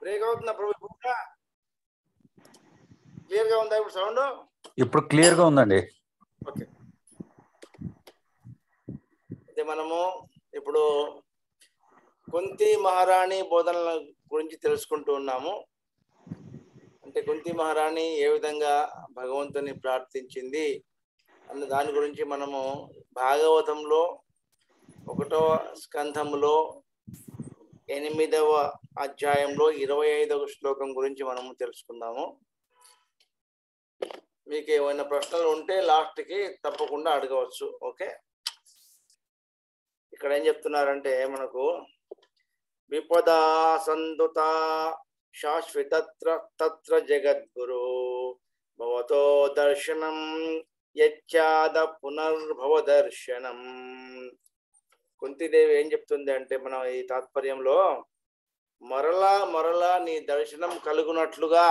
Break అవుతుందా ప్రభు ఇప్పుడు clear గా ఉందా ఇప్పుడు సౌండ్ ఇప్పుడు క్లియర్ గా ఉందండి ఓకే అయితే మనము ఇప్పుడు కుంతి మహారాణి బోధనల గురించి తెలుసుకుంటూ ఉన్నాము అంటే కుంతి మహారాణి ఏ విధంగా భగవంతుని ప్రార్థించింది అన్న దాని గురించి మనము భాగవతంలో ఒకటవ స్కంధములో ఎనిమిదవ అధ్యాయంలో ఇరవై ఐదవ శ్లోకం గురించి మనము తెలుసుకుందాము మీకు ఏమైనా ప్రశ్నలు ఉంటే లాస్ట్కి తప్పకుండా అడగవచ్చు ఓకే ఇక్కడ ఏం చెప్తున్నారంటే మనకు విపదా సందుత శాశ్వతత్ర తత్ర జగద్గురు భవతో దర్శనం యచ్చాద పునర్భవ దర్శనం కుంతిదేవి ఏం చెప్తుంది అంటే మనం ఈ తాత్పర్యంలో మరలా మరలా నీ దర్శనం కలుగునట్లుగా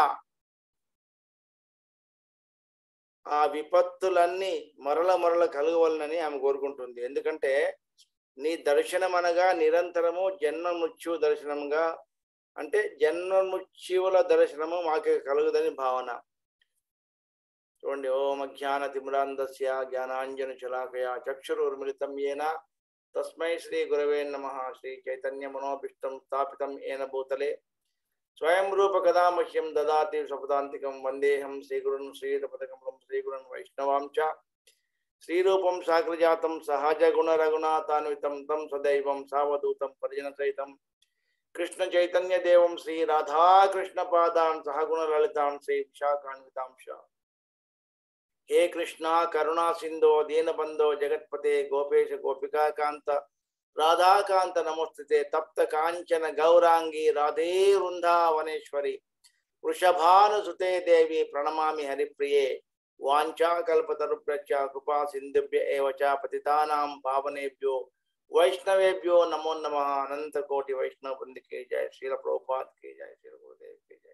ఆ విపత్తులన్నీ మరల మరల కలగవలనని ఆమె కోరుకుంటుంది ఎందుకంటే నీ దర్శనం అనగా నిరంతరము జన్మ మృత్యు దర్శనంగా అంటే జన్మ మృత్యువుల దర్శనము మాకు కలుగుదని భావన చూడండి ఓం జ్ఞాన తిమిరాంధస్య జ్ఞానాంజన చలాకయ చక్షురుర్మిళితం ఏన తస్మై శ్రీ గురవే నమ శ్రీ చైతన్య మనోభిష్టం స్థాపితం ఏన భూతలే స్వయం రూప కదామహ్యం దదాతి సపదాంతికం వందేహం శ్రీగురున్ శ్రీరపదకమలం శ్రీగురున్ వైష్ణవాం చ శ్రీరూపం సాగ్రజాతం సహజ గుణ రఘునాథాన్వితం తం సదైవం సావధూతం పరిజన సహితం కృష్ణ చైతన్య దేవం శ్రీ రాధాకృష్ణ పాదాన్ సహగుణ లలితాం శ్రీ విశాఖాన్వితాంశ హే కృష్ణ కరుణా సింధో దీనబంధో జగత్పతే గోపేశ గోపికా కాంత రాధాకాంత నమోస్తుతే తప్త కాంచన గౌరాంగి రాధే వృందావనేశ్వరి వృషభానుసుతే దేవి ప్రణమామి హరిప్రియే వాంఛాకల్పతరుభ్యశ్చ కృపా సింధుభ్య ఏవ చ పతితానాం పావనేభ్యో వైష్ణవేభ్యో నమో నమ అనంత కోటి వైష్ణవ బృందికి జయ శ్రీల ప్రభుపాద్ కి జయ శ్రీల గురుదేవ్ కి జయ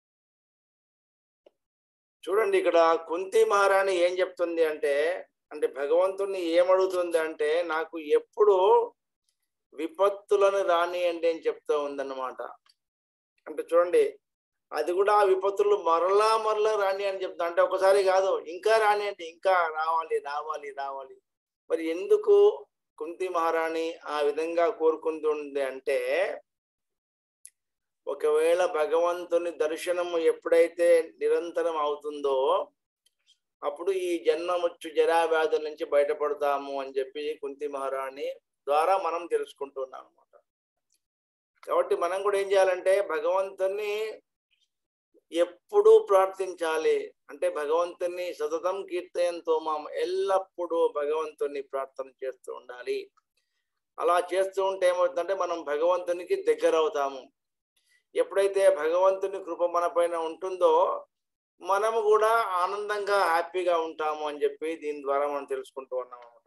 చూడండి ఇక్కడ కుంతి మహారాణి ఏం చెప్తుంది అంటే అంటే భగవంతుణ్ణి ఏమడుగుతుంది అంటే నాకు ఎప్పుడు విపత్తులను రానియండి అని చెప్తూ ఉందన్నమాట అంటే చూడండి అది కూడా ఆ విపత్తులు మరలా మరలా రాని అని చెప్తా అంటే ఒకసారి కాదు ఇంకా రాని అంటే ఇంకా రావాలి రావాలి రావాలి మరి ఎందుకు కుంతి మహారాణి ఆ విధంగా కోరుకుంటుంది అంటే ఒకవేళ భగవంతుని దర్శనము ఎప్పుడైతే నిరంతరం అవుతుందో అప్పుడు ఈ జన్మముచ్చు జరావ్యాధుల నుంచి బయటపడతాము అని చెప్పి కుంతి మహారాణి ద్వారా మనం తెలుసుకుంటున్నాం అనమాట కాబట్టి మనం కూడా ఏం చేయాలంటే భగవంతుని ఎప్పుడూ ప్రార్థించాలి అంటే భగవంతుని సతతం కీర్తయంతో మనం ఎల్లప్పుడూ భగవంతుని ప్రార్థన చేస్తూ ఉండాలి అలా చేస్తూ ఉంటే ఏమవుతుందంటే మనం భగవంతునికి దగ్గర అవుతాము ఎప్పుడైతే భగవంతుని కృప మన పైన ఉంటుందో మనము కూడా ఆనందంగా హ్యాపీగా ఉంటాము అని చెప్పి దీని ద్వారా మనం తెలుసుకుంటూ ఉన్నాం అనమాట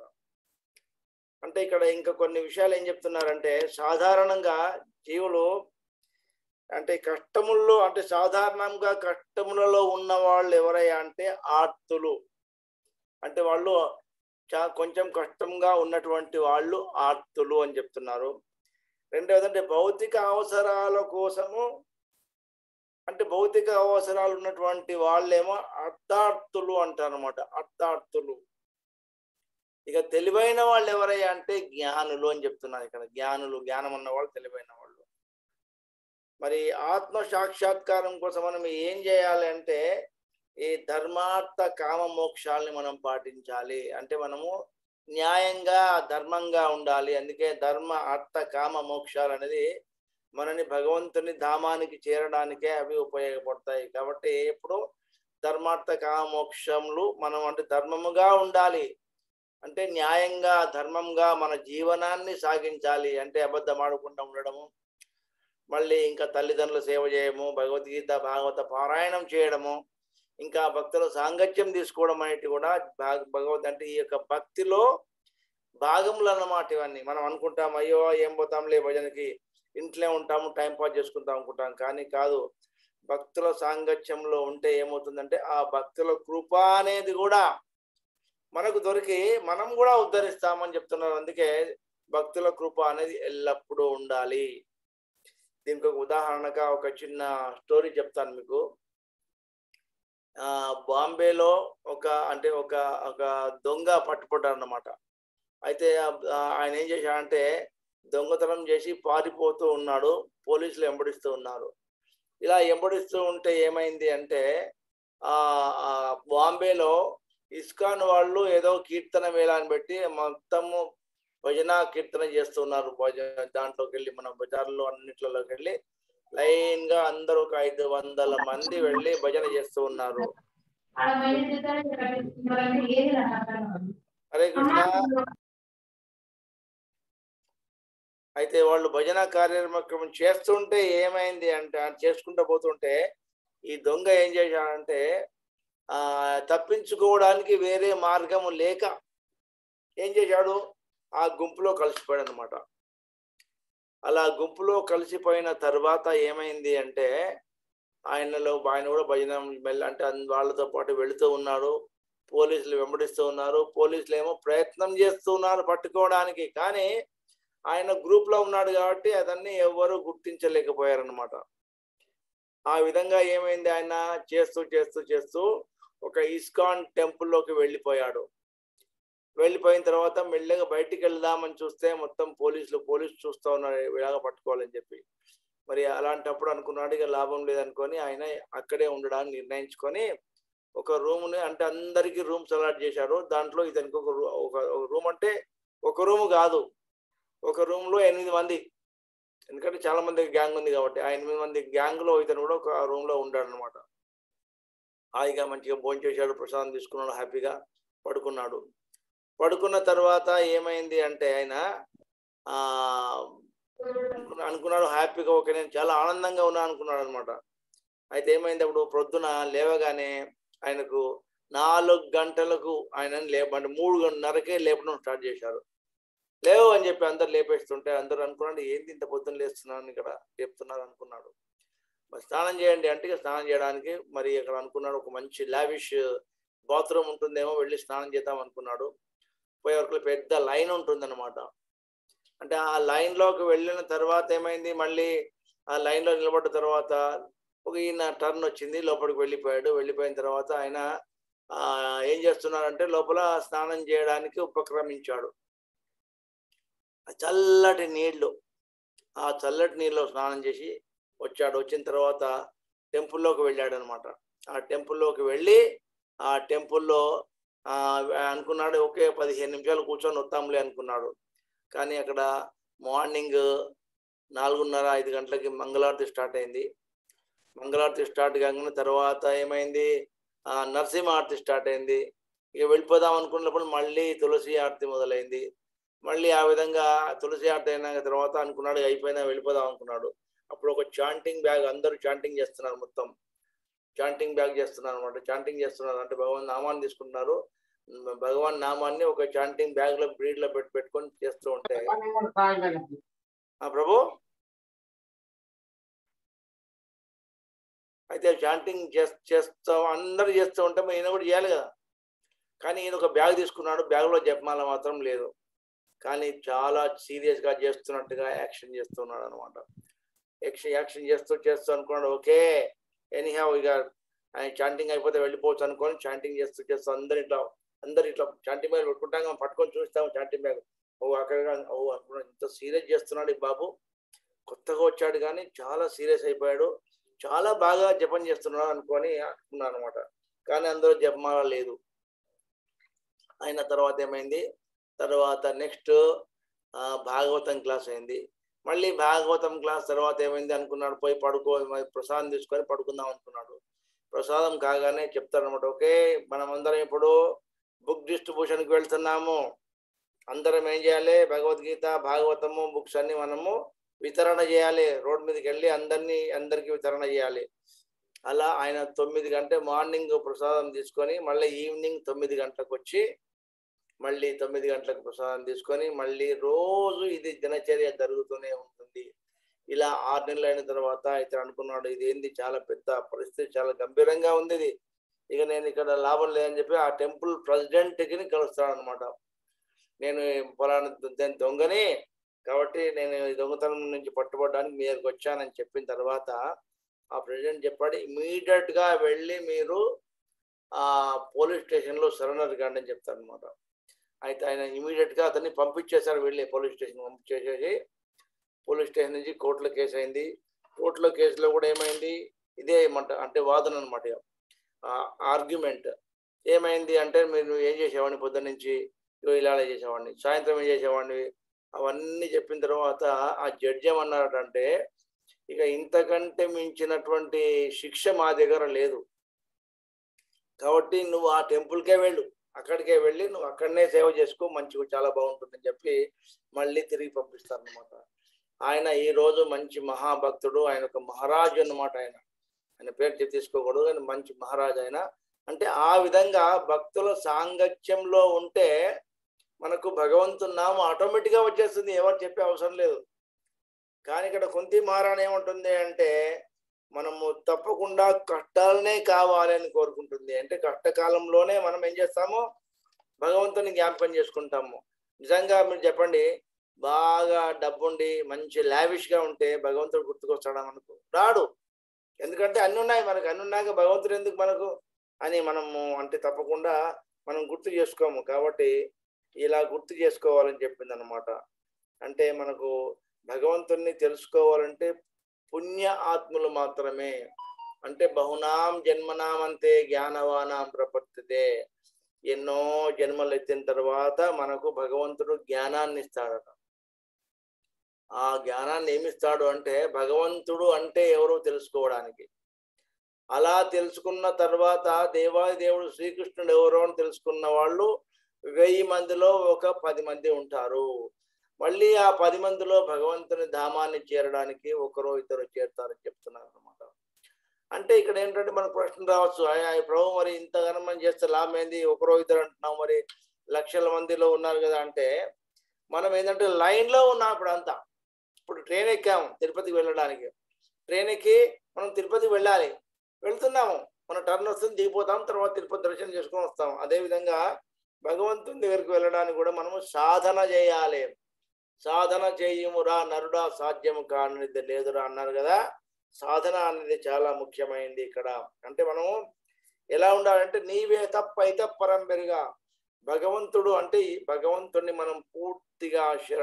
అంటే ఇక్కడ ఇంకా కొన్ని విషయాలు ఏం చెప్తున్నారంటే సాధారణంగా జీవులు అంటే కష్టముల్లో అంటే సాధారణంగా కష్టములలో ఉన్న వాళ్ళు ఎవరయ్యా అంటే ఆర్తులు అంటే వాళ్ళు చా కొంచెం కష్టంగా ఉన్నటువంటి వాళ్ళు ఆర్తులు అని చెప్తున్నారు రెండవది అంటే భౌతిక అవసరాల కోసము అంటే భౌతిక అవసరాలు ఉన్నటువంటి వాళ్ళేమో అర్థార్థులు అంటారు అనమాట అర్థార్థులు ఇక తెలివైన వాళ్ళు ఎవరయ్యా అంటే జ్ఞానులు అని చెప్తున్నారు ఇక్కడ జ్ఞానులు జ్ఞానం ఉన్న వాళ్ళు తెలివైన వాళ్ళు మరి ఆత్మ సాక్షాత్కారం కోసం మనం ఏం చేయాలి అంటే ఈ ధర్మార్థ కామ మోక్షాలని మనం పాటించాలి అంటే మనము న్యాయంగా ధర్మంగా ఉండాలి అందుకే ధర్మ అర్థ కామ మోక్షాలు అనేది మనని భగవంతుని ధామానికి చేరడానికే అవి ఉపయోగపడతాయి కాబట్టి ఎప్పుడు ధర్మార్థ కామ మోక్షములు మనం అంటే ధర్మముగా ఉండాలి అంటే న్యాయంగా ధర్మంగా మన జీవనాన్ని సాగించాలి అంటే అబద్ధం ఆడకుండా ఉండడము మళ్ళీ ఇంకా తల్లిదండ్రుల సేవ చేయడము భగవద్గీత భాగవత పారాయణం చేయడము ఇంకా భక్తుల సాంగత్యం తీసుకోవడం అనేటి కూడా భగవద్ అంటే ఈ యొక్క భక్తిలో భాగములు అన్నమాట ఇవన్నీ మనం అనుకుంటాం అయ్యో ఏం పోతాంలే భజనకి ఇంట్లో ఉంటాము టైం పాస్ చేసుకుంటాం అనుకుంటాం కానీ కాదు భక్తుల సాంగత్యంలో ఉంటే ఏమవుతుందంటే ఆ భక్తుల కృప అనేది కూడా మనకు దొరికి మనం కూడా ఉద్ధరిస్తామని చెప్తున్నారు అందుకే భక్తుల కృప అనేది ఎల్లప్పుడూ ఉండాలి దీనికి ఒక ఉదాహరణగా ఒక చిన్న స్టోరీ చెప్తాను మీకు ఆ బాంబేలో ఒక అంటే ఒక ఒక దొంగ పట్టుబడ్డాడు అన్నమాట అయితే ఆ- ఆయన ఏం చేశాడంటే దొంగతనం చేసి పారిపోతూ ఉన్నాడు పోలీసులు వెంబడిస్తూ ఉన్నారు ఇలా వెంబడిస్తూ ఉంటే ఏమైంది అంటే ఆ ఆ బాంబేలో ఇస్కాన్ వాళ్ళు ఏదో కీర్తన వేలాన్ని పెట్టి మొత్తము భజన కీర్తన చేస్తున్నారు భజ దాంట్లోకి వెళ్ళి మన బజార్లో అన్నిట్లలోకి వెళ్ళి లైన్ గా అందరూ ఒక ఐదు వందల మంది వెళ్ళి భజన చేస్తూ ఉన్నారు హరే కృష్ణ అయితే వాళ్ళు భజన కార్యక్రమం చేస్తుంటే ఏమైంది అంటే ఆ చేసుకుంటూ పోతుంటే ఈ దొంగ ఏం చేశాడంటే ఆ తప్పించుకోవడానికి వేరే మార్గం లేక ఏం చేశాడు ఆ గుంపులో కలిసిపోయాడు అనమాట అలా గుంపులో కలిసిపోయిన తర్వాత ఏమైంది అంటే ఆయనలో ఆయన కూడా భజన మెల్ల అంటే అన్- వాళ్ళతో పాటు వెళుతూ ఉన్నాడు పోలీసులు వెంబడిస్తూ ఉన్నారు పోలీసులు ఏమో ప్రయత్నం చేస్తూ ఉన్నారు పట్టుకోవడానికి కానీ ఆయన గ్రూప్ లో ఉన్నాడు కాబట్టి అదన్నీ ఎవరు గుర్తించలేకపోయారనమాట ఆ విధంగా ఏమైంది ఆయన చేస్తూ చేస్తూ చేస్తూ ఒక ఇస్కాన్ టెంపుల్లోకి వెళ్ళిపోయాడు వెళ్ళిపోయిన తర్వాత మెల్లగా బయటికి వెళ్దామని చూస్తే మొత్తం పోలీసులు పోలీసు చూస్తూ ఉన్నారు ఇలాగా పట్టుకోవాలని చెప్పి మరి అలాంటప్పుడు అనుకున్నాడు ఇక లాభం లేదనుకొని ఆయన అక్కడే ఉండడానికి నిర్ణయించుకొని ఒక రూమ్ని అంటే అందరికీ రూమ్స్ అలాట్ చేశారు దాంట్లో ఇతనికి ఒక రూ- ఒక రూమ్ అంటే ఒక రూమ్ కాదు ఒక రూమ్ లో ఎనిమిది మంది ఎందుకంటే చాలా మంది గ్యాంగ్ ఉంది కాబట్టి ఆ ఎనిమిది మంది గ్యాంగ్ లో ఇతను కూడా ఒక రూమ్ లో ఉంటాడు అనమాట హాయిగా మంచిగా భోజనం చేశాడు ప్రసాదం తీసుకున్నాడు హ్యాపీగా పడుకున్నాడు పడుకున్న తర్వాత ఏమైంది అంటే ఆయన ఆ అనుకున్నా- అనుకున్నాడు హ్యాపీగా ఓకే నేను చాలా ఆనందంగా ఉన్నా అనుకున్నాడు అనమాట అయితే ఏమైంది అప్పుడు ప్రొద్దున లేవగానే ఆయనకు నాలుగు గంటలకు ఆయన లేప అంటే మూడు గంటన్నరకే లేపడం స్టార్ట్ చేశారు లేవు అని చెప్పి అందరు లేపేస్తుంటే అందరూ అనుకున్నాడు ఏంది ఇంత పొద్దున్న లేస్తున్నాను ఇక్కడ లేపుతున్నారు అనుకున్నాడు మరి స్నానం చేయండి అంటే ఇక స్నానం చేయడానికి మరి ఇక్కడ అనుకున్నాడు ఒక మంచి లావిష్ బాత్రూమ్ ఉంటుందేమో వెళ్ళి స్నానం చేద్దాం అనుకున్నాడు పోయే వరకు పెద్ద లైన్ ఉంటుందన్నమాట అంటే ఆ లైన్ లోకి వెళ్ళిన తర్వాత ఏమైంది మళ్ళీ ఆ లైన్ లో నిలబడ్డ తర్వాత ఒక ఈయన టర్న్ వచ్చింది లోపలికి వెళ్ళిపోయాడు వెళ్ళిపోయిన తర్వాత ఆయన ఆ, ఏం చేస్తున్నారంటే లోపల స్నానం చేయడానికి ఉపక్రమించాడు ఆ చల్లటి నీళ్లు ఆ చల్లటి నీళ్ళు స్నానం చేసి వచ్చాడు వచ్చిన తర్వాత టెంపుల్లోకి వెళ్ళాడు అనమాట ఆ టెంపుల్లోకి వెళ్ళి ఆ టెంపుల్లో ఆ, అనుకున్నాడు ఒకే పదిహేను నిమిషాలు కూర్చొని వస్తాంలే అనుకున్నాడు కానీ అక్కడ మార్నింగ్ నాలుగున్నర ఐదు గంటలకి మంగళారతి స్టార్ట్ అయింది మంగళారతి స్టార్ట్ కాగానే తర్వాత ఏమైంది ఆ, నరసింహ ఆరతి స్టార్ట్ అయింది ఇక వెళ్ళిపోదాం అనుకున్నప్పుడు మళ్ళీ తులసి ఆరతి మొదలైంది మళ్ళీ ఆ విధంగా తులసి ఆరతి అయిన తర్వాత అనుకున్నాడు అయిపోయినా వెళ్ళిపోదాం అనుకున్నాడు అప్పుడు ఒక చాంటింగ్ బ్యాగ్ అందరూ చాంటింగ్ చేస్తున్నారు మొత్తం చాంటింగ్ బ్యాగ్ చేస్తున్నారు అనమాట చాంటింగ్ చేస్తున్నారు అంటే భగవాన్ నామాన్ని తీసుకుంటున్నారు ఉమ్, భగవాన్ నామాన్ని ఒక చాంటింగ్ బ్యాగ్ లో బ్రీడ్ లో పెట్టి పెట్టుకొని చేస్తూ ఉంటే ఆ ప్రభు అయితే చాంటింగ్ చేస్తా అందరు చేస్తూ ఉంటే మరి ఈయన కూడా చేయాలి కదా కానీ ఈయన ఒక బ్యాగ్ తీసుకున్నాడు బ్యాగ్ లో జపమాల మాత్రం లేదు కానీ చాలా సీరియస్ గా చేస్తున్నట్టుగా యాక్షన్ చేస్తున్నాడు అనమాట యాక్షన్ యాక్షన్ చేస్తూ చేస్తూ అనుకున్నాడు ఓకే ఎనీహా ఇక ఆయన చాంటింగ్ అయిపోతే వెళ్ళిపోవచ్చు అనుకొని చాంటింగ్ చేస్తూ చేస్తూ అందరు ఇట్లా అందరు ఇట్లా చాంటింగ్ బ్యాగ్ పెట్టుకుంటాం మనం పట్టుకొని చూస్తాం చాంటింగ్ బ్యాగ్ ఓ అక్కడ ఓ అనుకున్నాడు ఇంత సీరియస్ చేస్తున్నాడు ఈ బాబు కొత్తగా వచ్చాడు కానీ చాలా సీరియస్ అయిపోయాడు చాలా బాగా జపం చేస్తున్నాడు అనుకొని అనుకున్నాను అనమాట కానీ అందులో జపమాల లేదు అయిన తర్వాత ఏమైంది తర్వాత నెక్స్ట్ భాగవతం క్లాస్ అయింది మళ్ళీ భాగవతం క్లాస్ తర్వాత ఏమైంది అనుకున్నాడు పోయి పడుకో మరి ప్రసాదం తీసుకొని పడుకుందాం అనుకున్నాడు ప్రసాదం కాగానే చెప్తారనమాట ఓకే మనం అందరం ఇప్పుడు బుక్ డిస్ట్రిబ్యూషన్కి వెళ్తున్నాము అందరం ఏం చేయాలి భగవద్గీత భాగవతము బుక్స్ అన్ని మనము వితరణ చేయాలి రోడ్ మీదకి వెళ్ళి అందరినీ అందరికి వితరణ చేయాలి అలా ఆయన తొమ్మిది గంట మార్నింగ్ ప్రసాదం తీసుకొని మళ్ళీ ఈవినింగ్ తొమ్మిది గంటలకు వచ్చి మళ్ళీ తొమ్మిది గంటలకు ప్రసాదం తీసుకొని మళ్ళీ రోజు ఇది దినచర్య జరుగుతూనే ఉంటుంది ఇలా ఆరు నెలలు అయిన తర్వాత ఇతను అనుకున్నాడు ఇది ఏంది చాలా పెద్ద పరిస్థితి చాలా గంభీరంగా ఉంది ఇది ఇక నేను ఇక్కడ లాభం లేదని చెప్పి ఆ టెంపుల్ ప్రెసిడెంట్కి కలుస్తాడు అనమాట నేను పొలానా దొంగని కాబట్టి నేను ఈ దొంగతనం నుంచి పట్టుబడడానికి మీ దగ్గరికి వచ్చానని చెప్పిన తర్వాత ఆ ప్రెసిడెంట్ చెప్పాడు ఇమీడియట్ గా వెళ్ళి మీరు ఆ పోలీస్ స్టేషన్ లో సరెండర్ కాండి అని చెప్తారు అనమాట అయితే ఆయన ఇమీడియట్ గా అతన్ని పంపించేశారు వెళ్ళి పోలీస్ స్టేషన్ పంపించేసేసి పోలీస్ స్టేషన్ నుంచి కోర్టులో కేసు అయింది కోర్టులో కేసులో కూడా ఏమైంది ఇదే ఏమంట అంటే వాదన అనమాట ఆర్గ్యుమెంట్ ఏమైంది అంటే మీరు ఏం చేసేవాడిని పొద్దున్న నుంచి ఇగో ఇలా చేసేవాడిని సాయంత్రం ఏం చేసేవాడిని అవన్నీ చెప్పిన తర్వాత ఆ జడ్జి ఏమన్నారంటే ఇక ఇంతకంటే మించినటువంటి శిక్ష మా దగ్గర లేదు కాబట్టి నువ్వు ఆ టెంపుల్కే వెళ్ళు అక్కడికే వెళ్ళి నువ్వు అక్కడనే సేవ చేసుకో మంచిగా చాలా బాగుంటుందని చెప్పి మళ్ళీ తిరిగి పంపిస్తారు అనమాట ఆయన ఈ రోజు మంచి మహాభక్తుడు ఆయన ఒక మహారాజు అన్నమాట ఆయన ఆయన పేరు చెప్పి తీసుకోకూడదు కానీ మంచి మహారాజు ఆయన అంటే ఆ విధంగా భక్తుల సాంగత్యంలో ఉంటే మనకు భగవంతుని నామం ఆటోమేటిక్ గా వచ్చేస్తుంది ఎవరు చెప్పే అవసరం లేదు కానీ ఇక్కడ కుంతి మహారాణి ఏమంటుంది అంటే మనము తప్పకుండా కష్టాలనే కావాలి అని కోరుకుంటుంది అంటే కష్టకాలంలోనే మనం ఏం చేస్తాము భగవంతుని జ్ఞాపకం చేసుకుంటాము నిజంగా మీరు చెప్పండి బాగా డబ్బుండి మంచి లావిష్ గా ఉంటే భగవంతుడు గుర్తుకొస్తాడా మనకు రాడు ఎందుకంటే అన్ని ఉన్నాయి మనకు అన్ని ఉన్నాక భగవంతుడు ఎందుకు మనకు అని మనము అంటే తప్పకుండా మనం గుర్తు చేసుకోము కాబట్టి ఇలా గుర్తు చేసుకోవాలని చెప్పింది అనమాట అంటే మనకు భగవంతుణ్ణి తెలుసుకోవాలంటే పుణ్య ఆత్మలు మాత్రమే అంటే బహునాం జన్మనాం అంతే జ్ఞానవానాం ప్రపత్తితే ఎన్నో జన్మలు ఎత్తిన తర్వాత మనకు భగవంతుడు జ్ఞానాన్ని ఇస్తాడట ఆ జ్ఞానాన్ని ఏమిస్తాడు అంటే భగవంతుడు అంటే ఎవరో తెలుసుకోవడానికి అలా తెలుసుకున్న తర్వాత దేవాది దేవుడు శ్రీకృష్ణుడు ఎవరో అని తెలుసుకున్న వాళ్ళు వెయ్యి మందిలో ఒక పది మంది ఉంటారు మళ్ళీ ఆ పది మందిలో భగవంతుని ధామాన్ని చేరడానికి ఒకరో ఇద్దరు చేరుతారని చెప్తున్నారు అనమాట అంటే ఇక్కడ ఏంటంటే మనకు ప్రశ్న రావచ్చు "అయ్యా, ఈ ప్రభు మరి ఇంతగానో మనం చేస్తే లాభం ఏంది ఒకరో ఇద్దరు అంటున్నాం మరి లక్షల మందిలో ఉన్నారు కదా అంటే మనం ఏంటంటే లైన్ లో ఉన్నాం ఇప్పుడు అంతా ఇప్పుడు ట్రైన్ ఎక్కాము తిరుపతికి వెళ్ళడానికి ట్రైన్ ఎక్కి మనం తిరుపతికి వెళ్ళాలి వెళ్తున్నాము మన టర్న్ వస్తుంది దిగిపోతాం తర్వాత తిరుపతి దర్శనం చేసుకొని వస్తాం అదే విధంగా భగవంతుని దగ్గరికి వెళ్ళడానికి కూడా మనము సాధన చేయాలి సాధన చేయుమురా నరుడా సాధ్యము కానిది లేదురా అన్నారు కదా సాధన అనేది చాలా ముఖ్యమైనది ఇక్కడ అంటే మనము ఎలా ఉండాలంటే నీవే తప్పైతే పరంపెరుగా భగవంతుడు అంటే ఈ భగవంతుడిని మనం పూర్తిగా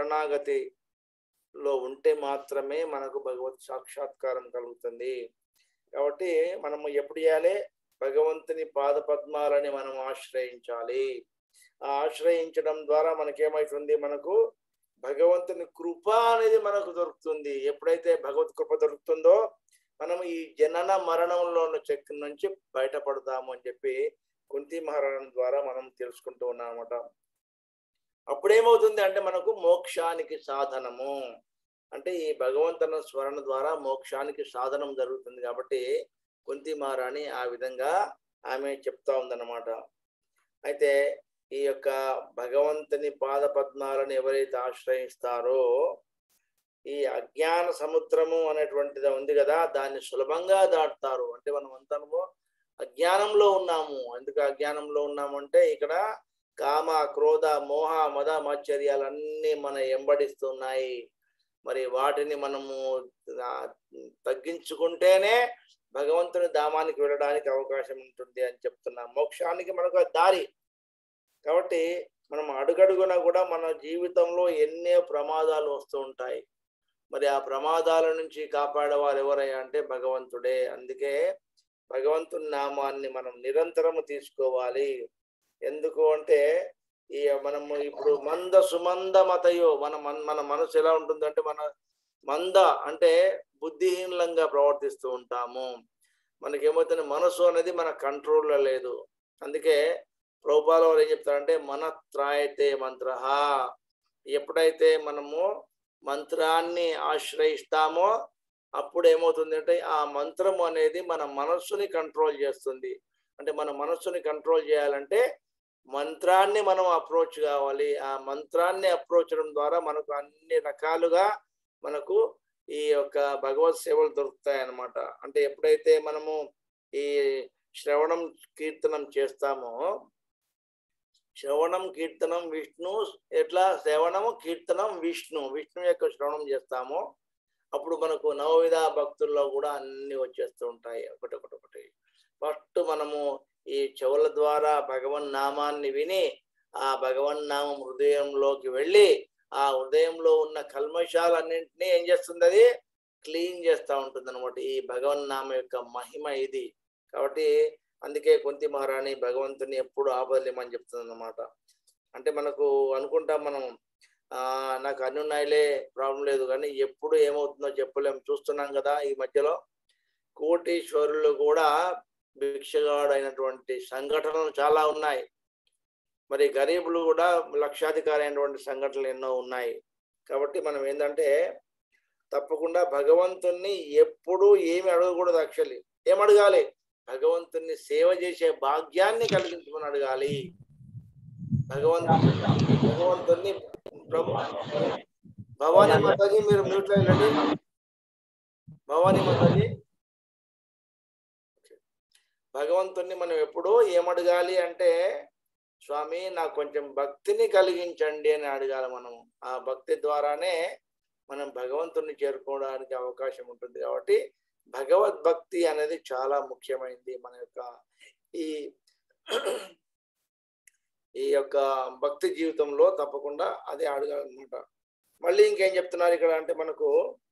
శరణాగతిలో ఉంటే మాత్రమే మనకు భగవత్ సాక్షాత్కారం కలుగుతుంది కాబట్టి మనము ఎప్పుడు చేయాలి భగవంతుని పాద పద్మాలని మనం ఆశ్రయించాలి ఆ ఆశ్రయించడం ద్వారా మనకేమవుతుంది మనకు భగవంతుని కృప అనేది మనకు దొరుకుతుంది ఎప్పుడైతే భగవత్ కృప దొరుకుతుందో మనం ఈ జనన మరణంలో చెక్ నుంచి బయటపడతాము అని చెప్పి కుంతి మహారాణం ద్వారా మనం తెలుసుకుంటూ ఉన్నాం అనమాట అప్పుడేమవుతుంది అంటే మనకు మోక్షానికి సాధనము అంటే ఈ భగవంతుని స్మరణ ద్వారా మోక్షానికి సాధనం జరుగుతుంది కాబట్టి కుంతి మహారాణి ఆ విధంగా ఆమె చెప్తా ఉందన్నమాట అయితే ఈ యొక్క భగవంతుని పాద పద్మాలను ఎవరైతే ఆశ్రయిస్తారో ఈ అజ్ఞాన సముద్రము అనేటువంటిది ఉంది కదా దాన్ని సులభంగా దాటుతారు అంటే మనం అంతనము అజ్ఞానంలో ఉన్నాము ఎందుకు అజ్ఞానంలో ఉన్నాము అంటే ఇక్కడ కామ క్రోధ మోహ మద మాచర్యాలన్నీ మన ఎంబడిస్తున్నాయి మరి వాటిని మనము ఆ, తగ్గించుకుంటేనే భగవంతుని ధామానికి వెళ్ళడానికి అవకాశం ఉంటుంది అని చెప్తున్నాం మోక్షానికి మనకు ఆ దారి కాబట్టి మనం అడుగడుగున కూడా మన జీవితంలో ఎన్నో ప్రమాదాలు వస్తూ ఉంటాయి మరి ఆ ప్రమాదాల నుంచి కాపాడేవారు ఎవరయ్యా అంటే భగవంతుడే అందుకే భగవంతుని నామాన్ని మనం నిరంతరము తీసుకోవాలి ఎందుకు అంటే ఈ మనము ఇప్పుడు మంద సుమంద మతయో మన మన మన మనసు ఎలా ఉంటుందంటే మన మంద అంటే బుద్ధిహీనంగా ప్రవర్తిస్తూ ఉంటాము మనకేమవుతుంది మనసు అనేది మన కంట్రోల్లో లేదు అందుకే ప్రభుపాల వారు ఏం చెప్తారంటే మన త్రాయతే మంత్ర ఎప్పుడైతే మనము మంత్రాన్ని ఆశ్రయిస్తామో అప్పుడు ఏమవుతుంది అంటే ఆ మంత్రం అనేది మన మనస్సుని కంట్రోల్ చేస్తుంది అంటే మన మనస్సుని కంట్రోల్ చేయాలంటే మంత్రాన్ని మనం అప్రోచ్ కావాలి ఆ మంత్రాన్ని అప్రోచ్ చేయడం ద్వారా మనకు అన్ని రకాలుగా మనకు ఈ యొక్క భగవత్ సేవలు దొరుకుతాయి అన్నమాట అంటే ఎప్పుడైతే మనము ఈ శ్రవణం కీర్తనం చేస్తామో శ్రవణం కీర్తనం విష్ణు ఎట్లా శ్రవణము కీర్తనం విష్ణు విష్ణు యొక్క శ్రవణం చేస్తాము అప్పుడు మనకు నవవిధ భక్తుల్లో కూడా అన్ని వచ్చేస్తూ ఉంటాయి ఒకటి ఒకటి ఒకటి ఫస్ట్ మనము ఈ చెవుల ద్వారా భగవన్ నామాన్ని విని ఆ భగవన్ నామం హృదయంలోకి వెళ్ళి ఆ హృదయంలో ఉన్న కల్మషాలన్నింటినీ ఏం చేస్తుంది అది క్లీన్ చేస్తూ ఉంటుంది అనమాట ఈ భగవన్ నామ యొక్క మహిమ ఇది కాబట్టి అందుకే కుంతి మహారాణి భగవంతుని ఎప్పుడు ఆపదలేమని చెప్తుంది అనమాట అంటే మనకు అనుకుంటాం మనం ఆ నాకు అన్ని ఉన్నాయిలే ప్రాబ్లం లేదు కానీ ఎప్పుడు ఏమవుతుందో చెప్పలేం చూస్తున్నాం కదా ఈ మధ్యలో కోటీశ్వరులు కూడా భిక్షగాడు అయినటువంటి సంఘటనలు చాలా ఉన్నాయి మరి గరీబులు కూడా లక్షాధికారి అయినటువంటి సంఘటనలు ఎన్నో ఉన్నాయి కాబట్టి మనం ఏంటంటే తప్పకుండా భగవంతుణ్ణి ఎప్పుడు ఏమి అడగకూడదు యాక్చువల్లీ ఏం అడగాలి భగవంతుణ్ణి సేవ చేసే భాగ్యాన్ని కలిగించమని అడగాలి భగవంతు భగవంతుణ్ణి ప్రభు భవానీ మాతాజీ మీరు మ్యూట్లో వెళ్ళండి భవానీ మాతాజీ భగవంతుణ్ణి మనం ఎప్పుడూ ఏమడగాలి అంటే స్వామి నాకు కొంచెం భక్తిని కలిగించండి అని అడగాలి మనం ఆ భక్తి ద్వారానే మనం భగవంతుణ్ణి చేరుకోవడానికి అవకాశం ఉంటుంది కాబట్టి భగవద్భక్తి అనేది చాలా ముఖ్యమైనది మన యొక్క ఈ ఈ యొక్క భక్తి జీవితంలో తప్పకుండా అదే అడగాలన్నమాట మళ్ళీ ఇంకేం చెప్తున్నారు ఇక్కడ అంటే మనకు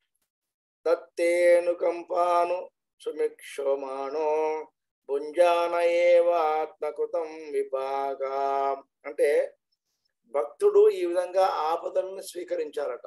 దత్తేను కంపాను సుమిక్షోమాణో భుంజాన ఏవాత్మకృతం విపాక అంటే భక్తుడు ఈ విధంగా ఆపదలను స్వీకరించాలట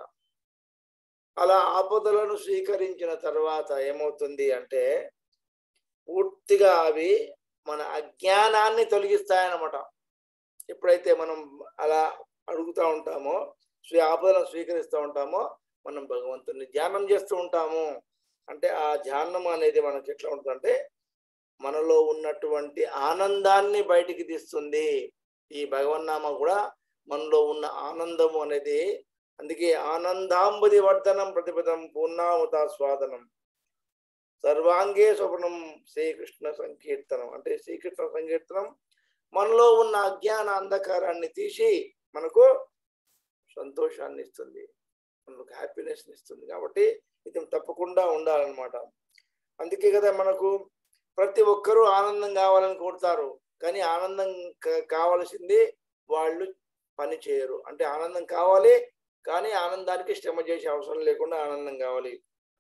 అలా ఆపదలను స్వీకరించిన తర్వాత ఏమవుతుంది అంటే పూర్తిగా అవి మన అజ్ఞానాన్ని తొలగిస్తాయన్నమాట ఎప్పుడైతే మనం అలా అడుగుతూ ఉంటామో స్వీ ఆపదలను స్వీకరిస్తూ ఉంటామో మనం భగవంతుని ధ్యానం చేస్తూ ఉంటాము అంటే ఆ ధ్యానం అనేది మనకి ఎట్లా ఉంటుందంటే మనలో ఉన్నటువంటి ఆనందాన్ని బయటికి తీస్తుంది ఈ భగవన్నామ కూడా మనలో ఉన్న ఆనందము అనేది అందుకే ఆనందాంబది వర్ధనం ప్రతిపదం పూర్ణామత స్వాదనం సర్వాంగే స్వప్నం శ్రీకృష్ణ సంకీర్తనం అంటే శ్రీకృష్ణ సంకీర్తనం మనలో ఉన్న అజ్ఞాన అంధకారాన్ని తీసి మనకు సంతోషాన్ని ఇస్తుంది మనకు హ్యాపీనెస్ ఇస్తుంది కాబట్టి ఇది తప్పకుండా ఉండాలన్నమాట అందుకే కదా మనకు ప్రతి ఒక్కరూ ఆనందం కావాలని కోరుతారు కానీ ఆనందం కావాల్సింది వాళ్ళు పని చేయరు అంటే ఆనందం కావాలి కానీ ఆనందానికి శ్రమ చేసే అవసరం లేకుండా ఆనందం కావాలి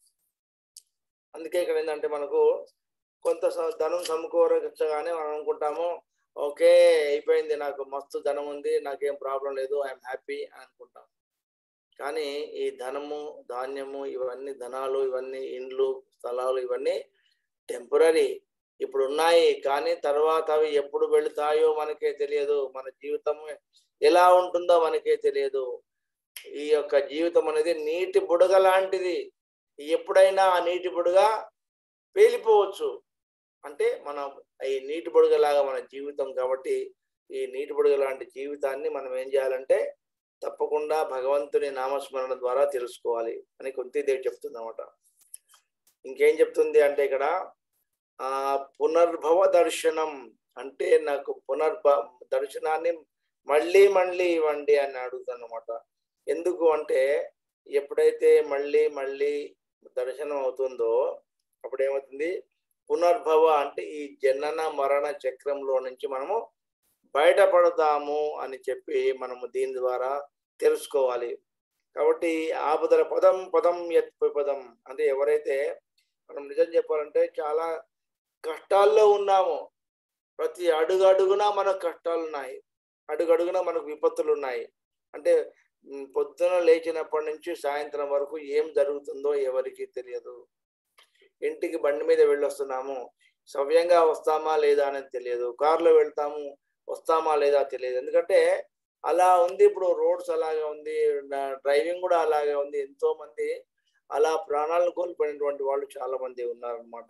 అందుకే ఇక్కడ ఏంటంటే మనకు కొంత ధనం సమకూరగానే మనం అనుకుంటాము ఓకే అయిపోయింది నాకు మస్తు ధనం ఉంది నాకేం ప్రాబ్లం లేదు ఐఎమ్ హ్యాపీ అని అనుకుంటాం కానీ ఈ ధనము ధాన్యము ఇవన్నీ ధనాలు ఇవన్నీ ఇండ్లు స్థలాలు ఇవన్నీ టెంపరీ ఇప్పుడు ఉన్నాయి కానీ తర్వాత అవి ఎప్పుడు వెళుతాయో మనకే తెలియదు మన జీవితం ఎలా ఉంటుందో మనకే తెలియదు ఈ యొక్క జీవితం అనేది నీటి బుడగ లాంటిది ఎప్పుడైనా ఆ నీటి బుడగ పేలిపోవచ్చు అంటే మనం ఈ నీటి బుడగలాగా మన జీవితం కాబట్టి ఈ నీటి బుడగ లాంటి జీవితాన్ని మనం ఏం చేయాలంటే తప్పకుండా భగవంతుని నామస్మరణ ద్వారా తెలుసుకోవాలి అని కుంతీదేవి చెప్తుంది అనమాట ఇంకేం చెప్తుంది అంటే ఇక్కడ ఆ పునర్భవ దర్శనం అంటే నాకు పునర్భ దర్శనాన్ని మళ్ళీ మళ్ళీ ఇవ్వండి అని అడుగుతాను అనమాట ఎందుకు అంటే ఎప్పుడైతే మళ్ళీ మళ్ళీ దర్శనం అవుతుందో అప్పుడు ఏమవుతుంది పునర్భవ అంటే ఈ జనన మరణ చక్రంలో నుంచి మనము బయటపడతాము అని చెప్పి మనము దీని ద్వారా తెలుసుకోవాలి కాబట్టి ఆపదల పదం పదం ఎత్ పదం అంటే ఎవరైతే మనం నిజం చెప్పాలంటే చాలా కష్టాల్లో ఉన్నాము ప్రతి అడుగు అడుగున మనకు కష్టాలు ఉన్నాయి అడుగడుగున మనకు విపత్తులు ఉన్నాయి అంటే పొద్దున లేచినప్పటి నుంచి సాయంత్రం వరకు ఏం జరుగుతుందో ఎవరికి తెలియదు ఇంటికి బండి మీద వెళ్ళొస్తున్నాము సవ్యంగా వస్తామా లేదా అనేది తెలియదు కారులో వెళ్తాము వస్తామా లేదా తెలియదు ఎందుకంటే అలా ఉంది ఇప్పుడు రోడ్స్ అలాగే ఉంది డ్రైవింగ్ కూడా అలాగే ఉంది ఎంతో మంది అలా ప్రాణాలను కోల్పోయినటువంటి వాళ్ళు చాలా మంది ఉన్నారనమాట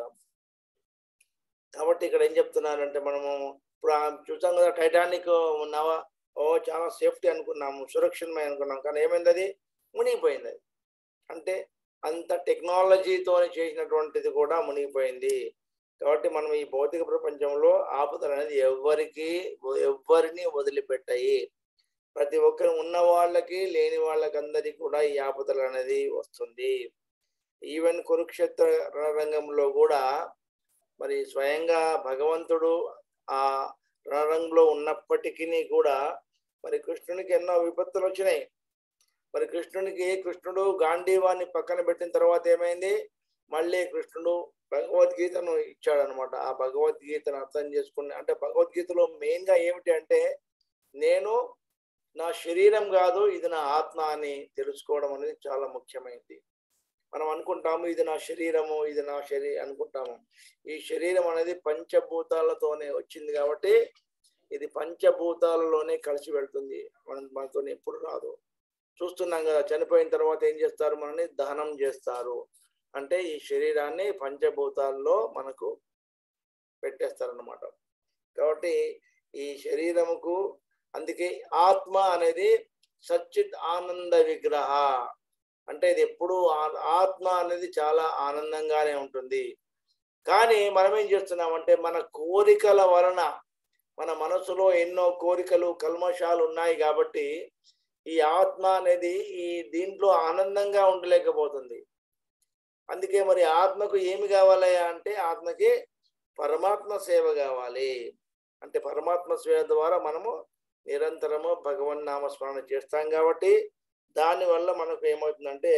కాబట్టి ఇక్కడ ఏం చెప్తున్నారంటే మనము ఇప్పుడు చూసాం కదా టైటానిక్ నవ ఓ చాలా సేఫ్టీ అనుకున్నాము సురక్షితమై అనుకున్నాం కానీ ఏమైంది అది మునిగిపోయింది అది అంటే అంత టెక్నాలజీతో చేసినటువంటిది కూడా మునిగిపోయింది కాబట్టి మనం ఈ భౌతిక ప్రపంచంలో ఆపదలు అనేది ఎవరికి ఎవరిని వదిలిపెట్టాయి ప్రతి ఒక్కరు ఉన్న వాళ్ళకి లేని వాళ్ళకందరికీ కూడా ఈ ఆపదలు అనేది వస్తుంది ఈవెన్ కురుక్షేత్ర రణరంగంలో కూడా మరి స్వయంగా భగవంతుడు ఆ రణరంగంలో ఉన్నప్పటికీ కూడా మరి కృష్ణునికి ఎన్నో విపత్తులు వచ్చినాయి మరి కృష్ణునికి కృష్ణుడు గాంధీవాన్ని పక్కన పెట్టిన తర్వాత ఏమైంది మళ్ళీ కృష్ణుడు భగవద్గీతను ఇచ్చాడనమాట ఆ భగవద్గీతను అర్థం చేసుకుని అంటే భగవద్గీతలో మెయిన్ గా ఏమిటి అంటే నేను నా శరీరం కాదు ఇది నా ఆత్మ అని తెలుసుకోవడం అనేది చాలా ముఖ్యమైనది మనం అనుకుంటాము ఇది నా శరీరము ఇది నా శరీరం అనుకుంటాము ఈ శరీరం అనేది పంచభూతాలతోనే వచ్చింది కాబట్టి ఇది పంచభూతాలలోనే కలిసి వెళ్తుంది మనం మనతో ఎప్పుడు రాదు చూస్తున్నాం కదా చనిపోయిన తర్వాత ఏం చేస్తారు మనని దహనం చేస్తారు అంటే ఈ శరీరాన్ని పంచభూతాల్లో మనకు పెట్టేస్తారనమాట కాబట్టి ఈ శరీరముకు అందుకే ఆత్మ అనేది సచ్చిత్ ఆనంద విగ్రహ అంటే ఇది ఎప్పుడు ఆత్మ అనేది చాలా ఆనందంగానే ఉంటుంది కానీ మనం ఏం చేస్తున్నామంటే మన కోరికల వలన మన మనసులో ఎన్నో కోరికలు కల్మషాలు ఉన్నాయి కాబట్టి ఈ ఆత్మ అనేది ఈ దీంట్లో ఆనందంగా ఉండలేకపోతుంది అందుకే మరి ఆత్మకు ఏమి కావాలి అంటే ఆత్మకి పరమాత్మ సేవ కావాలి అంటే పరమాత్మ సేవ ద్వారా మనము నిరంతరము భగవన్ నామస్మరణ చేస్తాం కాబట్టి దానివల్ల మనకు ఏమవుతుందంటే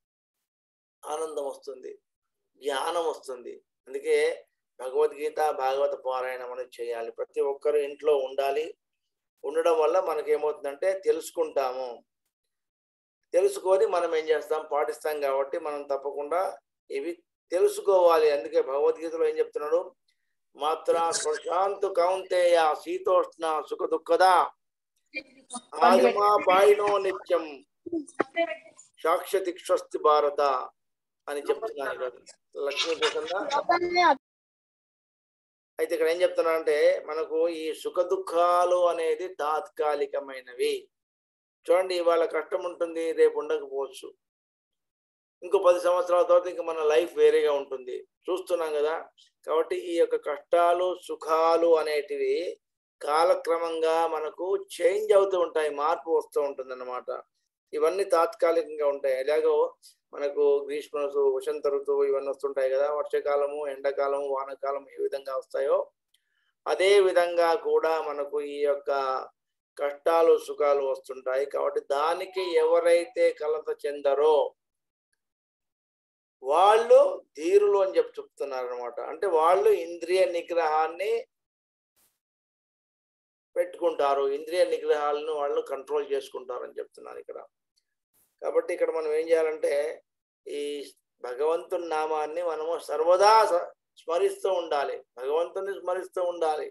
ఆనందం వస్తుంది జ్ఞానం వస్తుంది అందుకే భగవద్గీత భాగవత పారాయణం అనేది చేయాలి ప్రతి ఒక్కరు ఇంట్లో ఉండాలి ఉండడం వల్ల మనకి ఏమవుతుందంటే తెలుసుకుంటాము తెలుసుకొని మనం ఏం చేస్తాం పాటిస్తాం కాబట్టి మనం తప్పకుండా ఇవి తెలుసుకోవాలి అందుకే భగవద్గీతలో ఏం చెప్తున్నాడు మాత్ర స్పర్శాంతు కౌంతేయ శీతోష్ణ సుఖ దుఃఖదా ఆగమా పాయినో నిత్యం సాక్షతిక్షస్తి భారత అని చెప్తున్నాను ఇక్కడ లక్ష్మీ ప్రసన్న అయితే ఇక్కడ ఏం చెప్తున్నానంటే మనకు ఈ సుఖ దుఃఖాలు అనేది తాత్కాలికమైనవి చూడండి ఇవాళ కష్టం ఉంటుంది రేపు ఉండకపోవచ్చు ఇంకో పది సంవత్సరాల తర్వాత ఇంకా మన లైఫ్ వేరేగా ఉంటుంది చూస్తున్నాం కదా కాబట్టి ఈ యొక్క కష్టాలు సుఖాలు అనేటివి కాలక్రమంగా మనకు చేంజ్ అవుతూ ఉంటాయి మార్పు వస్తూ ఉంటుంది అన్నమాట ఇవన్నీ తాత్కాలికంగా ఉంటాయి ఎలాగో మనకు గ్రీష్మ ఋతువు వసంత ఋతువు ఇవన్నీ వస్తుంటాయి కదా వర్షాకాలము ఎండాకాలము వానాకాలం ఏ విధంగా వస్తాయో అదే విధంగా కూడా మనకు ఈ యొక్క కష్టాలు సుఖాలు వస్తుంటాయి కాబట్టి దానికి ఎవరైతే కలత చెందరో వాళ్ళు ధీరులు అని చెప్పి చెప్తున్నారు అనమాట అంటే వాళ్ళు ఇంద్రియ నిగ్రహాన్ని పెట్టుకుంటారు ఇంద్రియ నిగ్రహాలను వాళ్ళు కంట్రోల్ చేసుకుంటారు అని చెప్తున్నారు ఇక్కడ కాబట్టి ఇక్కడ మనం ఏం చేయాలంటే ఈ భగవంతుని నామాన్ని మనము సర్వదా స్మరిస్తూ ఉండాలి భగవంతుని స్మరిస్తూ ఉండాలి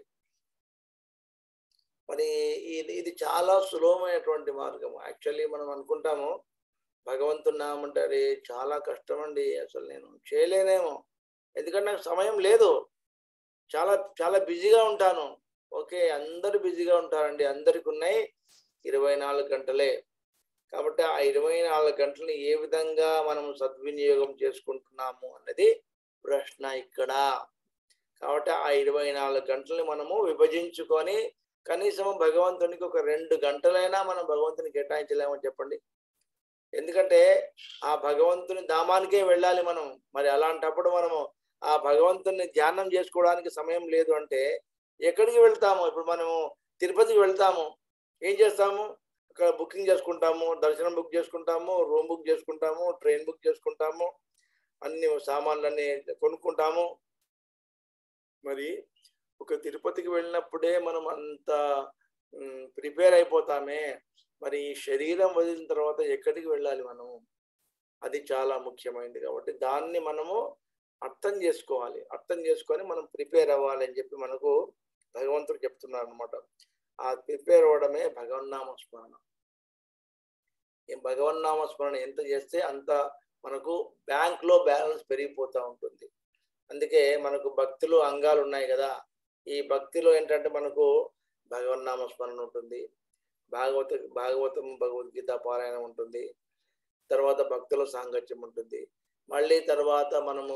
మరి ఇది ఇది చాలా సులభమైనటువంటి మార్గం యాక్చువల్లీ మనం అనుకుంటాము భగవంతుని నామం అంటే అరే చాలా కష్టం అండి అసలు నేను చేయలేనేమో ఎందుకంటే నాకు సమయం లేదు చాలా చాలా బిజీగా ఉంటాను ఓకే అందరు బిజీగా ఉంటారండి అందరికి ఉన్నాయి ఇరవై నాలుగు గంటలే కాబట్టి ఆ ఇరవై నాలుగు గంటలని ఏ విధంగా మనం సద్వినియోగం చేసుకుంటున్నాము అన్నది ప్రశ్న ఇక్కడ కాబట్టి ఆ ఇరవై నాలుగు గంటలని మనము విభజించుకొని కనీసం భగవంతునికి ఒక రెండు గంటలైనా మనం భగవంతుని కేటాయించలేమని చెప్పండి ఎందుకంటే ఆ భగవంతుని ధామానికే వెళ్ళాలి మనం మరి అలాంటప్పుడు మనము ఆ భగవంతుని ధ్యానం చేసుకోవడానికి సమయం లేదు అంటే ఎక్కడికి వెళ్తాము ఇప్పుడు మనము తిరుపతికి వెళ్తాము ఏం చేస్తాము అక్కడ బుకింగ్ చేసుకుంటాము దర్శనం బుక్ చేసుకుంటాము రూమ్ బుక్ చేసుకుంటాము ట్రైన్ బుక్ చేసుకుంటాము అన్ని సామాన్లన్నీ కొనుక్కుంటాము మరి ఒక తిరుపతికి వెళ్ళినప్పుడే మనం అంత ప్రిపేర్ అయిపోతామే మరి ఈ శరీరం వదిలిన తర్వాత ఎక్కడికి వెళ్ళాలి మనము అది చాలా ముఖ్యమైనది కాబట్టి దాన్ని మనము అర్థం చేసుకోవాలి అర్థం చేసుకొని మనం ప్రిపేర్ అవ్వాలి అని చెప్పి మనకు భగవంతుడు చెప్తున్నారు అనమాట ఆ ప్రిపేర్ అవ్వడమే భగవన్నామ స్మరణ ఈ భగవన్నామ స్మరణ ఎంత చేస్తే అంత మనకు బ్యాంక్ లో బ్యాలెన్స్ పెరిగిపోతూ ఉంటుంది అందుకే మనకు భక్తులు అంగాలు ఉన్నాయి కదా ఈ భక్తిలో ఏంటంటే మనకు భగవన్నామ స్మరణ ఉంటుంది భాగవత భాగవతం భగవద్గీత పారాయణం ఉంటుంది తర్వాత భక్తుల సాంగత్యం ఉంటుంది మళ్ళీ తర్వాత మనము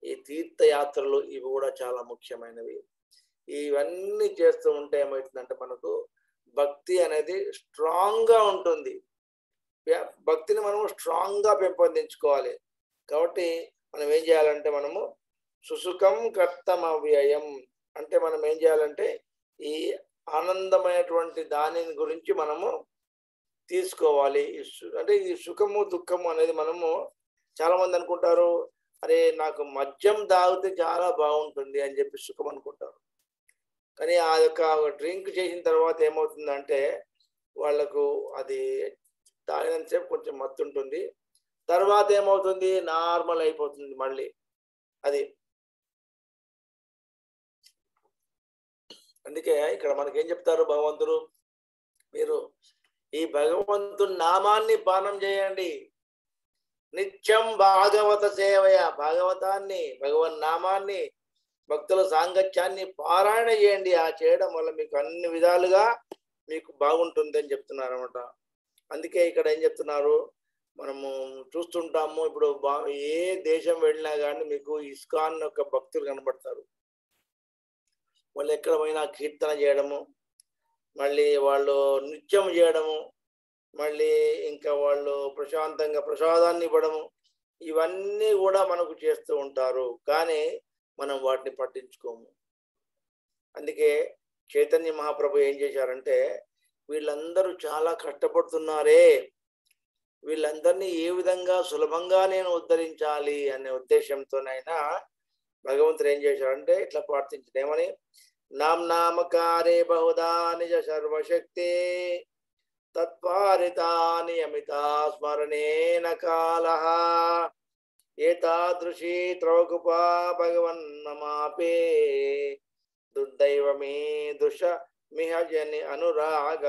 ఈ తీర్థయాత్రలు ఇవి కూడా చాలా ముఖ్యమైనవి ఇవన్నీ చేస్తూ ఉంటే ఏమవుతుందంటే మనకు భక్తి అనేది స్ట్రాంగ్ గా ఉంటుంది వ్య- భక్తిని మనము స్ట్రాంగ్ గా పెంపొందించుకోవాలి కాబట్టి మనం ఏం చేయాలంటే మనము సుసుఖం కర్తమ వ్యయం అంటే మనం ఏం చేయాలంటే ఈ ఆనందమైనటువంటి దానిని గురించి మనము తీసుకోవాలి ఈ సు- అంటే ఈ సుఖము దుఃఖము అనేది మనము చాలా మంది అనుకుంటారు అరే నాకు మద్యం తాగితే చాలా బాగుంటుంది అని చెప్పి సుఖం అనుకుంటారు కానీ ఆ యొక్క డ్రింక్ చేసిన తర్వాత ఏమవుతుందంటే వాళ్ళకు అది తాగినంతసేపు కొంచెం మత్తు ఉంటుంది తర్వాత ఏమవుతుంది నార్మల్ అయిపోతుంది మళ్ళీ అది అందుకే ఇక్కడ మనకేం చెప్తారు భగవంతుడు మీరు ఈ భగవంతుని నామాన్ని పానం చేయండి నిత్యం భాగవత సేవయ భాగవతాన్ని భగవన్ నామాన్ని భక్తుల సాంగత్యాన్ని పారాయణ చేయండి ఆ చేయడం వల్ల మీకు అన్ని విధాలుగా మీకు బాగుంటుంది అని చెప్తున్నారు అనమాట అందుకే ఇక్కడ ఏం చెప్తున్నారు మనము చూస్తుంటాము ఇప్పుడు బా ఏ దేశం వెళ్ళినా కానీ మీకు ఇస్కాన్ యొక్క భక్తులు కనబడతారు వాళ్ళు ఎక్కడ పోయినా కీర్తన చేయడము మళ్ళీ వాళ్ళు నృత్యం చేయడము మళ్ళీ ఇంకా వాళ్ళు ప్రశాంతంగా ప్రసాదాన్ని ఇవ్వడము ఇవన్నీ కూడా మనకు చేస్తూ ఉంటారు కానీ మనం వాటిని పట్టించుకోము అందుకే చైతన్య మహాప్రభు ఏం చేశారంటే వీళ్ళందరూ చాలా కష్టపడుతున్నారే వీళ్ళందరినీ ఏ విధంగా సులభంగా నేను ఉద్ధరించాలి అనే ఉద్దేశంతోనైనా భగవంతుడు ఏం చేశారంటే ఇట్లా ప్రార్థించాడు ఏమని నామ్ నామకారే బహుదా నిజ సర్వశక్తి తత్వారితాని అమితా స్మరణేన కాల ఏతాదృశీ త్రౌకుపా భగవన్ మమాపే దుర్దైవమే దుష మిహజని అనురాగ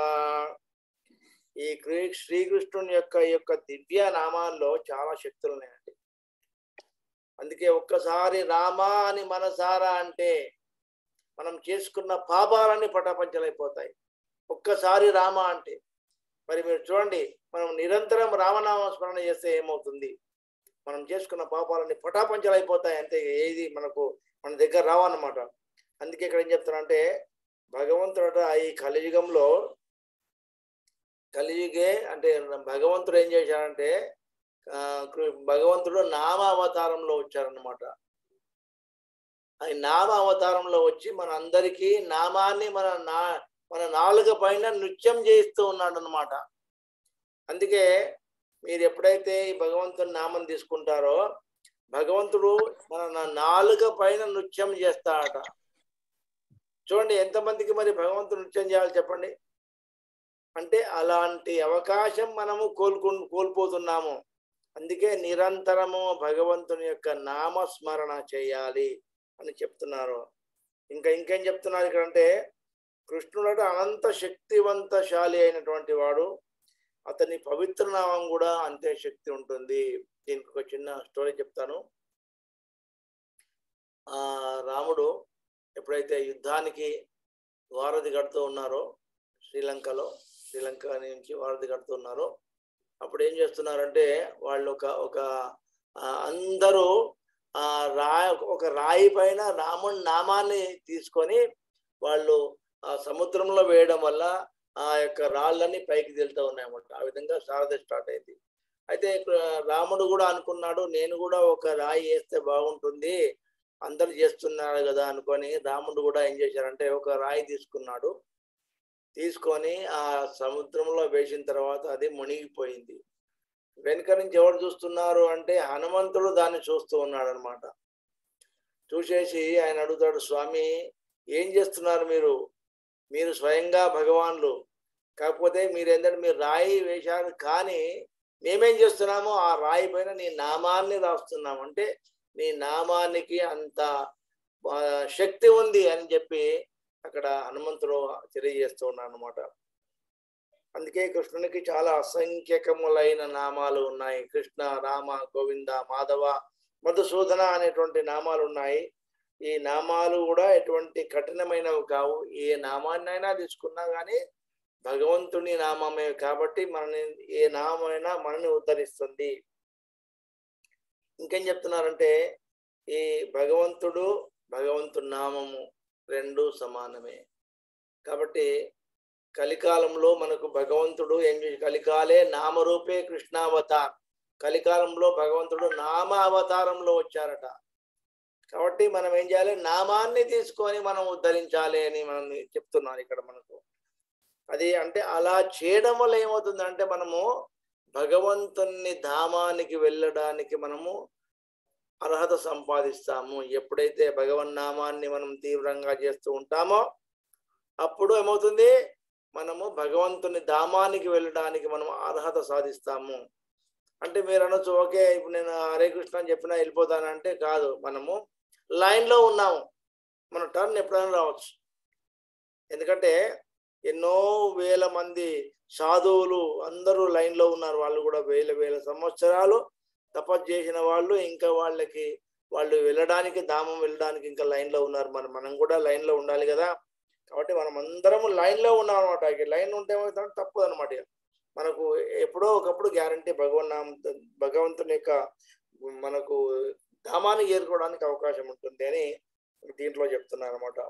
ఈ క్రీ- శ్రీకృష్ణుని యొక్క ఈ యొక్క దివ్య నామాల్లో చాలా శక్తులు ఉన్నాయండి అందుకే ఒక్కసారి రామా అని మనసారా అంటే మనం చేసుకున్న పాపాలన్నీ పటాపంచలైపోతాయి ఒక్కసారి రామ అంటే మరి మీరు చూడండి మనం నిరంతరం రామనామ స్మరణ చేస్తే ఏమవుతుంది మనం చేసుకున్న పాపాలన్నీ పటాపంచలైపోతాయి అంతే ఏది మనకు మన దగ్గర రావన్నమాట అందుకే ఇక్కడ ఏం చెప్తానంటే భగవంతుడట ఈ కలియుగంలో కలియుగే అంటే భగవంతుడు ఏం చేశాడంటే ఆ, కృ- భగవంతుడు నామ అవతారంలో వచ్చారన్నమాట ఆయన నామ అవతారంలో వచ్చి మన అందరికీ నామాన్ని మన నా మన నాలుక పైన నృత్యం చేయిస్తూ ఉన్నాడు అనమాట అందుకే మీరు ఎప్పుడైతే ఈ భగవంతుని నామం తీసుకుంటారో భగవంతుడు మన నా- నాలుక పైన నృత్యం చేస్తాడట చూడండి ఎంతమందికి మరి భగవంతుడు నృత్యం చేయాలి చెప్పండి అంటే అలాంటి అవకాశం మనము కోల్కొ కోల్పోతున్నాము అందుకే నిరంతరము భగవంతుని యొక్క నామస్మరణ చేయాలి అని చెప్తున్నారు ఇంకా ఇంకేం చెప్తున్నారు ఇక్కడ అంటే కృష్ణుడు అనంత శక్తివంతశాలి అయినటువంటి వాడు అతని పవిత్ర నామం కూడా అంతే శక్తి ఉంటుంది దీనికి ఒక చిన్న స్టోరీ చెప్తాను ఆ రాముడు ఎప్పుడైతే యుద్ధానికి వారధి కడుతూ ఉన్నారో శ్రీలంకలో శ్రీలంక నుంచి వారధి కడుతూ ఉన్నారో అప్పుడు ఏం చేస్తున్నారంటే వాళ్ళు ఒక ఒక ఆ, అందరూ ఆ రాయి ఒక రాయి పైన రాముడి నామాన్ని తీసుకొని వాళ్ళు ఆ సముద్రంలో వేయడం వల్ల ఆ యొక్క రాళ్ళన్నీ పైకి తేలుతూ ఉన్నాయన్నమాట ఆ విధంగా శారద స్టార్ట్ అయింది అయితే ఇక్కడ రాముడు కూడా అనుకున్నాడు నేను కూడా ఒక రాయి వేస్తే బాగుంటుంది అందరు చేస్తున్నారు కదా అనుకొని రాముడు కూడా ఏం చేశారంటే ఒక రాయి తీసుకున్నాడు తీసుకొని ఆ సముద్రంలో వేసిన తర్వాత అది మునిగిపోయింది వెనుక నుంచి ఎవరు చూస్తున్నారు అంటే హనుమంతుడు దాన్ని చూస్తూ ఉన్నాడు అనమాట చూసేసి ఆయన అడుగుతాడు స్వామి ఏం చేస్తున్నారు మీరు మీరు స్వయంగా భగవాన్లు కాకపోతే మీరు ఏంటంటే మీరు రాయి వేశారు కానీ మేమేం చేస్తున్నాము ఆ రాయి పైన నీ నామాన్ని రాస్తున్నాం అంటే నీ నామానికి అంత ఆ, శక్తి ఉంది అని చెప్పి అక్కడ హనుమంతుడు తెలియజేస్తూ ఉన్నాడు అనమాట అందుకే కృష్ణునికి చాలా అసంఖ్యకములైన నామాలు ఉన్నాయి కృష్ణ రామ గోవింద మాధవ మధుసూదన అనేటువంటి నామాలు ఉన్నాయి ఈ నామాలు కూడా ఎటువంటి కఠినమైనవి కావు ఏ నామాన్నైనా తీసుకున్నా కానీ భగవంతుని నామమే కాబట్టి మనని ఏ నామైనా మనని ఉద్ధరిస్తుంది ఇంకేం చెప్తున్నారంటే ఈ భగవంతుడు భగవంతుడి నామము రెండు సమానమే కాబట్టి కలికాలంలో మనకు భగవంతుడు ఏం చేసి కలికాలే నామరూపే కృష్ణావతార్ కలికాలంలో భగవంతుడు నామ అవతారంలో వచ్చారట కాబట్టి మనం ఏం చేయాలి నామాన్ని తీసుకొని మనం ఉద్ధరించాలి అని మనం చెప్తున్నాను ఇక్కడ మనకు అది అంటే అలా చేయడం వల్ల ఏమవుతుందంటే మనము భగవంతుని ధామానికి వెళ్ళడానికి మనము అర్హత సంపాదిస్తాము ఎప్పుడైతే భగవన్ నామాన్ని మనం తీవ్రంగా చేస్తూ ఉంటామో అప్పుడు ఏమవుతుంది మనము భగవంతుని ధామానికి వెళ్ళడానికి మనం అర్హత సాధిస్తాము అంటే మీరు అనొచ్చు ఓకే ఇప్పుడు నేను హరే కృష్ణ అని చెప్పినా వెళ్ళిపోతానంటే కాదు మనము లైన్లో ఉన్నాము మన టర్న్ ఎప్పుడైనా రావచ్చు ఎందుకంటే ఎన్నో వేల మంది సాధువులు అందరూ లైన్లో ఉన్నారు వాళ్ళు కూడా వేల వేల సంవత్సరాలు తపస్సు చేసిన వాళ్ళు ఇంకా వాళ్ళకి వాళ్ళు వెళ్ళడానికి ధామం వెళ్ళడానికి ఇంకా లైన్లో ఉన్నారు మరి మనం కూడా లైన్లో ఉండాలి కదా కాబట్టి మనం అందరం లైన్లో ఉన్నాం అనమాట ఇక లైన్ ఉంటే ఏమవుతుందంటే తప్పదు అనమాట ఇక మనకు ఎప్పుడో ఒకప్పుడు గ్యారంటీ భగవన్ నామ భగవంతుని యొక్క మనకు ధామాన్ని చేరుకోవడానికి అవకాశం ఉంటుంది అని దీంట్లో చెప్తున్నారు అనమాట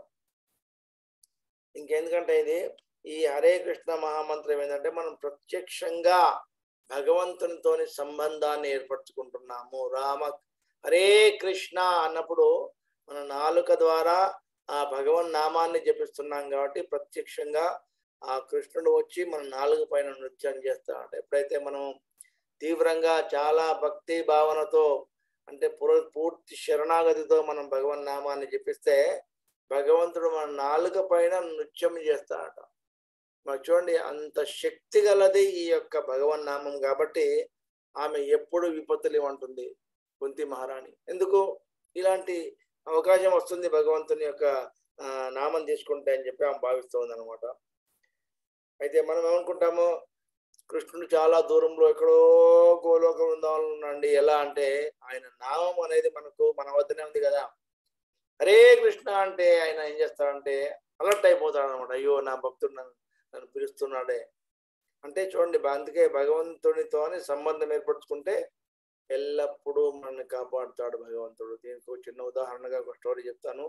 ఇంకెందుకంటే ఇది ఈ హరే కృష్ణ మహామంత్రం ఏంటంటే మనం ప్రత్యక్షంగా భగవంతునితోని సంబంధాన్ని ఏర్పరచుకుంటున్నాము రామ హరే కృష్ణ అన్నప్పుడు మన నాలుక ద్వారా ఆ భగవన్ నామాన్ని జపిస్తున్నాం కాబట్టి ప్రత్యక్షంగా ఆ కృష్ణుడు వచ్చి మన నాలుగు పైన నృత్యం చేస్తాడు ఎప్పుడైతే మనం తీవ్రంగా చాలా భక్తి భావనతో అంటే పుర పూర్తి శరణాగతితో మనం భగవన్ నామాన్ని జపిస్తే భగవంతుడు మన నాలుక పైన నృత్యం చేస్తాడట మరి చూడండి అంత శక్తి గలది ఈ యొక్క భగవన్ నామం కాబట్టి ఆమె ఎప్పుడు విపత్తులు ఇవ్వంటుంది కుంతి మహారాణి ఎందుకు ఇలాంటి అవకాశం వస్తుంది భగవంతుని యొక్క నామం తీసుకుంటే అని చెప్పి ఆమె భావిస్తుంది అనమాట అయితే మనం ఏమనుకుంటాము కృష్ణుడు చాలా దూరంలో ఎక్కడో గోలోక బృందావనం ఉన్నాండి ఎలా అంటే ఆయన నామం అనేది మనకు మన వద్దనే ఉంది కదా హరే కృష్ణ అంటే ఆయన ఏం చేస్తాడంటే అలర్ట్ అయిపోతాడు అనమాట అయ్యో నా భక్తుడు నన్ను నన్ను పిలుస్తున్నాడే అంటే చూడండి అందుకే భగవంతునితోని సంబంధం ఏర్పరచుకుంటే ఎల్లప్పుడూ మనల్ని కాపాడుతాడు భగవంతుడు దీనికి ఒక చిన్న ఉదాహరణగా ఒక స్టోరీ చెప్తాను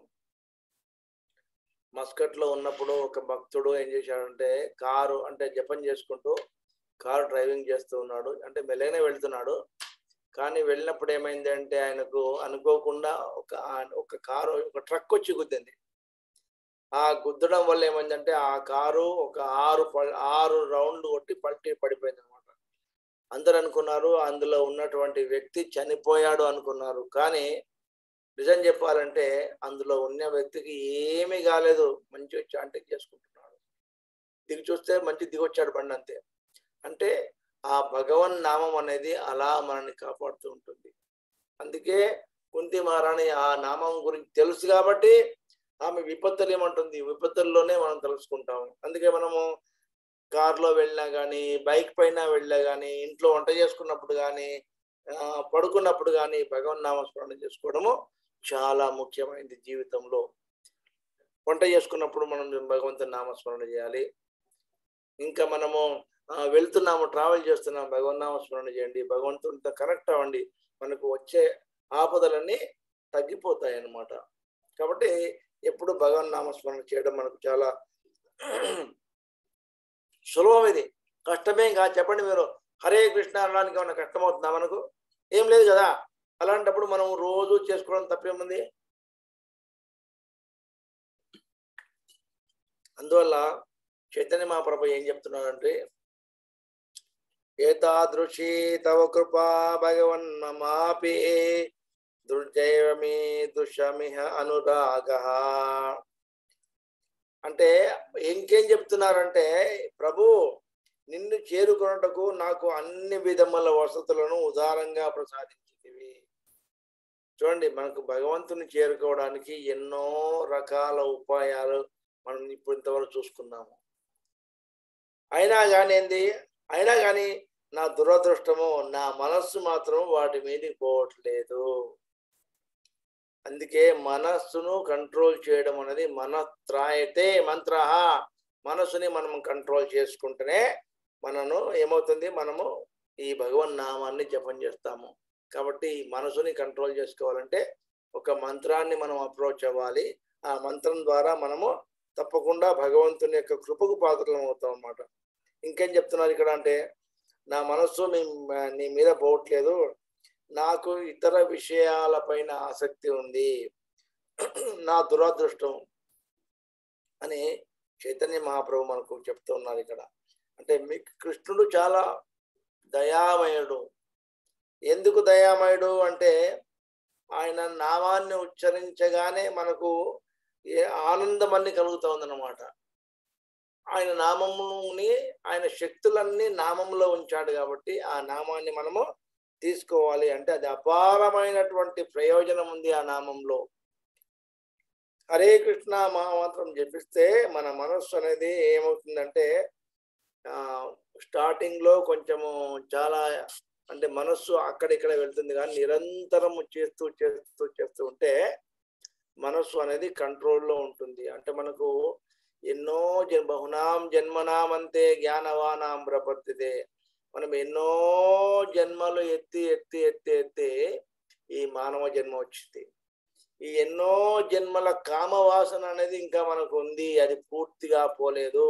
మస్కట్ లో ఉన్నప్పుడు ఒక భక్తుడు ఏం చేశాడంటే కారు అంటే జపం చేసుకుంటూ కారు డ్రైవింగ్ చేస్తూ ఉన్నాడు అంటే మెల్లగానే వెళ్తున్నాడు కానీ వెళ్ళినప్పుడు ఏమైంది అంటే ఆయనకు అనుకోకుండా ఒక ఒక కారు ఒక ట్రక్ వచ్చి గుద్దింది ఆ గుద్దడం వల్ల ఏమైందంటే ఆ కారు ఒక ఆరు ఆరు రౌండ్లు కొట్టి పల్టీ పడిపోయింది అనమాట అందరు అనుకున్నారు అందులో ఉన్నటువంటి వ్యక్తి చనిపోయాడు అనుకున్నారు కానీ నిజం చెప్పాలంటే అందులో ఉన్న వ్యక్తికి ఏమీ కాలేదు మంచి చాంటింగ్ చేసుకుంటున్నాడు దిగి చూస్తే మంచి దిగొచ్చాడు బండి అంతే అంటే ఆ భగవన్ నామం అనేది అలా మనల్ని కాపాడుతూ ఉంటుంది అందుకే కుంతి మహారాణి ఆ నామం గురించి తెలుసు కాబట్టి ఆమె విపత్తులు ఏమంటుంది విపత్తుల్లోనే మనం తెలుసుకుంటాం అందుకే మనము కార్లో వెళ్ళినా కానీ బైక్ పైన వెళ్ళినా కానీ ఇంట్లో వంట చేసుకున్నప్పుడు కానీ పడుకున్నప్పుడు కానీ భగవన్ నామస్మరణ చేసుకోవడము చాలా ముఖ్యమైనది జీవితంలో వంట చేసుకున్నప్పుడు మనం భగవంతుని నామస్మరణ చేయాలి ఇంకా మనము వెళ్తున్నాము ట్రావెల్ చేస్తున్నాం భగవన్ నామస్మరణ చేయండి భగవంతునితో కనెక్ట్ అవ్వండి మనకు వచ్చే ఆపదలన్నీ తగ్గిపోతాయి అన్నమాట కాబట్టి ఎప్పుడు భగవన్ నామస్మరణ చేయడం మనకు చాలా సులభం ఇది కష్టమేం కాదు చెప్పండి మీరు హరే కృష్ణ అనడానికి ఏమైనా కష్టమవుతుందా మనకు ఏం లేదు కదా అలాంటప్పుడు మనం రోజు చేసుకోవడం తప్పేముంది అందువల్ల చైతన్య మహాప్రభు ఏం చెప్తున్నాడంటే ఏతాదృశీ తవ కృపా భగవన్ మమాపి దుర్జైవమి దుషమిహ అనురాగ అంటే ఇంకేం చెప్తున్నారంటే ప్రభు నిన్ను చేరుకున్నటకు నాకు అన్ని విధముల వసతులను ఉదారంగా ప్రసాదించితివి చూడండి మనకు భగవంతుని చేరుకోవడానికి ఎన్నో రకాల ఉపాయాలు మనం ఇప్పుడు ఇంతవరకు చూసుకున్నాము అయినా కానీ ఏంది అయినా కానీ నా దురదృష్టము నా మనస్సు మాత్రం వాటి మీదకి పోవట్లేదు అందుకే మనస్సును కంట్రోల్ చేయడం అనేది మనత్రాయతే మంత్ర మనసుని మనం కంట్రోల్ చేసుకుంటేనే మనను ఏమవుతుంది మనము ఈ భగవన్ నామాన్ని జపం చేస్తాము కాబట్టి ఈ మనసుని కంట్రోల్ చేసుకోవాలంటే ఒక మంత్రాన్ని మనం అప్రోచ్ అవ్వాలి ఆ మంత్రం ద్వారా మనము తప్పకుండా భగవంతుని యొక్క కృపకు పాత్రలం అవుతాం అన్నమాట ఇంకేం చెప్తున్నారు ఇక్కడ అంటే నా మనస్సు మీ నీ మీద పోవట్లేదు నాకు ఇతర విషయాలపైన ఆసక్తి ఉంది నా దురదృష్టం అని చైతన్య మహాప్రభు మనకు చెప్తూ ఉన్నారు ఇక్కడ అంటే మీ కృష్ణుడు చాలా దయామయుడు ఎందుకు దయామయుడు అంటే ఆయన నామాన్ని ఉచ్చరించగానే మనకు ఏ ఆనందం అన్ని కలుగుతా ఉందన్నమాట ఆయన నామముని ఆయన శక్తులన్నీ నామంలో ఉంచాడు కాబట్టి ఆ నామాన్ని మనము తీసుకోవాలి అంటే అది అపారమైనటువంటి ప్రయోజనం ఉంది ఆ నామంలో హరే కృష్ణ మహామంత్రం జపిస్తే మన మనస్సు అనేది ఏమవుతుందంటే ఆ స్టార్టింగ్ లో కొంచెము చాలా అంటే మనస్సు అక్కడిక్కడ వెళ్తుంది కానీ నిరంతరము చేస్తూ చేస్తూ చేస్తూ ఉంటే మనస్సు అనేది కంట్రోల్లో ఉంటుంది అంటే మనకు ఎన్నో జన్ బహునాం జన్మనాం అంతే జ్ఞానవానాం ప్రపత్తితే మనం ఎన్నో జన్మలు ఎత్తి ఎత్తి ఎత్తి ఎత్తి ఈ మానవ జన్మ వచ్చింది ఈ ఎన్నో జన్మల కామవాసన అనేది ఇంకా మనకు ఉంది అది పూర్తిగా పోలేదు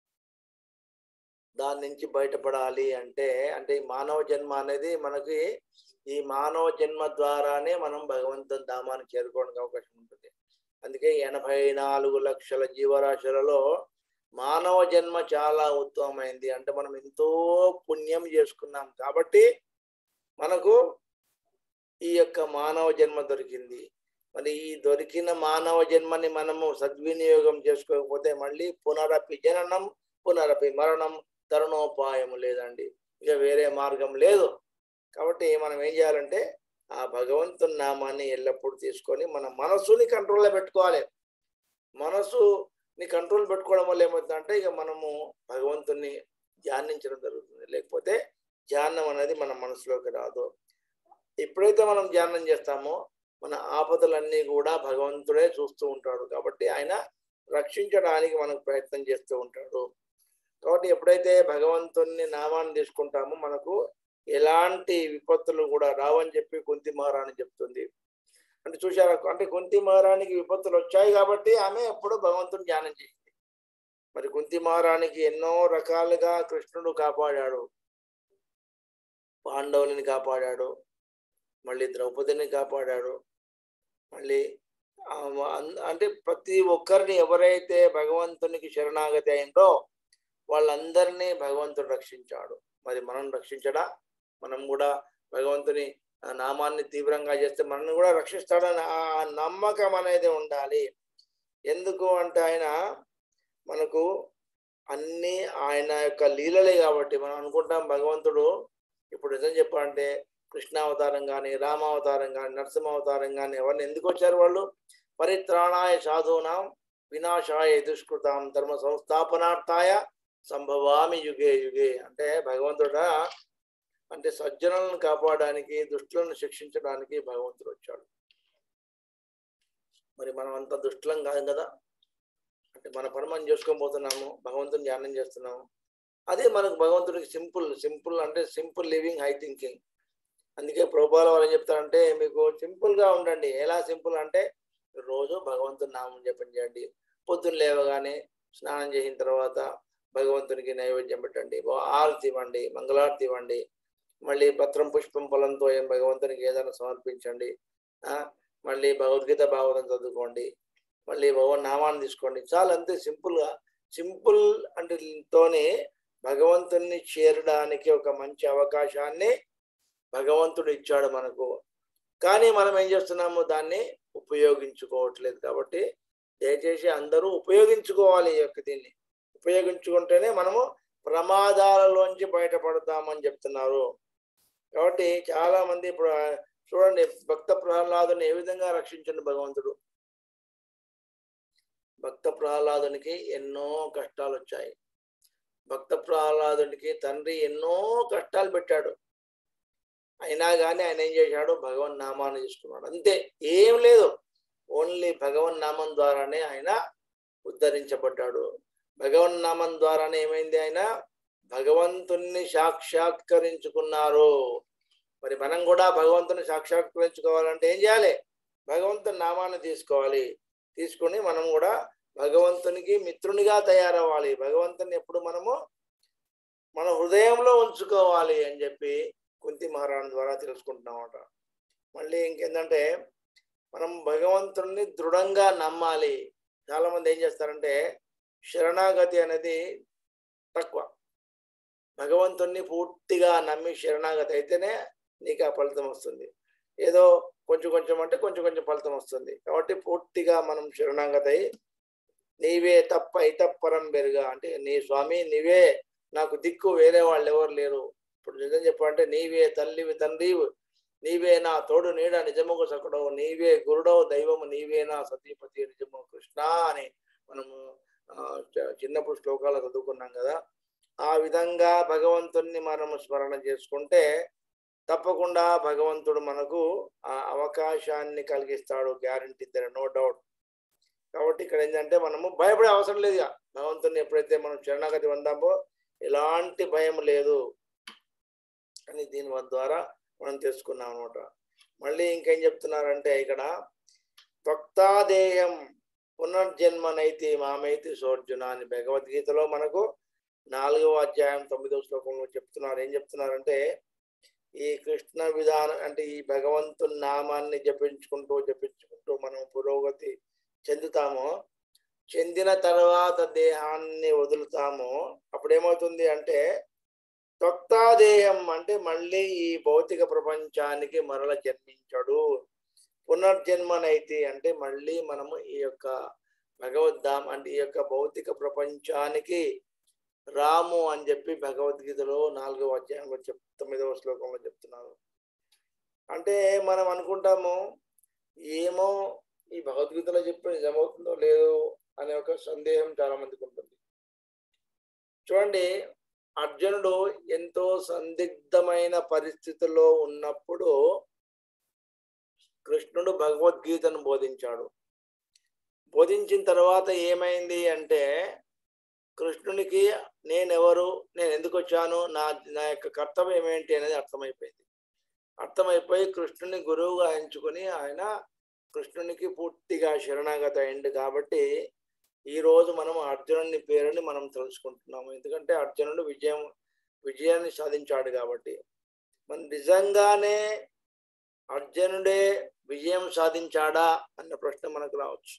దాని నుంచి బయటపడాలి అంటే అంటే ఈ మానవ జన్మ అనేది మనకి ఈ మానవ జన్మ ద్వారానే మనం భగవంతుని ధామాన్ని చేరుకోవడానికి అవకాశం ఉంటుంది అందుకే ఎనభై నాలుగు లక్షల జీవరాశులలో మానవ జన్మ చాలా ఉత్తమమైంది అంటే మనం ఎంతో పుణ్యం చేసుకున్నాం కాబట్టి మనకు ఈ యొక్క మానవ జన్మ దొరికింది మరి ఈ దొరికిన మానవ జన్మని మనము సద్వినియోగం చేసుకోకపోతే మళ్ళీ పునరపి జననం పునరపి మరణం తరుణోపాయము లేదండి ఇక వేరే మార్గం లేదు కాబట్టి మనం ఏం చేయాలంటే ఆ భగవంతుని నామాన్ని ఎల్లప్పుడూ తీసుకొని మన మనసుని కంట్రోల్లో పెట్టుకోవాలి మనసుని కంట్రోల్ పెట్టుకోవడం వల్ల ఏమవుతుందంటే ఇక మనము భగవంతుని ధ్యానించడం జరుగుతుంది లేకపోతే ధ్యానం అనేది మన మనసులోకి రాదు ఎప్పుడైతే మనం ధ్యానం చేస్తామో మన ఆపదలన్నీ కూడా భగవంతుడే చూస్తూ ఉంటాడు కాబట్టి ఆయన రక్షించడానికి మనకు ప్రయత్నం చేస్తూ ఉంటాడు కాబట్టి ఎప్పుడైతే భగవంతుని నామాన్ని తీసుకుంటామో మనకు ఎలాంటి విపత్తులు కూడా రావని చెప్పి కుంతి మహారాణి చెప్తుంది అంటే చూశారా అంటే కుంతి మహారాణికి విపత్తులు వచ్చాయి కాబట్టి ఆమె ఎప్పుడు భగవంతుని ధ్యానం చేసింది మరి కుంతి మహారాణికి ఎన్నో రకాలుగా కృష్ణుడు కాపాడాడు పాండవులని కాపాడాడు మళ్ళీ ద్రౌపదిని కాపాడాడు మళ్ళీ అంటే ప్రతి ఒక్కరిని ఎవరైతే భగవంతునికి శరణాగతి అయిందో వాళ్ళందరినీ భగవంతుడు రక్షించాడు మరి మనం రక్షించడా మనం కూడా భగవంతుని నామాన్ని తీవ్రంగా చేస్తే మనల్ని కూడా రక్షిస్తాడని ఆ నమ్మకం అనేది ఉండాలి ఎందుకు అంటే ఆయన మనకు అన్ని ఆయన యొక్క లీలలే కాబట్టి మనం అనుకుంటాం భగవంతుడు ఇప్పుడు నిజం చెప్పాలంటే కృష్ణావతారం కానీ రామావతారం కానీ నరసింహావతారం కానీ ఎవరిని ఎందుకు వచ్చారు వాళ్ళు పరిత్రాణాయ సాధూనాం వినాశాయ దుష్కృతాం ధర్మ సంస్థాపనార్థాయ సంభవామి యుగే యుగే అంటే భగవంతుడా అంటే సజ్జనులను కాపాడడానికి దుష్టులను శిక్షించడానికి భగవంతుడు వచ్చాడు మరి మనం అంత దుష్టులం కాదు కదా అంటే మన పని మనం చేసుకొని పోతున్నాము భగవంతుని ధ్యానం చేస్తున్నాము అదే మనకు భగవంతుడికి సింపుల్ సింపుల్ అంటే సింపుల్ లివింగ్ హై థింకింగ్ అందుకే ప్రభుపాల వాళ్ళు ఏం చెప్తారంటే మీకు సింపుల్ గా ఉండండి ఎలా సింపుల్ అంటే రోజు భగవంతుని నామం జపం చేయండి పొద్దున్న లేవగానే స్నానం చేసిన తర్వాత భగవంతునికి నైవేద్యం పెట్టండి ఆరతి ఇవ్వండి మంగళారతి ఇవ్వండి మళ్ళీ పత్రం పుష్పం పొలంతో ఏం భగవంతునికి ఏదైనా సమర్పించండి మళ్ళీ భగవద్గీత భాగవతం చదువుకోండి మళ్ళీ భగవన్ నామాన్ని తీసుకోండి చాలా అంతే సింపుల్గా సింపుల్ అంటే తోనే భగవంతుని చేరడానికి ఒక మంచి అవకాశాన్ని భగవంతుడు ఇచ్చాడు మనకు కానీ మనం ఏం చేస్తున్నాము దాన్ని ఉపయోగించుకోవట్లేదు కాబట్టి దయచేసి అందరూ ఉపయోగించుకోవాలి ఈ యొక్క దీన్ని ఉపయోగించుకుంటేనే మనము ప్రమాదాలలోంచి బయటపడతామని చెప్తున్నారు కాబట్టి చాలా మంది ఇప్పుడు చూడండి భక్త ప్రహ్లాదుని ఏ విధంగా రక్షించండి భగవంతుడు భక్త ప్రహ్లాదునికి ఎన్నో కష్టాలు వచ్చాయి భక్త ప్రహ్లాదునికి తండ్రి ఎన్నో కష్టాలు పెట్టాడు అయినా కానీ ఆయన ఏం చేశాడు భగవన్ నామాన్ని తీసుకున్నాడు అంతే ఏం లేదు ఓన్లీ భగవన్ నామం ద్వారానే ఆయన ఉద్ధరించబడ్డాడు భగవన్ నామం ద్వారానే ఏమైంది ఆయన భగవంతుణ్ణి సాక్షాత్కరించుకున్నారు మరి మనం కూడా భగవంతుని సాక్షాత్కరించుకోవాలంటే ఏం చేయాలి భగవంతుని నామాన్ని తీసుకోవాలి తీసుకొని మనం కూడా భగవంతునికి మిత్రునిగా తయారవ్వాలి భగవంతుని ఎప్పుడు మనము మన హృదయంలో ఉంచుకోవాలి అని చెప్పి కుంతి మహారాణి ద్వారా తెలుసుకుంటున్నామట మళ్ళీ ఇంకేంటంటే మనం భగవంతుడిని దృఢంగా నమ్మాలి చాలా మంది ఏం చేస్తారంటే శరణాగతి అనేది తక్కువ భగవంతుణ్ణి పూర్తిగా నమ్మి శరణాగతి అయితేనే నీకు ఆ ఫలితం వస్తుంది ఏదో కొంచెం కొంచెం అంటే కొంచెం కొంచెం ఫలితం వస్తుంది కాబట్టి పూర్తిగా మనం శరణాగతి అయి నీవే తప్ప ఇతప్పరం బెరుగా అంటే నీ స్వామి నీవే నాకు దిక్కు వేరే వాళ్ళు ఎవరు లేరు ఇప్పుడు నిజం చెప్పాలంటే నీవే తల్లివి తండ్రివి నీవే నా తోడు నీడ నిజముకు సకుడవు నీవే గురుడవు దైవము నీవే నా సతీపతి నిజము కృష్ణ అని మనము ఆ, చ- చిన్నప్పుడు శ్లోకాలు చదువుకున్నాం కదా ఆ విధంగా భగవంతుణ్ణి మనము స్మరణ చేసుకుంటే తప్పకుండా భగవంతుడు మనకు ఆ అవకాశాన్ని కలిగిస్తాడు గ్యారంటీ నో డౌట్ కాబట్టి ఇక్కడ ఏంటంటే మనము భయపడే అవసరం లేదు ఇక. భగవంతుని ఎప్పుడైతే మనం శరణాగతి పొందామో ఎలాంటి భయం లేదు అని దీని ద్వారా మనం తెలుసుకున్నాం అనమాట మళ్ళీ ఇంకేం చెప్తున్నారంటే ఇక్కడ త్వక్తాదేయం పునర్జన్మనైతి మామైతి సోర్జున అని భగవద్గీతలో మనకు నాలుగవ అధ్యాయం తొమ్మిదవ శ్లోకంలో చెప్తున్నారు ఏం చెప్తున్నారంటే ఈ కృష్ణ విధానం అంటే ఈ భగవంతుని నామాన్ని జపించుకుంటూ జపించుకుంటూ మనం పురోగతి చెందుతామో చెందిన తర్వాత దేహాన్ని వదులుతామో అప్పుడు ఏమవుతుంది అంటే త్వక్తాదేహం అంటే మళ్ళీ ఈ భౌతిక ప్రపంచానికి మరల జన్మించడు పునర్జన్మనైతి అంటే మళ్ళీ మనము ఈ యొక్క భగవద్ధాం అంటే ఈ యొక్క భౌతిక ప్రపంచానికి రాము అని చెప్పి భగవద్గీతలో నాలుగవ అధ్యాయంలో చెప్ తొమ్మిదవ శ్లోకంలో చెప్తున్నారు అంటే మనం అనుకుంటాము ఏమో ఈ భగవద్గీతలో చెప్పి నిజమవుతుందో లేదో అనే ఒక సందేహం చాలా మందికి ఉంటుంది చూడండి అర్జునుడు ఎంతో సందిగ్ధమైన పరిస్థితుల్లో ఉన్నప్పుడు కృష్ణుడు భగవద్గీతను బోధించాడు బోధించిన తర్వాత ఏమైంది అంటే కృష్ణునికి నేనెవరు నేను ఎందుకు వచ్చాను నా నా యొక్క కర్తవ్యం ఏంటి అనేది అర్థమైపోయింది అర్థమైపోయి కృష్ణుని గురువుగా ఎంచుకొని ఆయన కృష్ణునికి పూర్తిగా శరణాగత అయింది కాబట్టి ఈ రోజు మనం అర్జునుని పేరుని మనం తెలుసుకుంటున్నాము ఎందుకంటే అర్జునుడు విజయం విజయాన్ని సాధించాడు కాబట్టి మన నిజంగానే అర్జునుడే విజయం సాధించాడా అన్న ప్రశ్న మనకు రావచ్చు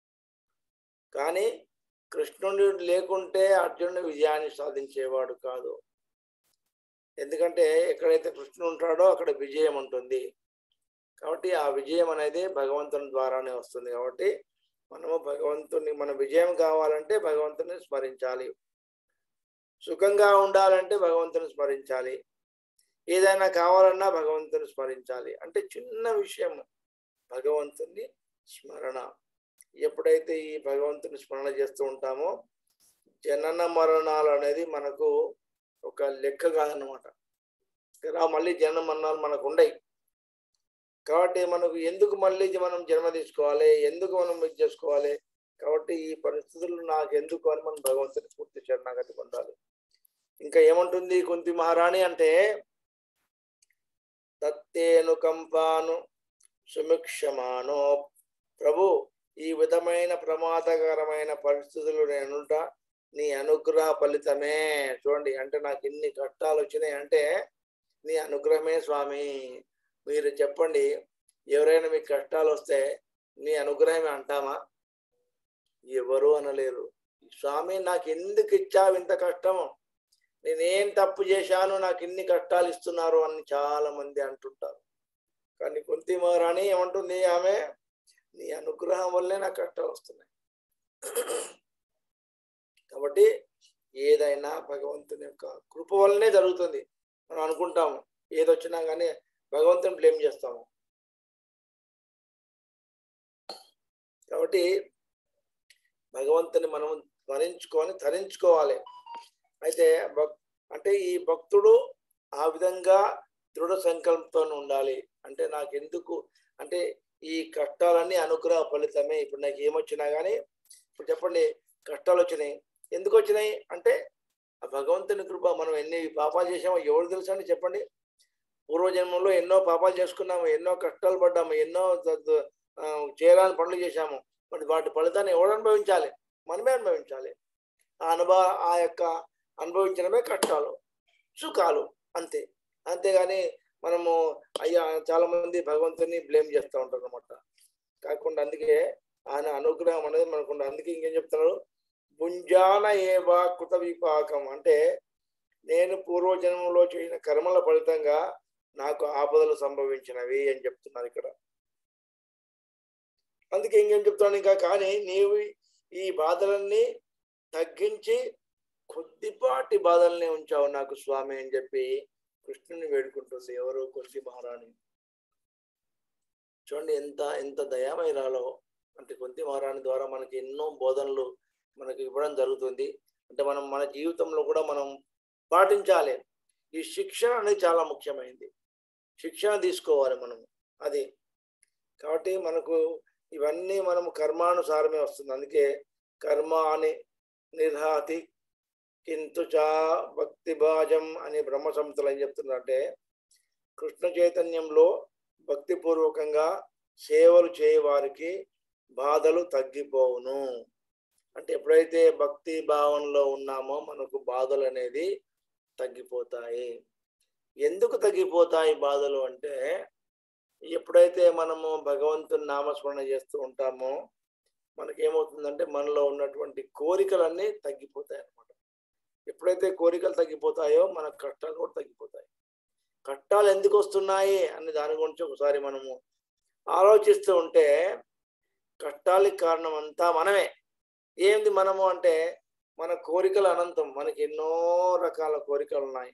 కానీ కృష్ణుడు లేకుంటే అర్జునుడు విజయాన్ని సాధించేవాడు కాదు ఎందుకంటే ఎక్కడైతే కృష్ణుడు ఉంటాడో అక్కడ విజయం ఉంటుంది కాబట్టి ఆ విజయం అనేది భగవంతుని ద్వారానే వస్తుంది కాబట్టి మనము భగవంతుని మన విజయం కావాలంటే భగవంతుని స్మరించాలి సుఖంగా ఉండాలంటే భగవంతుని స్మరించాలి ఏదైనా కావాలన్నా భగవంతుని స్మరించాలి అంటే చిన్న విషయం భగవంతుని స్మరణ ఎప్పుడైతే ఈ భగవంతుని స్మరణ చేస్తూ ఉంటామో జనన మరణాలు అనేది మనకు ఒక లెక్క కాదనమాట రా మళ్ళీ జనన మరణాలు మనకు ఉండయి కాబట్టి మనకు ఎందుకు మళ్ళీ మనం జన్మ తీసుకోవాలి ఎందుకు మనం ఇది చేసుకోవాలి కాబట్టి ఈ పరిస్థితులు నాకు ఎందుకు అని మనం భగవంతుని పూర్తి శరణాగతి పొందాలి ఇంకా ఏముంటుంది కుంతి మహారాణి అంటే తత్తేను కంపాను సుమిక్షమానో ప్రభు ఈ విధమైన ప్రమాదకరమైన పరిస్థితులు నేనుంట నీ అనుగ్రహ ఫలితమే చూడండి అంటే నాకు ఇన్ని కష్టాలు వచ్చినాయి అంటే నీ అనుగ్రహమే స్వామి మీరు చెప్పండి ఎవరైనా మీకు కష్టాలు వస్తే నీ అనుగ్రహమే అంటామా ఎవరు అనలేరు స్వామి నాకు ఎందుకు ఇచ్చావు ఇంత కష్టము నేనేం తప్పు చేశాను నాకు ఇన్ని కష్టాలు ఇస్తున్నారు అని చాలా మంది అంటుంటారు కానీ కుంతి మహారాణి ఏమంటుంది ఆమె నీ అనుగ్రహం వల్లే నాకు కష్టాలు వస్తున్నాయి కాబట్టి ఏదైనా భగవంతుని యొక్క కృప వల్లనే జరుగుతుంది మనం అనుకుంటాము ఏదొచ్చినా కానీ భగవంతుని బ్లేమ్ చేస్తాము కాబట్టి భగవంతుని మనం స్మరించుకొని ధరించుకోవాలి అయితే భక్ అంటే ఈ భక్తుడు ఆ విధంగా దృఢ సంకల్పంతో ఉండాలి అంటే నాకు ఎందుకు అంటే ఈ కష్టాలన్నీ అనుగ్రహ ఫలితమే ఇప్పుడు నాకు ఏమొచ్చినా కానీ ఇప్పుడు చెప్పండి కష్టాలు వచ్చినాయి ఎందుకు వచ్చినాయి అంటే ఆ భగవంతుని కృప మనం ఎన్ని పాపాలు చేసామో ఎవరు తెలుసు అండి చెప్పండి పూర్వజన్మంలో ఎన్నో పాపాలు చేసుకున్నాము ఎన్నో కష్టాలు పడ్డాము ఎన్నో ద- ద- ఆ, చేయరాని పనులు చేశాము మరి వాటి ఫలితాన్ని ఎవరు అనుభవించాలి మనమే అనుభవించాలి ఆ అనుభవ ఆ యొక్క అనుభవించడమే కష్టాలు సుఖాలు అంతే అంతేగాని మనము అయ్యా చాలా మంది భగవంతుని బ్లేమ్ చేస్తూ ఉంటారు అనమాట కాకుండా అందుకే ఆయన అనుగ్రహం అనేది మనకు ఉండదు. అందుకే ఇంకేం చెప్తున్నారు భుంజాన ఏవా కృత విపాకం అంటే నేను పూర్వజన్మలో చేసిన కర్మల ఫలితంగా నాకు ఆపదలు సంభవించినవి అని చెప్తున్నారు ఇక్కడ అందుకే ఇంకేం చెప్తాను ఇంకా కానీ నీవు ఈ బాధలన్నీ తగ్గించి కొద్దిపాటి బాధల్ని ఉంచావు నాకు స్వామి అని చెప్పి కృష్ణుని వేడుకుంటుంది ఎవరు కొంతి మహారాణి చూడండి ఎంత ఎంత దయామయురాలో అంటే కొంతి మహారాణి ద్వారా మనకి ఎన్నో బోధనలు మనకి ఇవ్వడం జరుగుతుంది అంటే మనం మన జీవితంలో కూడా మనం పాటించాలి ఈ శిక్షణ అనేది చాలా ముఖ్యమైనది శిక్షణ తీసుకోవాలి మనం అది కాబట్టి మనకు ఇవన్నీ మనము కర్మానుసారమే వస్తుంది అందుకే కర్మ అని నిర్హాతి కింతు చా భక్తి భాజం అని బ్రహ్మ సంస్థలు ఏం చెప్తున్నారంటే కృష్ణ చైతన్యంలో భక్తిపూర్వకంగా సేవలు చేయవారికి బాధలు తగ్గిపోవును అంటే ఎప్పుడైతే భక్తి భావంలో ఉన్నామో మనకు బాధలు అనేది తగ్గిపోతాయి ఎందుకు తగ్గిపోతాయి బాధలు అంటే ఎప్పుడైతే మనము భగవంతుని నామస్మరణ చేస్తూ ఉంటామో మనకేమవుతుందంటే మనలో ఉన్నటువంటి కోరికలన్నీ తగ్గిపోతాయి అన్నమాట ఎప్పుడైతే కోరికలు తగ్గిపోతాయో మన కష్టాలు కూడా తగ్గిపోతాయి కష్టాలు ఎందుకు వస్తున్నాయి అనే దాని గురించి ఒకసారి మనము ఆలోచిస్తూ ఉంటే కష్టాలకి కారణం అంతా మనమే ఏంది మనము అంటే మన కోరికలు అనంతం మనకి ఎన్నో రకాల కోరికలు ఉన్నాయి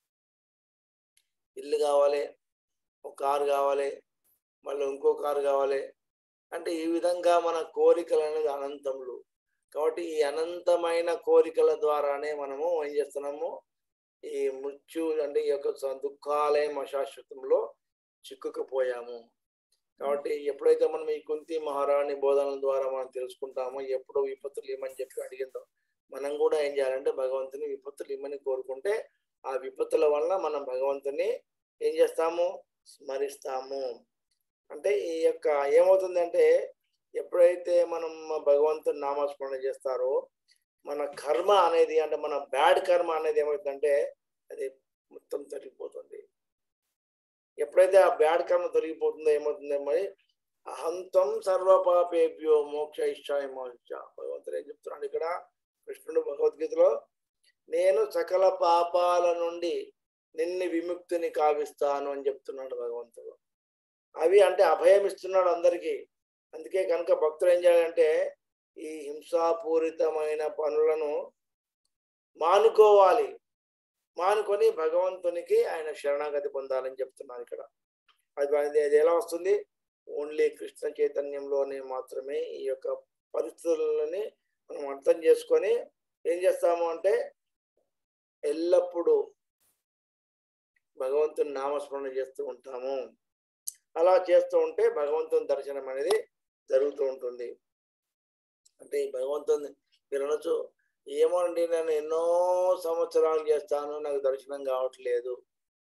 ఇల్లు కావాలి ఒక కారు కావాలి మళ్ళీ ఇంకో కారు కావాలి అంటే ఈ విధంగా మన కోరికలు అనేది అనంతములు కాబట్టి ఈ అనంతమైన కోరికల ద్వారానే మనము ఏం చేస్తున్నాము ఈ మృత్యు అంటే ఈ యొక్క స- దుఃఖాలయం అశాశ్వతంలో చిక్కుకుపోయాము కాబట్టి ఎప్పుడైతే మనం ఈ కుంతి మహారాణి బోధనల ద్వారా మనం తెలుసుకుంటామో ఎప్పుడు విపత్తులు ఇమ్మని చెప్పి అడిగిందో మనం కూడా ఏం చేయాలంటే భగవంతుని విపత్తులు ఇమ్మని కోరుకుంటే ఆ విపత్తుల వల్ల మనం భగవంతుని ఏం చేస్తాము స్మరిస్తాము అంటే ఈ యొక్క ఏమవుతుందంటే ఎప్పుడైతే మనం భగవంతుని నామస్మరణ చేస్తారో మన కర్మ అనేది అంటే మన బ్యాడ్ కర్మ అనేది ఏమవుతుందంటే అది మొత్తం తొలగిపోతుంది ఎప్పుడైతే ఆ బ్యాడ్ కర్మ తొలగిపోతుందో ఏమవుతుందో మరి అహంతం సర్వపాపేభ్యో మోక్ష ఇష్టాయ మోక్ష భగవంతుడు ఏం చెప్తున్నాడు ఇక్కడ కృష్ణుడు భగవద్గీతలో నేను సకల పాపాల నుండి నిన్ను విముక్తిని కావిస్తాను అని చెప్తున్నాడు భగవంతుడు అవి అంటే అభయం ఇస్తున్నాడు అందరికీ అందుకే కనుక భక్తులు ఏం చేయాలంటే ఈ హింసాపూరితమైన పనులను మానుకోవాలి మానుకొని భగవంతునికి ఆయన శరణాగతి పొందాలని చెప్తున్నారు ఇక్కడ అది అది అది ఎలా వస్తుంది ఓన్లీ కృష్ణ చైతన్యంలోనే మాత్రమే ఈ యొక్క పరిస్థితులని మనం అర్థం చేసుకొని ఏం చేస్తాము అంటే ఎల్లప్పుడూ భగవంతుని నామస్మరణ చేస్తూ ఉంటాము అలా చేస్తూ ఉంటే భగవంతుని దర్శనం అనేది జరుగుతూ ఉంటుంది అంటే ఈ భగవంతుని మీరు అనొచ్చు ఏమోనండి నేను ఎన్నో సంవత్సరాలు చేస్తాను నాకు దర్శనం కావట్లేదు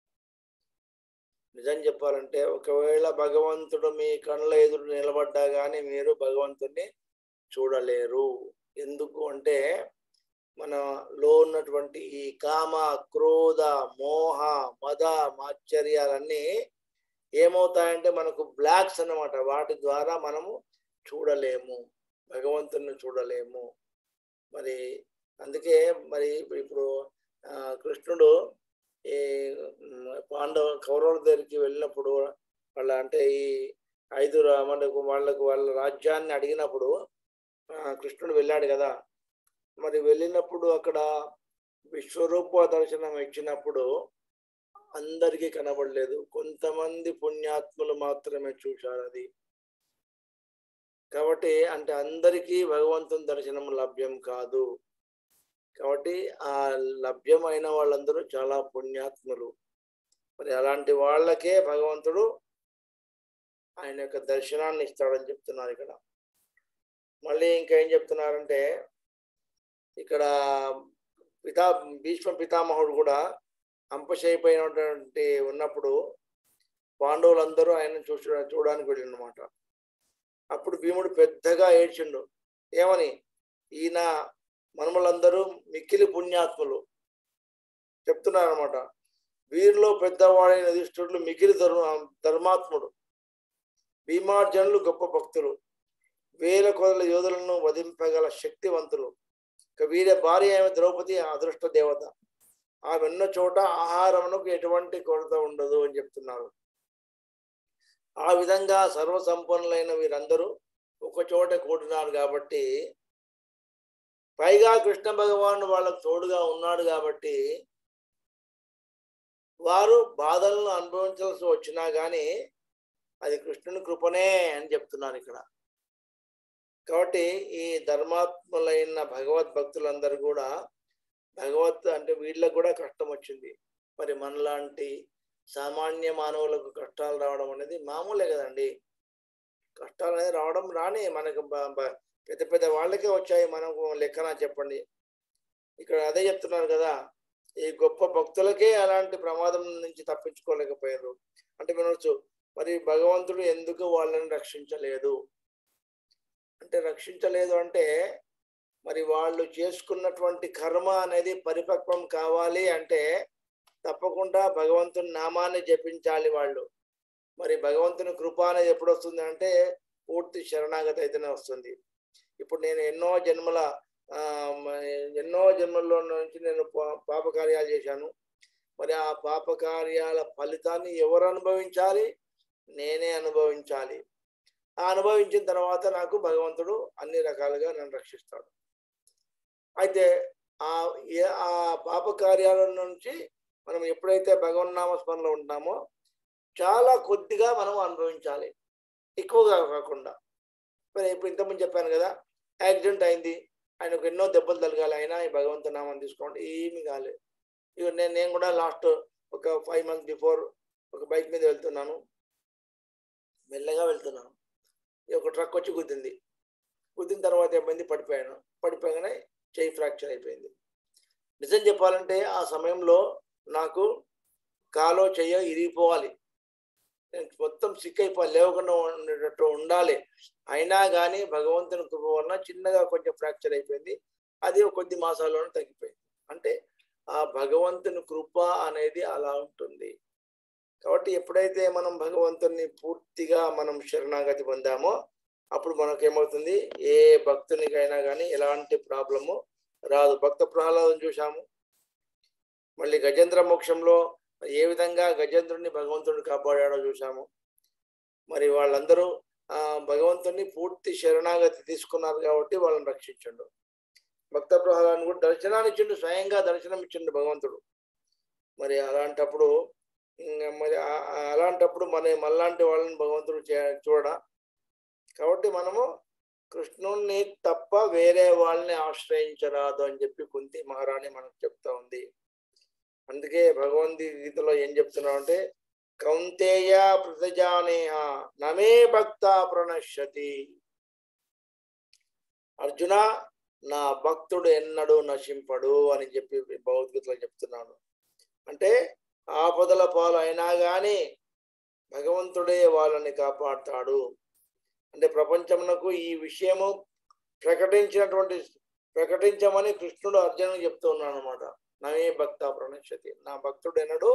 నిజం చెప్పాలంటే ఒకవేళ భగవంతుడు మీ కళ్ళ ఎదురు నిలబడ్డా కానీ మీరు భగవంతుడిని చూడలేరు ఎందుకు అంటే మనలో ఉన్నటువంటి ఈ కామ క్రోధ మోహ మద మాశ్చర్యాలన్నీ ఏమవుతాయంటే మనకు బ్లాక్స్ అన్నమాట వాటి ద్వారా మనము చూడలేము భగవంతుని చూడలేము మరి అందుకే మరి ఇప్పుడు ఆ, కృష్ణుడు ఈ ఉమ్, పాండవ కౌరవుల దగ్గరికి వెళ్ళినప్పుడు వాళ్ళ అంటే ఈ ఐదు రా- మనకు వాళ్ళకు వాళ్ళ రాజ్యాన్ని అడిగినప్పుడు ఆ, కృష్ణుడు వెళ్ళాడు కదా మరి వెళ్ళినప్పుడు అక్కడ విశ్వరూప దర్శనం ఇచ్చినప్పుడు అందరికీ కనబడలేదు కొంతమంది పుణ్యాత్ములు మాత్రమే చూశారు అది కాబట్టి అంటే అందరికీ భగవంతుని దర్శనం లభ్యం కాదు కాబట్టి ఆ లభ్యమైన వాళ్ళందరూ చాలా పుణ్యాత్ములు మరి అలాంటి వాళ్ళకే భగవంతుడు ఆయన యొక్క దర్శనాన్ని ఇస్తాడని చెప్తున్నారు ఇక్కడ మళ్ళీ ఇంకా ఏం చెప్తున్నారంటే ఇక్కడ పితా భీష్మ పితామహుడు కూడా అంపశైపోయినటువంటి ఉన్నప్పుడు పాండవులందరూ ఆయన చూస చూడడానికి వెళ్ళినమాట అప్పుడు భీముడు పెద్దగా ఏడ్చిండు ఏమని ఈయన మనములందరూ మిక్కిలి పుణ్యాత్ములు చెప్తున్నారు అనమాట వీరిలో పెద్దవాడైన యుధిష్ఠుడు మిగిలి ధర్మ ధర్మాత్ముడు భీమార్జనులు గొప్ప భక్తులు వేల కొదల యోధులను వధింపగల శక్తివంతులు ఇక వీరి భార్య అయిన ద్రౌపది అదృష్ట దేవత ఆమె ఉన్న చోట ఆహారమునకు ఎటువంటి కొరత ఉండదు అని చెప్తున్నారు ఆ విధంగా సర్వసంపన్నులైన వీరందరూ ఒక చోట కూడినారు కాబట్టి పైగా కృష్ణ భగవానుడు వాళ్ళకు తోడుగా ఉన్నాడు కాబట్టి వారు బాధలను అనుభవించాల్సి వచ్చినా కానీ అది కృష్ణుని కృపనే అని చెప్తున్నారు ఇక్కడ కాబట్టి ఈ ధర్మాత్ములైన భగవద్ భక్తులందరూ కూడా భగవత్ అంటే వీళ్ళకు కూడా కష్టం వచ్చింది మరి మనలాంటి సామాన్య మానవులకు కష్టాలు రావడం అనేది మామూలే కదండి కష్టాలు అనేది రావడం రాని మనకు బ- బ- పెద్ద పెద్ద వాళ్ళకే వచ్చాయి మనకు లెక్కన చెప్పండి ఇక్కడ అదే చెప్తున్నారు కదా ఈ గొప్ప భక్తులకే అలాంటి ప్రమాదం నుంచి తప్పించుకోలేకపోయారు అంటే వినొచ్చు మరి భగవంతుడు ఎందుకు వాళ్ళని రక్షించలేదు అంటే రక్షించలేదు అంటే మరి వాళ్ళు చేసుకున్నటువంటి కర్మ అనేది పరిపక్వం కావాలి అంటే తప్పకుండా భగవంతుని నామాన్ని జపించాలి వాళ్ళు మరి భగవంతుని కృప అనేది ఎప్పుడు వస్తుంది అంటే పూర్తి శరణాగతి అయితేనే వస్తుంది ఇప్పుడు నేను ఎన్నో జన్మల ఆ, మ- ఎన్నో జన్మల్లో నుంచి నేను పా- పాప కార్యాలు చేశాను మరి ఆ పాప కార్యాల ఫలితాన్ని ఎవరు అనుభవించాలి నేనే అనుభవించాలి ఆ అనుభవించిన తర్వాత నాకు భగవంతుడు అన్ని రకాలుగా నన్ను రక్షిస్తాడు అయితే ఆ ఏ- ఆ పాప కార్యాల నుంచి మనం ఎప్పుడైతే భగవన్నామ స్మరణలో ఉంటామో చాలా కొద్దిగా మనం అనుభవించాలి ఎక్కువగా కాకుండా మరి ఇప్పుడు ఇంతకుముందు చెప్పాను కదా యాక్సిడెంట్ అయింది ఆయనకు ఎన్నో దెబ్బలు తలగాలి అయినా ఈ భగవంతు నామం తీసుకోండి ఏమీ కాలేదు ఇక నేను నేను కూడా లాస్ట్ ఒక ఫైవ్ మంత్స్ బిఫోర్ ఒక బైక్ మీద వెళ్తున్నాను మెల్లగా వెళ్తున్నాను ఈ ఒక ట్రక్ వచ్చి గుద్దింది గుద్దిన తర్వాత ఏమైంది పడిపోయాను పడిపోగానే చెయ్యి ఫ్రాక్చర్ అయిపోయింది నిజం చెప్పాలంటే ఆ సమయంలో నాకు కాలో చెయ్య ఇరిగిపోవాలి నేను మొత్తం సిక్ అయిపోయి లేవకుండా ఉండేటట్టు ఉండాలి అయినా కానీ భగవంతుని కృప వలన చిన్నగా కొంచెం ఫ్రాక్చర్ అయిపోయింది అది ఒక కొద్ది మాసాల్లోనే తగ్గిపోయింది అంటే ఆ భగవంతుని కృప అనేది అలా ఉంటుంది కాబట్టి ఎప్పుడైతే మనం భగవంతుని పూర్తిగా మనం శరణాగతి పొందామో అప్పుడు మనకు ఏమవుతుంది ఏ భక్తునికైనా కానీ ఎలాంటి ప్రాబ్లము రాదు భక్త ప్రహ్లాదం చూసాము మళ్ళీ గజేంద్ర మోక్షంలో ఏ విధంగా గజేంద్రుడిని భగవంతుడిని కాపాడాడో చూసాము మరి వాళ్ళందరూ ఆ భగవంతుని పూర్తి శరణాగతి తీసుకున్నారు కాబట్టి వాళ్ళని రక్షించండు భక్త ప్రహ్లాదని కూడా దర్శనాన్ని ఇచ్చిండు స్వయంగా దర్శనం ఇచ్చిండు భగవంతుడు మరి అలాంటప్పుడు ఇంక మరి ఆ- ఆ- అలాంటప్పుడు మన మళ్ళాంటి వాళ్ళని భగవంతుడు చే- చూడ కాబట్టి మనము కృష్ణుణ్ణి తప్ప వేరే వాళ్ళని ఆశ్రయించరాదు అని చెప్పి కుంతి మహారాణి మనకు చెప్తా ఉంది అందుకే భగవద్గీతలో ఏం చెప్తున్నావు అంటే కౌంతేయ ప్రతిజానేహ నమే భక్త ప్రణశ్యతి అర్జున నా భక్తుడు ఎన్నడూ నశింపడు అని చెప్పి భగవద్గీతలో చెప్తున్నాను అంటే ఆపదల పాలు అయినా కానీ భగవంతుడే వాళ్ళని కాపాడుతాడు అంటే ప్రపంచమునకు ఈ విషయము ప్రకటించినటువంటి ప్రకటించమని కృష్ణుడు అర్జునుడు చెప్తూ ఉన్నాడు అనమాట నమే భక్త ప్రణశ్యతి నా భక్తుడు ఎన్నడు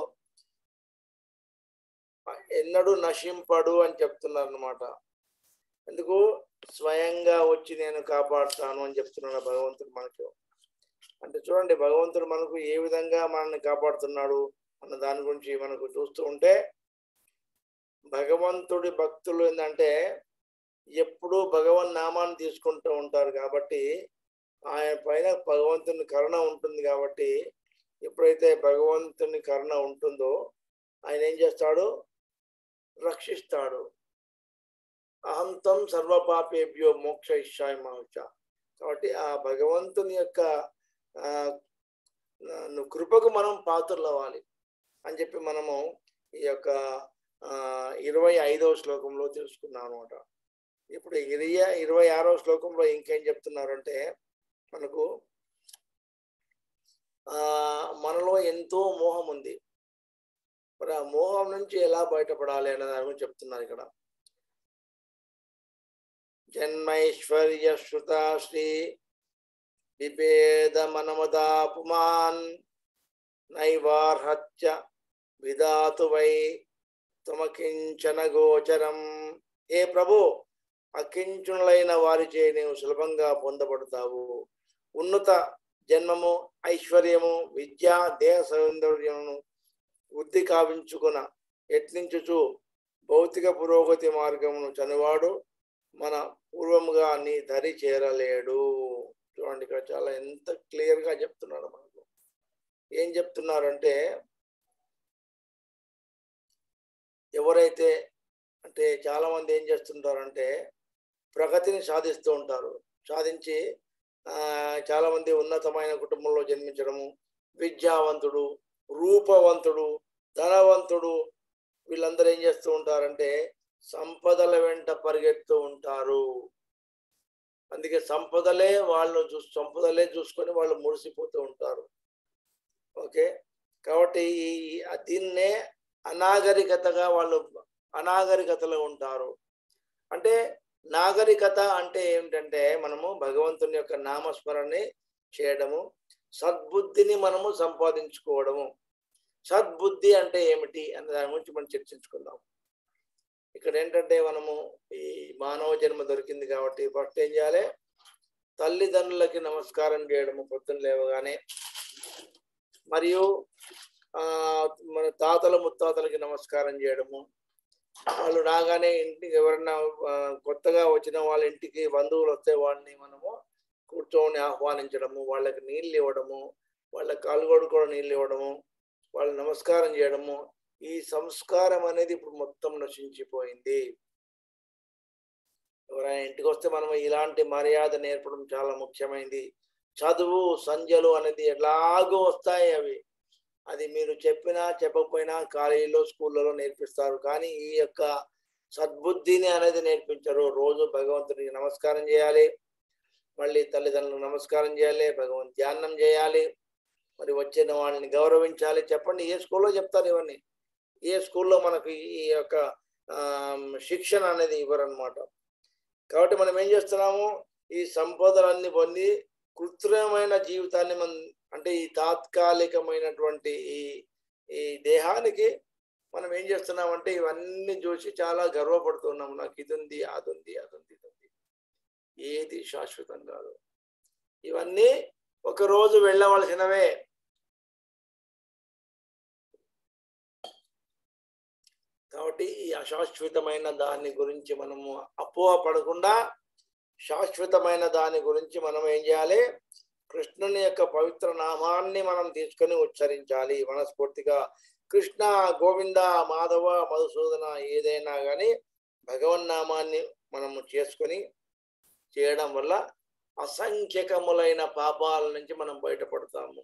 ఎన్నడూ నశింపడు అని చెప్తున్నారు అనమాట ఎందుకు స్వయంగా వచ్చి నేను కాపాడుతాను అని చెప్తున్నాడు భగవంతుడు మనకు అంటే చూడండి భగవంతుడు మనకు ఏ విధంగా మనల్ని కాపాడుతున్నాడు అన్న దాని గురించి మనకు చూస్తూ ఉంటే భగవంతుడి భక్తులు ఏంటంటే ఎప్పుడూ భగవన్ నామాన్ని తీసుకుంటూ ఉంటారు కాబట్టి ఆయన పైన భగవంతుని కరుణ ఉంటుంది కాబట్టి ఎప్పుడైతే భగవంతుని కరుణ ఉంటుందో ఆయన ఏం చేస్తాడు రక్షిస్తాడు అహంతం సర్వపాపేభ్యో మోక్ష ఇష్టాయి మహోచ కాబట్టి ఆ భగవంతుని యొక్క ఆ, ను- కృపకు మనం పాత్రలవ్వాలి అని చెప్పి మనము ఈ యొక్క ఆ, ఇరవై ఐదవ శ్లోకంలో తెలుసుకున్నాం అనమాట ఇప్పుడు ఇరవై ఇరవై ఆరో శ్లోకంలో ఇంకేం చెప్తున్నారంటే మనకు ఆ మనలో ఎంతో మోహం ఉంది మరి ఆ మోహం నుంచి ఎలా బయటపడాలి అనే దాని గురించి చెప్తున్నారు ఇక్కడ జన్మైశ్వర్య శ్రుతా శ్రీ విభేద మనమదా పుమాన్ నైవార్హత్య విధాతు వై తమకించన గోచరం ఏ ప్రభు అకించునులైన వారిచే నీవు సులభంగా పొందబడతావు ఉన్నత జన్మము ఐశ్వర్యము విద్య దేహ సౌందర్యమును వృద్ధి కావించుకున్న యత్నించుచు భౌతిక పురోగతి మార్గమును చనివాడు మన పూర్వముగా నీ ధరి చేరలేడు చూడండి ఇక్కడ చాలా ఎంత క్లియర్ గా చెప్తున్నాడు మనకు ఏం చెప్తున్నారంటే ఎవరైతే అంటే చాలా మంది ఏం చేస్తుంటారంటే ప్రగతిని సాధిస్తూ ఉంటారు సాధించి ఆ, చాలా మంది ఉన్నతమైన కుటుంబంలో జన్మించడము విద్యావంతుడు రూపవంతుడు ధనవంతుడు వీళ్ళందరూ ఏం చేస్తూ ఉంటారంటే సంపదల వెంట పరిగెడుతూ ఉంటారు అందుకే సంపదలే వాళ్ళు చూ సంపదలే చూసుకొని వాళ్ళు మురిసిపోతూ ఉంటారు ఓకే కాబట్టి ఈ ఆ దీన్నే అనాగరికతగా వాళ్ళు అనాగరికతలో ఉంటారు అంటే నాగరికత అంటే ఏమిటంటే మనము భగవంతుని యొక్క నామస్మరణని చేయడము సద్బుద్ధిని మనము సంపాదించుకోవడము సద్బుద్ధి అంటే ఏమిటి అనే దాని గురించి మనం చర్చించుకుందాం ఇక్కడ ఏంటంటే మనము ఈ మానవ జన్మ దొరికింది కాబట్టి ఫస్ట్ ఏం చేయాలి తల్లిదండ్రులకి నమస్కారం చేయడము పొద్దున్న లేవగానే మరియు ఆ మన తాతల ముత్తాతలకి నమస్కారం చేయడము వాళ్ళు రాగానే ఇంటికి ఎవరన్నా ఆ, కొత్తగా వచ్చిన వాళ్ళ ఇంటికి బంధువులు వస్తే వాళ్ళని మనము కూర్చొని ఆహ్వానించడము వాళ్ళకి నీళ్ళు ఇవ్వడము వాళ్ళ కాలుగోడు కూడా నీళ్ళు ఇవ్వడము వాళ్ళు నమస్కారం చేయడము ఈ సంస్కారం అనేది ఇప్పుడు మొత్తం నశించిపోయింది ఎవరైనా ఇంటికి వస్తే మనం ఇలాంటి మర్యాద నేర్పడం చాలా ముఖ్యమైనది చదువు సంధ్యలు అనేది ఎలాగో వస్తాయి అవి అది మీరు చెప్పినా చెప్పకపోయినా కాలేజీలో స్కూళ్ళలో నేర్పిస్తారు కానీ ఈ యొక్క సద్బుద్ధిని అనేది నేర్పించరు రోజు భగవంతుడికి నమస్కారం చేయాలి మళ్ళీ తల్లిదండ్రులకు నమస్కారం చేయాలి భగవంత్ ధ్యానం చేయాలి మరి వచ్చిన వాళ్ళని గౌరవించాలి చెప్పండి ఏ స్కూల్లో చెప్తారు ఇవన్నీ ఏ స్కూల్లో మనకు ఈ యొక్క ఆమ్, శిక్షణ అనేది ఇవ్వరన్నమాట కాబట్టి మనం ఏం చేస్తున్నాము ఈ సంపదలన్నీ పొంది కృత్రిమమైన జీవితాన్ని మనం అంటే ఈ తాత్కాలికమైనటువంటి ఈ ఈ దేహానికి మనం ఏం చేస్తున్నామంటే ఇవన్నీ చూసి చాలా గర్వపడుతున్నాం నాకు ఇది ఉంది అది ఉంది అది ఉంది ఇది ఉంది ఏది శాశ్వతం కాదు ఇవన్నీ ఒక రోజు వెళ్ళవలసినవే కాబట్టి ఈ అశాశ్వతమైన దాని గురించి మనము అపోహ పడకుండా శాశ్వతమైన దాని గురించి మనం ఏం చేయాలి కృష్ణుని యొక్క పవిత్ర నామాన్ని మనం తీసుకొని ఉచ్చరించాలి మనస్ఫూర్తిగా కృష్ణ గోవింద మాధవ మధుసూదన ఏదైనా కానీ భగవన్నామాన్ని మనము చేసుకొని చేయడం వల్ల అసంఖ్యకములైన పాపాల నుంచి మనం బయటపడతాము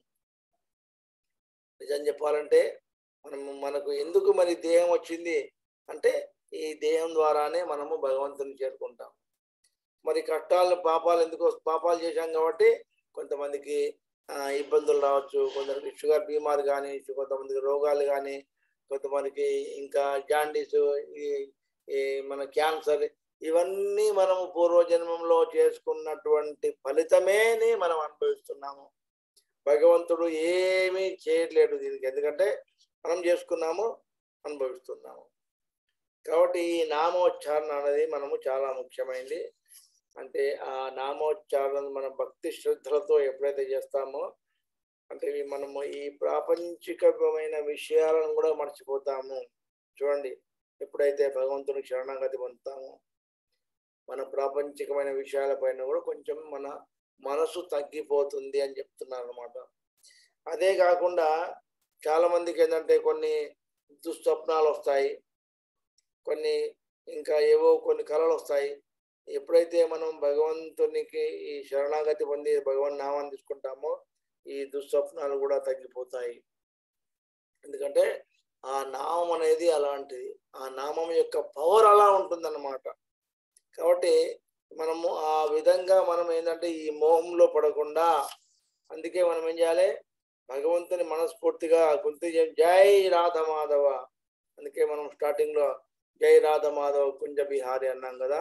నిజం చెప్పాలంటే మనము మనకు ఎందుకు మరి దేహం వచ్చింది అంటే ఈ దేహం ద్వారానే మనము భగవంతుని చేరుకుంటాం మరి కష్టాలు పాపాలు ఎందుకు వస్- పాపాలు చేశాం కాబట్టి కొంతమందికి ఆ, ఇబ్బందులు రావచ్చు కొందరికి షుగర్ బీమార్ కానీ కొంతమందికి రోగాలు కానీ కొంతమందికి ఇంకా జాండీస్ ఈ ఈ మన క్యాన్సర్ ఇవన్నీ మనము పూర్వజన్మంలో చేసుకున్నటువంటి ఫలితమేని మనం అనుభవిస్తున్నాము భగవంతుడు ఏమీ చేయట్లేడు దీనికి ఎందుకంటే మనం చేసుకున్నాము అనుభవిస్తున్నాము కాబట్టి ఈ నామోచ్చారణ అనేది మనము చాలా ముఖ్యమైనది అంటే ఆ నామోచ్చారణ మన భక్తి శ్రద్ధలతో ఎప్పుడైతే చేస్తామో అంటే ఇవి మనము ఈ ప్రాపంచికమైన విషయాలను కూడా మర్చిపోతాము చూడండి ఎప్పుడైతే భగవంతుని శరణాగతి పొందుతామో మన ప్రాపంచికమైన విషయాలపైన కూడా కొంచెం మన మనసు తగ్గిపోతుంది అని చెప్తున్నారు అనమాట అదే కాకుండా చాలా మందికి ఏంటంటే కొన్ని దుస్వప్నాలు వస్తాయి కొన్ని ఇంకా ఏవో కొన్ని కళలు వస్తాయి ఎప్పుడైతే మనం భగవంతునికి ఈ శరణాగతి పొంది భగవన్ నామాన్ని తీసుకుంటామో ఈ దుస్వప్నాలు కూడా తగ్గిపోతాయి ఎందుకంటే ఆ నామం అనేది అలాంటిది ఆ నామం యొక్క పవర్ అలా ఉంటుందన్నమాట కాబట్టి మనము ఆ విధంగా మనం ఏంటంటే ఈ మోహంలో పడకుండా అందుకే మనం ఏం చేయాలి భగవంతుని మనస్ఫూర్తిగా కుంతి జై రాధమాధవ అందుకే మనం స్టార్టింగ్ లో జై రాధమాధవ కుంజ బిహారి అన్నాం కదా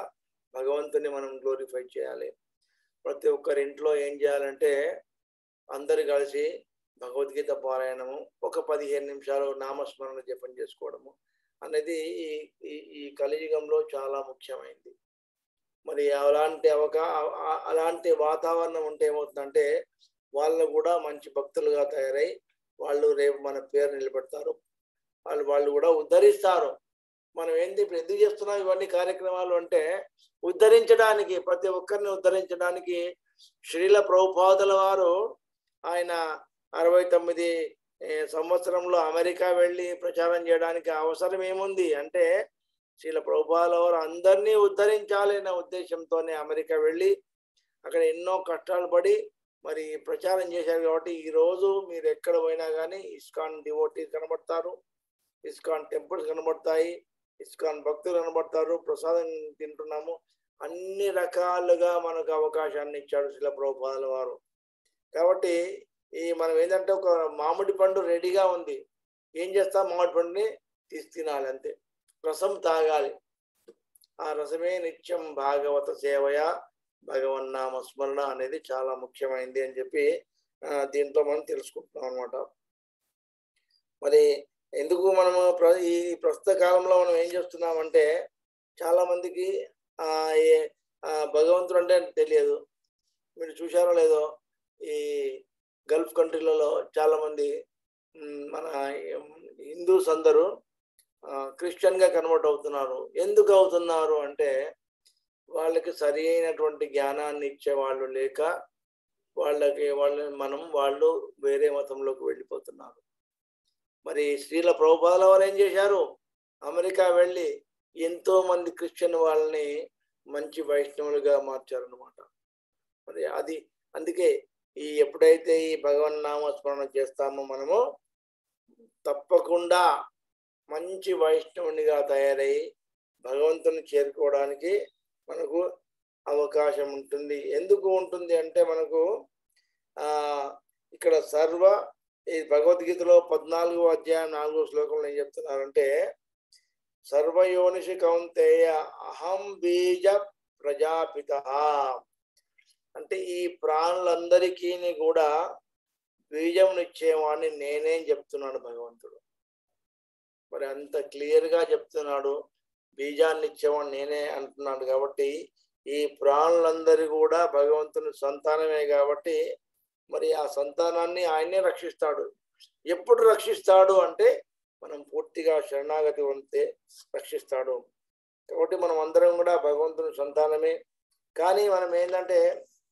భగవంతుని మనం గ్లోరిఫై చేయాలి ప్రతి ఒక్కరి ఇంట్లో ఏం చేయాలంటే అందరు కలిసి భగవద్గీత పారాయణము ఒక పదిహేను నిమిషాలు నామస్మరణ జపం చేసుకోవడము అనేది ఈ ఈ- ఈ కలియుగంలో చాలా ముఖ్యమైనది మరి అలాంటి అవకా ఆ- అలాంటి వాతావరణం ఉంటే ఏమవుతుందంటే వాళ్ళు కూడా మంచి భక్తులుగా తయారై వాళ్ళు రేపు మన పేరు నిలబెడతారు వాళ్ళు వాళ్ళు కూడా ఉద్ధరిస్తారు మనం ఏంది ఇప్పుడు ఎందుకు చేస్తున్నాం ఇవన్నీ కార్యక్రమాలు అంటే ఉద్ధరించడానికి ప్రతి ఒక్కరిని ఉద్ధరించడానికి శ్రీల ప్రభుపాదుల వారు ఆయన అరవై తొమ్మిది ఏ, సంవత్సరంలో అమెరికా వెళ్ళి ప్రచారం చేయడానికి అవసరం ఏముంది అంటే శ్రీల ప్రభుపాదుల వారు అందరినీ ఉద్ధరించాలి అనే ఉద్దేశంతోనే అమెరికా వెళ్ళి అక్కడ ఎన్నో కష్టాలు పడి మరి ప్రచారం చేశారు కాబట్టి ఈ రోజు మీరు ఎక్కడ పోయినా కానీ ఇస్కాన్ డివోటీస్ కనబడతారు ఇస్కాన్ టెంపుల్స్ కనబడతాయి ఇస్కాన్ భక్తులు కనబడతారు ప్రసాదం తింటున్నాము అన్ని రకాలుగా మనకు అవకాశాన్ని ఇచ్చాడు శిల ప్రభుపాదుల వారు కాబట్టి ఈ మనం ఏంటంటే ఒక మామిడి పండు రెడీగా ఉంది ఏం చేస్తాం మామిడి పండుని తీసి తినాలి అంతే రసం తాగాలి ఆ రసమే నిత్యం భాగవత సేవయ భగవన్నామ స్మరణ అనేది చాలా ముఖ్యమైనది అని చెప్పి ఆ, దీంట్లో మనం తెలుసుకుంటున్నాం అనమాట మరి ఎందుకు మనము ప్ర- ఈ ప్రస్తుత కాలంలో మనం ఏం చేస్తున్నామంటే చాలా మందికి ఆ ఏ- ఆ భగవంతుడు అంటే తెలియదు మీరు చూశారో లేదో ఈ గల్ఫ్ కంట్రీలలో చాలా మంది మ్, మన హిందూస్ అందరూ క్రిస్టియన్ గా కన్వర్ట్ అవుతున్నారు ఎందుకు అవుతున్నారు అంటే వాళ్ళకి సరి అయినటువంటి జ్ఞానాన్ని ఇచ్చే వాళ్ళు లేక వాళ్ళకి వాళ్ళ మనం వాళ్ళు వేరే మతంలోకి వెళ్ళిపోతున్నారు మరి శ్రీల ప్రభుపాల వారు ఏం చేశారు అమెరికా వెళ్ళి ఎంతో మంది క్రిస్టియన్ వాళ్ళని మంచి వైష్ణవులుగా మార్చారనమాట మరి అది అందుకే ఈ ఎప్పుడైతే ఈ భగవన్ నామస్మరణ చేస్తామో మనము తప్పకుండా మంచి వైష్ణవునిగా తయారై భగవంతుని చేరుకోవడానికి మనకు అవకాశం ఉంటుంది ఎందుకు ఉంటుంది అంటే మనకు ఆ ఇక్కడ సర్వ ఈ భగవద్గీతలో పద్నాలుగో అధ్యాయం నాలుగో శ్లోకంలో ఏం చెప్తున్నారంటే సర్వయోనిషి కౌంతేయ అహం బీజ ప్రజాపిత అంటే ఈ ప్రాణులందరికీ కూడా బీజంనిచ్చేవాడిని నేనే చెప్తున్నాడు భగవంతుడు మరి అంత క్లియర్ గా చెప్తున్నాడు బీజాన్ని ఇచ్చేవాడిని నేనే అంటున్నాడు కాబట్టి ఈ ప్రాణులందరూ కూడా భగవంతుని సంతానమే కాబట్టి మరి ఆ సంతానాన్ని ఆయనే రక్షిస్తాడు ఎప్పుడు రక్షిస్తాడు అంటే మనం పూర్తిగా శరణాగతి ఉంటే రక్షిస్తాడు కాబట్టి మనం అందరం కూడా భగవంతుని సంతానమే కానీ మనం ఏంటంటే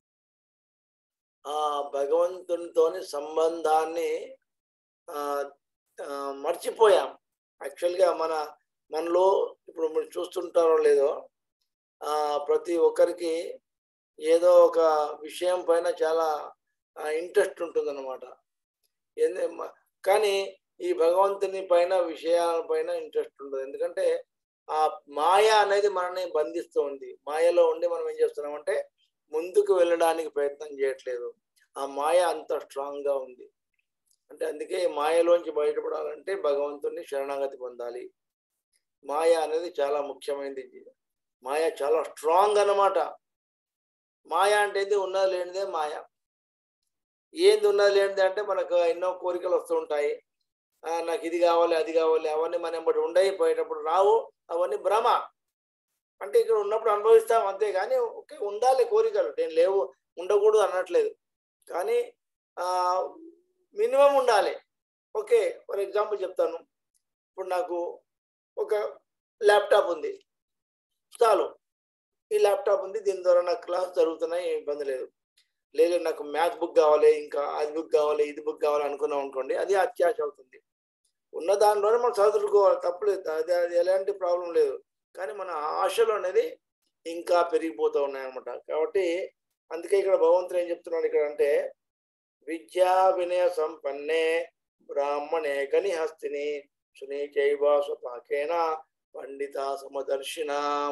ఆ భగవంతునితోని సంబంధాన్ని ఆ ఆ, మర్చిపోయాం యాక్చువల్గా మన మనలో ఇప్పుడు మీరు చూస్తుంటారో లేదో ఆ ప్రతి ఒక్కరికి ఏదో ఒక విషయం పైన చాలా ఇంట్రెస్ట్ ఉంటుందన్నమాట ఏంది- మ- కానీ ఈ భగవంతుని పైన విషయాల పైన ఇంట్రెస్ట్ ఉండదు ఎందుకంటే ఆ మాయ అనేది మనల్ని బంధిస్తూ ఉంది మాయలో ఉండి మనం ఏం చేస్తున్నామంటే ముందుకు వెళ్ళడానికి ప్రయత్నం చేయట్లేదు ఆ మాయ అంత స్ట్రాంగ్ గా ఉంది అంటే అందుకే ఈ మాయలోంచి బయటపడాలంటే భగవంతుని శరణాగతి పొందాలి మాయ అనేది చాలా ముఖ్యమైనది మాయ చాలా స్ట్రాంగ్ అన్నమాట మాయ అంటే ఏంది ఉన్నది లేనిదే మాయ ఏంది ఉన్నది లేనిది అంటే మనకు ఎన్నో కోరికలు వస్తూ ఉంటాయి ఆ, నాకు ఇది కావాలి అది కావాలి అవన్నీ మన ఎంబడి ఉండయి పోయేటప్పుడు రావు అవన్నీ భ్రమ అంటే ఇక్కడ ఉన్నప్పుడు అనుభవిస్తాం అంతే కానీ ఓకే ఉండాలి కోరికలు నేను లేవు ఉండకూడదు అనట్లేదు కానీ మినిమం ఉండాలి ఓకే ఫర్ ఎగ్జాంపుల్ చెప్తాను ఇప్పుడు నాకు ఒక ల్యాప్టాప్ ఉంది చాలు ఈ ల్యాప్టాప్ ఉంది దీని ద్వారా నాకు క్లాస్ జరుగుతున్నాయి ఏం ఇబ్బంది లేదు లేదు నాకు మ్యాథ్ బుక్ కావాలి ఇంకా అది బుక్ కావాలి ఇది బుక్ కావాలి అనుకున్నాం అనుకోండి అది అత్యాశ అవుతుంది ఉన్న దానిలోనే మనం చదువుకోవాలి తప్పలేదు అది అది ఎలాంటి ప్రాబ్లం లేదు కానీ మన ఆశలు అనేది ఇంకా పెరిగిపోతూ ఉన్నాయన్నమాట కాబట్టి అందుకే ఇక్కడ భగవంతుడు ఏం చెప్తున్నాడు ఇక్కడ అంటే విద్యా వినయ సంపన్నే బ్రాహ్మణే గని హస్తిని సునీచైవ స్వపాకేన పండిత సమదర్శిన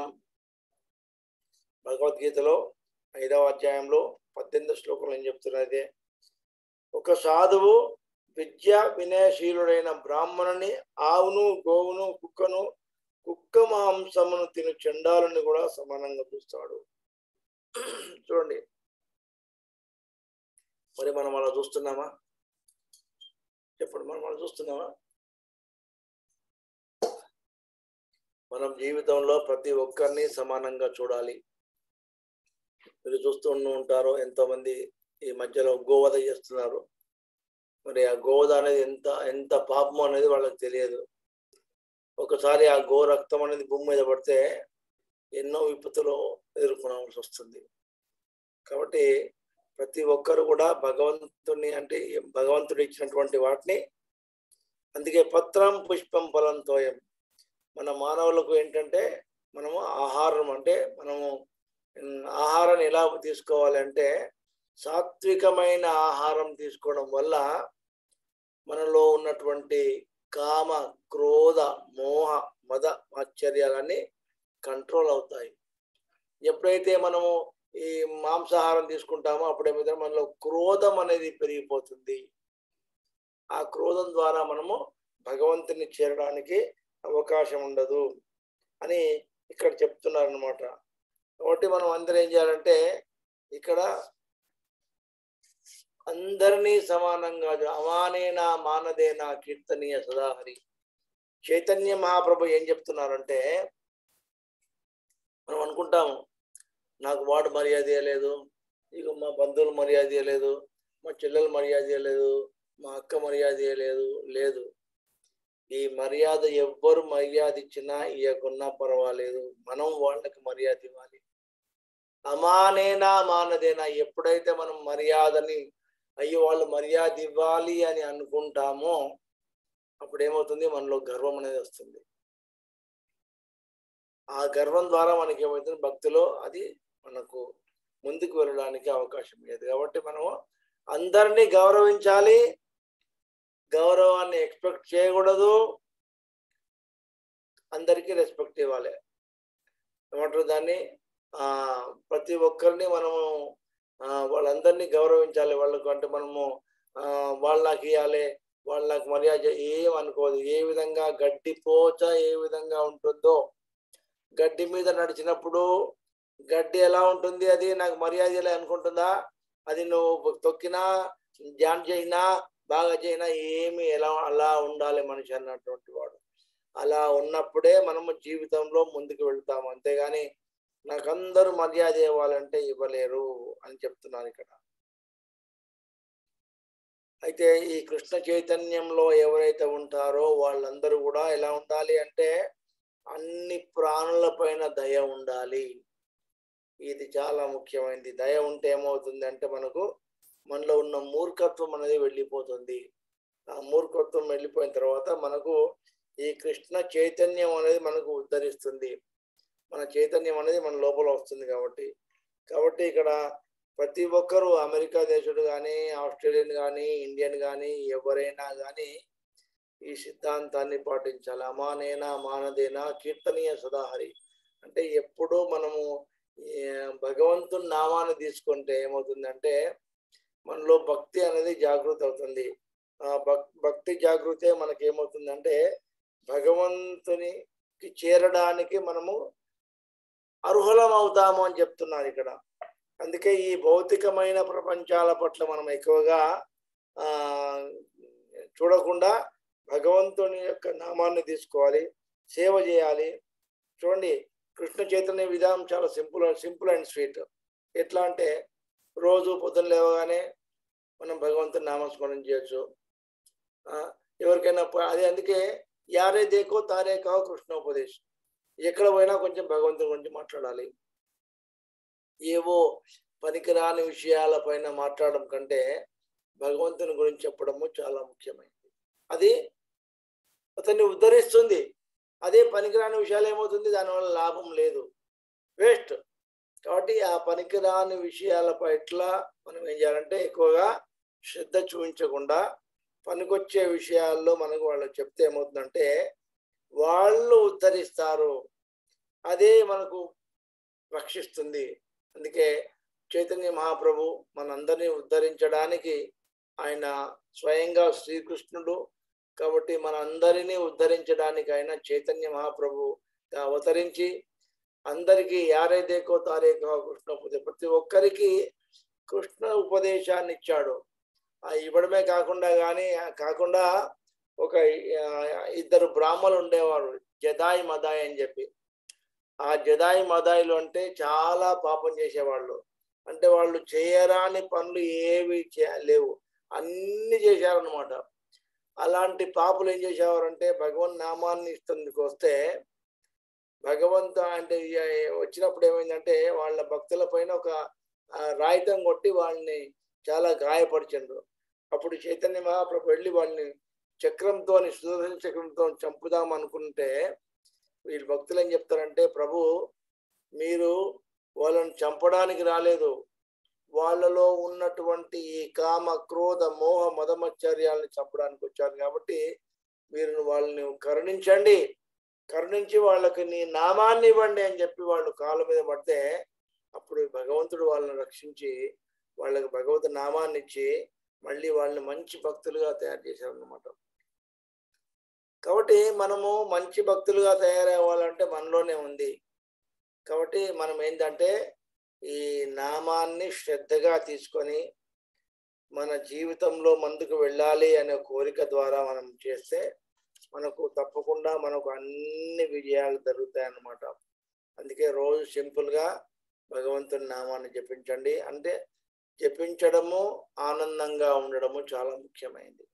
భగవద్గీతలో ఐదవ అధ్యాయంలో పద్దెనిమిది శ్లోకంలో ఏం చెప్తున్నది ఒక సాధువు విద్య వినయశీలుడైన బ్రాహ్మణుని ఆవును గోవును కుక్కను కుక్క మాంసమును తిను చండాలని కూడా సమానంగా చూస్తాడు చూడండి మరి మనం అలా చూస్తున్నామా చెప్పండి మనం అలా చూస్తున్నామా మనం జీవితంలో ప్రతి ఒక్కరిని సమానంగా చూడాలి మీరు చూస్తూ ఉంటారు ఎంతో మంది ఈ మధ్యలో గోవధ చేస్తున్నారు మరి ఆ గోవధ అనేది ఎంత ఎంత పాపం అనేది వాళ్ళకి తెలియదు ఒకసారి ఆ గో రక్తం అనేది భూమి మీద పడితే ఎన్నో విపత్తులు ఎదుర్కొనవలసి వస్తుంది కాబట్టి ప్రతి ఒక్కరు కూడా భగవంతుని అంటే భగవంతుడు ఇచ్చినటువంటి వాటిని అందుకే పత్రం పుష్పం ఫలం తోయం మన మానవులకు ఏంటంటే మనము ఆహారం అంటే మనము ఉమ్, ఆహారాన్ని ఎలా తీసుకోవాలి అంటే సాత్వికమైన ఆహారం తీసుకోవడం వల్ల మనలో ఉన్నటువంటి కామ క్రోధ మోహ మద ఆశ్చర్యాలన్నీ కంట్రోల్ అవుతాయి ఎప్పుడైతే మనము ఈ మాంసాహారం తీసుకుంటామో అప్పుడేమైతే మనలో క్రోధం అనేది పెరిగిపోతుంది ఆ క్రోధం ద్వారా మనము భగవంతుని చేరడానికి అవకాశం ఉండదు అని ఇక్కడ చెప్తున్నారు అనమాట కాబట్టి మనం అందరం ఏం చేయాలంటే ఇక్కడ అందరినీ సమానంగా చూ- అమానేనా మానదేనా కీర్తనీయ సదాహరి చైతన్య మహాప్రభు ఏం చెప్తున్నారంటే మనం అనుకుంటాము నాకు వాడు మర్యాద ఇవ్వలేదు ఇక మా బంధువులు మర్యాద ఇవ్వలేదు మా చెల్లెలు మర్యాద ఇవ్వలేదు మా అక్క మర్యాద ఇవ్వలేదు లేదు ఈ మర్యాద ఎవ్వరు మర్యాద ఇచ్చినా ఇవ్వకున్నా పర్వాలేదు మనం వాళ్ళకి మర్యాద ఇవ్వాలి అమానేనా మానదేనా ఎప్పుడైతే మనం మర్యాదని అయ్యో వాళ్ళు మర్యాద ఇవ్వాలి అని అనుకుంటామో అప్పుడు ఏమవుతుంది మనలో గర్వం అనేది వస్తుంది ఆ గర్వం ద్వారా మనకి ఏమవుతుంది భక్తిలో అది మనకు ముందుకు వెళ్ళడానికి అవకాశం లేదు కాబట్టి మనము అందరినీ గౌరవించాలి గౌరవాన్ని ఎక్స్పెక్ట్ చేయకూడదు అందరికీ రెస్పెక్ట్ ఇవ్వాలి ఏమంటారు దాన్ని ఆ ప్రతి ఒక్కరిని మనము ఆ, వాళ్ళందరినీ గౌరవించాలి వాళ్ళకు అంటే మనము ఆ, వాళ్ళు నాకు ఇవ్వాలి వాళ్ళు నాకు మర్యాద చే- ఏం అనుకోదు ఏ విధంగా గడ్డి పోచ ఏ విధంగా ఉంటుందో గడ్డి మీద నడిచినప్పుడు గడ్డి ఎలా ఉంటుంది అది నాకు మర్యాద ఇవ్వాలి అనుకుంటుందా అది నువ్వు తొక్కినా జాన్ చేసినా బాగా చేసినా ఏమి ఎలా అలా ఉండాలి మనిషి అన్నటువంటి వాడు అలా ఉన్నప్పుడే మనము జీవితంలో ముందుకు వెళ్తాము అంతేగాని నాకు అందరూ మర్యాద ఇవ్వాలంటే ఇవ్వలేరు అని చెప్తున్నాను ఇక్కడ అయితే ఈ కృష్ణ చైతన్యంలో ఎవరైతే ఉంటారో వాళ్ళందరూ కూడా ఎలా ఉండాలి అంటే అన్ని ప్రాణుల పైన దయ ఉండాలి ఇది చాలా ముఖ్యమైనది దయ ఉంటే ఏమవుతుంది అంటే మనకు మనలో ఉన్న మూర్ఖత్వం అనేది వెళ్ళిపోతుంది ఆ మూర్ఖత్వం వెళ్ళిపోయిన తర్వాత మనకు ఈ కృష్ణ చైతన్యం అనేది మనకు ఉద్ధరిస్తుంది మన చైతన్యం అనేది మన లోపల వస్తుంది కాబట్టి కాబట్టి ఇక్కడ ప్రతి ఒక్కరూ అమెరికా దేశుడు కానీ ఆస్ట్రేలియన్ కానీ ఇండియన్ కానీ ఎవరైనా కానీ ఈ సిద్ధాంతాన్ని పాటించాలి అమానేనా మానదేనా కీర్తనీయ సదాహరి అంటే ఎప్పుడూ మనము ఈ భగవంతుని నామాన్ని తీసుకుంటే ఏమవుతుందంటే మనలో భక్తి అనేది జాగృతి అవుతుంది ఆ భక్ భక్తి జాగృతే మనకి ఏమవుతుందంటే భగవంతునికి చేరడానికి మనము అర్హులం అవుతాము అని చెప్తున్నారు ఇక్కడ అందుకే ఈ భౌతికమైన ప్రపంచాల పట్ల మనం ఎక్కువగా ఆ చూడకుండా భగవంతుని యొక్క నామాన్ని తీసుకోవాలి సేవ చేయాలి చూడండి కృష్ణ చైతన్య విధానం చాలా సింపుల్ సింపుల్ అండ్ స్వీట్ ఎట్లా అంటే రోజు పొద్దున్న లేవగానే మనం భగవంతుని నామస్మరణ చేయొచ్చు ఆ, ఎవరికైనా ప- అదే అందుకే యారే దేకో తారే కావు కృష్ణోపదేశ్ ఎక్కడ పోయినా కొంచెం భగవంతుని గురించి మాట్లాడాలి ఏవో పనికిరాని విషయాల పైన మాట్లాడడం కంటే భగవంతుని గురించి చెప్పడము చాలా ముఖ్యమైనది అది అతన్ని ఉద్ధరిస్తుంది అదే పనికిరాని విషయాలు ఏమవుతుంది దానివల్ల లాభం లేదు వేస్ట్ కాబట్టి ఆ పనికిరాని విషయాల పట్ల మనం ఏం చేయాలంటే ఎక్కువగా శ్రద్ధ చూపించకుండా పనికొచ్చే విషయాల్లో మనకు వాళ్ళు చెప్తే ఏమవుతుందంటే వాళ్ళు ఉద్ధరిస్తారు అదే మనకు రక్షిస్తుంది అందుకే చైతన్య మహాప్రభు మనందరినీ ఉద్ధరించడానికి ఆయన స్వయంగా శ్రీకృష్ణుడు కాబట్టి మనందరినీ ఉద్ధరించడానికి ఆయన చైతన్య మహాప్రభు అవతరించి అందరికీ యారే దేకో తారే కహో కృష్ణ ఉపదేశం ప్రతి ఒక్కరికి కృష్ణ ఉపదేశాన్ని ఇచ్చాడు ఆ ఇవ్వడమే కాకుండా కానీ కాకుండా ఒక ఆ, ఇద్దరు బ్రాహ్మలు ఉండేవారు జదాయి మదాయి అని చెప్పి ఆ జదాయి మదాయిలు అంటే చాలా పాపం చేసేవాళ్ళు అంటే వాళ్ళు చేయరాని పనులు ఏవి చే- లేవు అన్ని చేశారనమాట అలాంటి పాపులు ఏం చేసేవారంటే భగవన్ నామాన్ని ఇస్తుందికి వస్తే భగవంతు అంటే ఇక వచ్చినప్పుడు ఏమైందంటే వాళ్ళ భక్తుల పైన ఒక ఆ, రాయితం కొట్టి వాళ్ళని చాలా గాయపరిచిండ్రు అప్పుడు చైతన్య మహాప్రభు వెళ్ళి వాళ్ళని చక్రంతో సుదర్శన చక్రంతో చంపుదాం అనుకుంటే వీళ్ళు భక్తులు ఏం చెప్తారంటే ప్రభు మీరు వాళ్ళని చంపడానికి రాలేదు వాళ్ళలో ఉన్నటువంటి ఈ కామ క్రోధ మోహ మదమచ్చర్యాలను చంపడానికి వచ్చారు కాబట్టి మీరు వాళ్ళని కరుణించండి కరుణించి వాళ్ళకి నీ నామాన్ని ఇవ్వండి అని చెప్పి వాళ్ళు కాళ్ళ మీద పడితే అప్పుడు భగవంతుడు వాళ్ళని రక్షించి వాళ్ళకి భగవత్ నామాన్ని ఇచ్చి మళ్ళీ వాళ్ళని మంచి భక్తులుగా తయారు చేశారన్నమాట కాబట్టి మనము మంచి భక్తులుగా తయారవ్వాలంటే మనలోనే ఉంది కాబట్టి మనం ఏంటంటే ఈ నామాన్ని శ్రద్ధగా తీసుకొని మన జీవితంలో ముందుకు వెళ్ళాలి అనే కోరిక ద్వారా మనం చేస్తే మనకు తప్పకుండా మనకు అన్ని విజయాలు జరుగుతాయి అన్నమాట అందుకే రోజు సింపుల్ గా భగవంతుని నామాన్ని జపించండి అంటే జపించడము ఆనందంగా ఉండడము చాలా ముఖ్యమైనది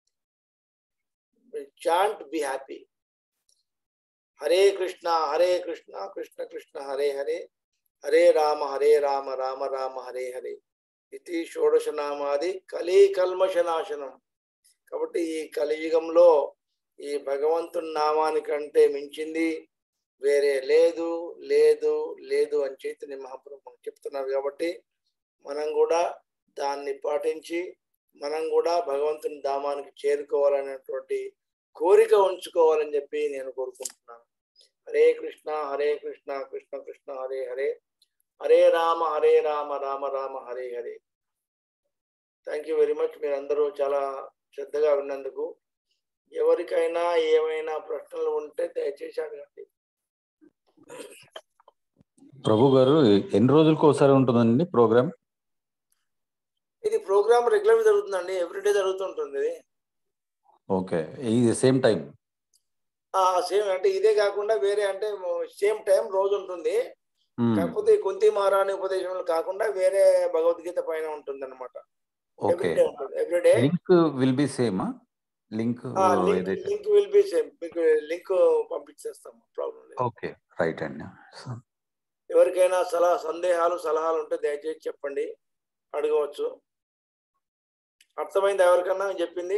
chant be happy Hare Krishna Hare Krishna Krishna Krishna Hare Hare Hare Rama Hare Rama Rama Rama Hare Hare ఇది షోడశ నామాది కలి కల్మష నాశనం కాబట్టి ఈ కలియుగంలో ఈ భగవంతుని నామానికంటే మించింది వేరే లేదు లేదు లేదు అని చైతన్య మహాప్రభు మనకు చెప్తున్నారు కాబట్టి మనం కూడా దాన్ని పాటించి మనం కూడా భగవంతుని ధామానికి చేరుకోవాలనేటువంటి కోరిక ఉంచుకోవాలని చెప్పి నేను కోరుకుంటున్నాను Hare Krishna Hare Krishna Krishna Krishna Hare Hare Hare Rama Hare Rama Rama Rama Hare Hare thank you very much మీరందరూ చాలా శ్రద్ధగా విన్నందుకు ఎవరికైనా ఏమైనా ప్రశ్నలు ఉంటే దయచేసి అడగండి ప్రభు గారు ఎన్ని రోజులకు ఒకసారి ఉంటుందండి ప్రోగ్రామ్ ఇది ప్రోగ్రామ్ రెగ్యులర్ జరుగుతుందండి ఎవ్రీడే జరుగుతుంటుంది ఇది ఓకే ఇది సేమ్ టైం సేమ్ అంటే ఇదే కాకుండా వేరే అంటే సేమ్ టైం రోజు ఉంటుంది కాకపోతే ఈ కుంతి మహారాణి ఉపదేశంలో కాకుండా వేరే భగవద్గీత పైన ఉంటుంది అనమాట ఓకే ఎవ్రీడే ఉంటుంది ఎవ్రీడే లింక్ విల్ బి సేమా లింక్ ఏదైతే లింక్ విల్ బి సేమ్ మీకు లింక్ పంపించేస్తాము ప్రాబ్లం లేదు ఓకే రైట్ అండి ఎవరికైనా సలహా సందేహాలు సలహాలు ఉంటే దయచేసి చెప్పండి అడగవచ్చు అర్థమైంది ఎవరికన్నా నేను చెప్పింది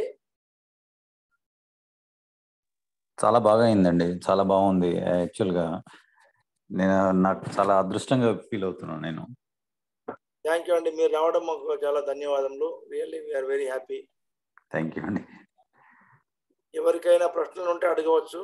చాలా బాగా అయిందండి చాలా బాగుంది యాక్చువల్గా నేను నాకు చాలా అదృష్టంగా ఫీల్ అవుతున్నాను నేను థ్యాంక్ యూ అండి మీరు రావడం మాకు చాలా ధన్యవాదములు really we are very happy thank you అండి ఎవరికైనా ప్రశ్నలు ఉంటే అడగవచ్చు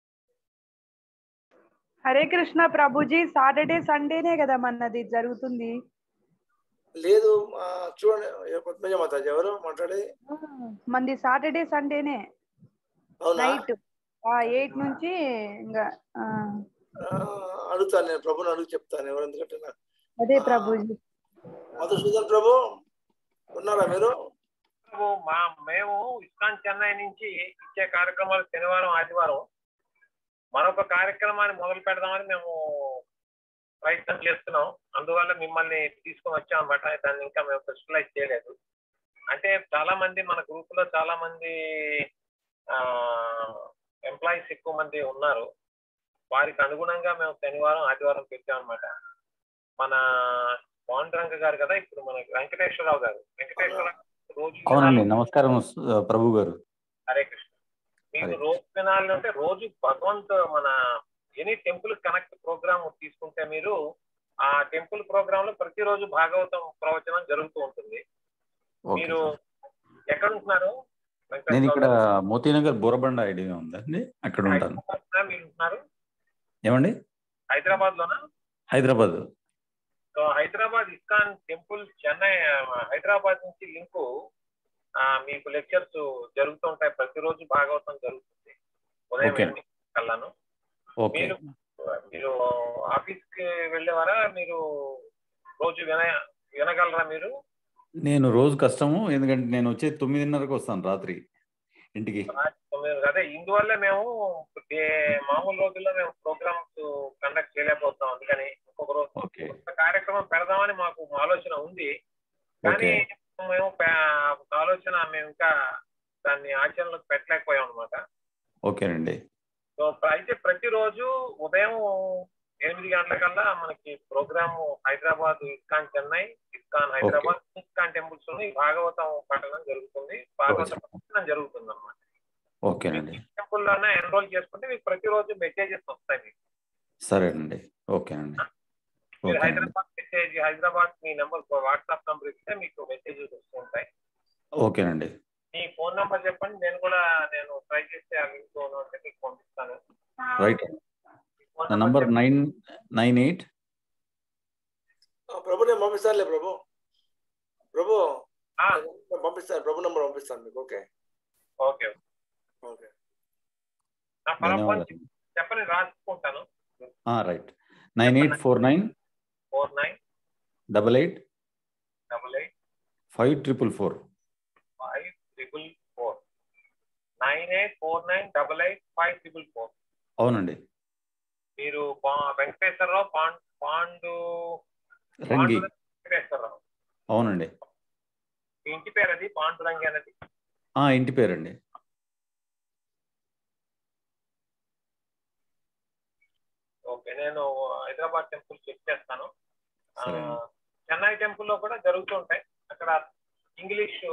హరే కృష్ణ ప్రభుజీ సాటర్డే సండేనే కదా మనది జరుగుతుంది లేదు ఆ, చూడండి ఏ పద్మజ మాతాజీ ఎవరు మాట్లాడేది మంది సాటర్డే సండేనే అవునా నైట్ ఎయిట్ నుంచి ఇంకా ఆ, ఆ, అడుగుతాను నేను ప్రభుని అడుగు చెప్తాను ఎవరు ఎందుకంటే నాకు అదే ప్రభుజీ మధుసూదన్ ప్రభు ఉన్నారా మీరు మేము మా మేము ఇస్కాన్ చెన్నై నుంచి ఇచ్చే కార్యక్రమాలు శనివారం ఆదివారం మరొక కార్యక్రమాన్ని మొదలు పెడదామని మేము ప్రయత్నం చేస్తున్నాం అందువల్ల మిమ్మల్ని తీసుకొని వచ్చాం అనమాట దాన్ని ఇంకా మేము స్పెషలైజ్ చేయలేదు అంటే చాలా మంది మన గ్రూప్ లో చాలా మంది ఎంప్లాయీస్ ఎక్కువ మంది ఉన్నారు వారికి అనుగుణంగా మేము శనివారం ఆదివారం పెట్టాం అనమాట మన పాండురంగ గారు కదా ఇప్పుడు మన వెంకటేశ్వరరావు గారు వెంకటేశ్వరరావు రోజు అవునండి నమస్కారం ఆ, ప్రభు గారు హరే కృష్ణ మీకు హరే. రోజు వినాలి అంటే రోజు భగవంత్ మన ఎనీ టెంపుల్ కనెక్ట్ ప్రోగ్రామ్ తీసుకుంటే మీరు ఆ టెంపుల్ ప్రోగ్రామ్ లో ప్రతిరోజు భాగవతం ప్రవచనం జరుగుతూ ఉంటుంది ఓకే మీరు సార్. ఎక్కడ ఉంటున్నారు నేను ఇక్కడ మోతీనగర్ బోరబండ ఐడియా ఉందండి అక్కడ ఉంటాను హైదరాబాద్ మీరు ఉంటున్నారు ఏమండి హైదరాబాద్ లోనా Hyderabad so Hyderabad ISKCON temple Chennai ఆ, హైదరాబాద్ నుంచి లింకు ఆ, మీకు లెక్చర్స్ జరుగుతుంటాయి ప్రతిరోజు భాగవతం జరుగుతుంది ఉదయం Okay. ఎనిమిది కల్లాను ఓకే మీరు మీరు ఆఫీస్ కి వెళ్ళేవారా మీరు రోజు విన వినగలరా మీరు నేను రోజు కష్టము ఎందుకంటే నేను వచ్చే తొమ్మిదిన్నరకు వస్తాను రాత్రి ఇంటికి తొమ్మిది అదే ఇందువల్ల మేము ఏ- మామూలు రోజుల్లో మేము ప్రోగ్రామ్స్ కండక్ట్ చేయలేకపోతాం అందుకని ఇంకొక రోజు ఓకే ఒక కార్యక్రమం పెడదామని మాకు ఆలోచన ఉంది కానీ ఓకే మేము పే- ఒక ఆలోచన మేము ఇంకా దాన్ని ఆచరణలోకి పెట్టలేకపోయాం అనమాట ఓకేనండి సో అయితే ప్రతిరోజు ఉదయం ఎనిమిది గంటలకల్లా మనకి program Hyderabad ISKCON Chennai ISKCON Hyderabad ISKCON temples ఉన్నాయి భాగవతం పఠనం జరుగుతుంది భాగవత పఠనం జరుగుతుంది అనమాట ఓకేనండి టెంపుల్ లోనే ఎన్రోల్ చేసుకుంటే మీకు ప్రతిరోజు మెసేజెస్ వస్తాయి మీకు సరేనండి ఓకేనండి మీరు ఓకేనండి హైదరాబాద్ మెసేజ్ హైదరాబాద్ మీ నెంబర్ వాట్సాప్ నెంబర్ ఇస్తే మీకు మెసేజెస్ వస్తూ ఉంటాయి ఓకేనండి మీ ఫోన్ నెంబర్ చెప్పండి నేను కూడా నేను ట్రై చేస్తే ఆ లింక్ అంటే మీకు పంపిస్తాను రైట్ మీ ఫోన్ నా number number nine nine eight ఆ, ప్రభు నేను పంపిస్తానులే ప్రభు ప్రభు ఆ, నేను పంపిస్తాను ప్రభు నంబర్ పంపిస్తాను మీకు ఓకే ఓకే ఓకే నా పరమ ధన్యవాదాలు చెప్పని రాసుకుంటాను right nine eight four nine four nine double eight double eight five triple four five triple four nine eight four nine double eight five triple four అవునండి మీరు పా- వెంకటేశ్వరరావు పాండ్ పాండు రంగి పాండు వెంకటేశ్వరరావు అవునండి మీ ఇంటి పేరు అది పాండురంగి అనేది ఆ, ఇంటి పేరండి ఓకే నేను హైదరాబాద్ టెంపుల్ చెక్ చేస్తాను ఆ, సరే. చెన్నై టెంపుల్ లో కూడా జరుగుతూ ఉంటాయి అక్కడ ఇంగ్లీషు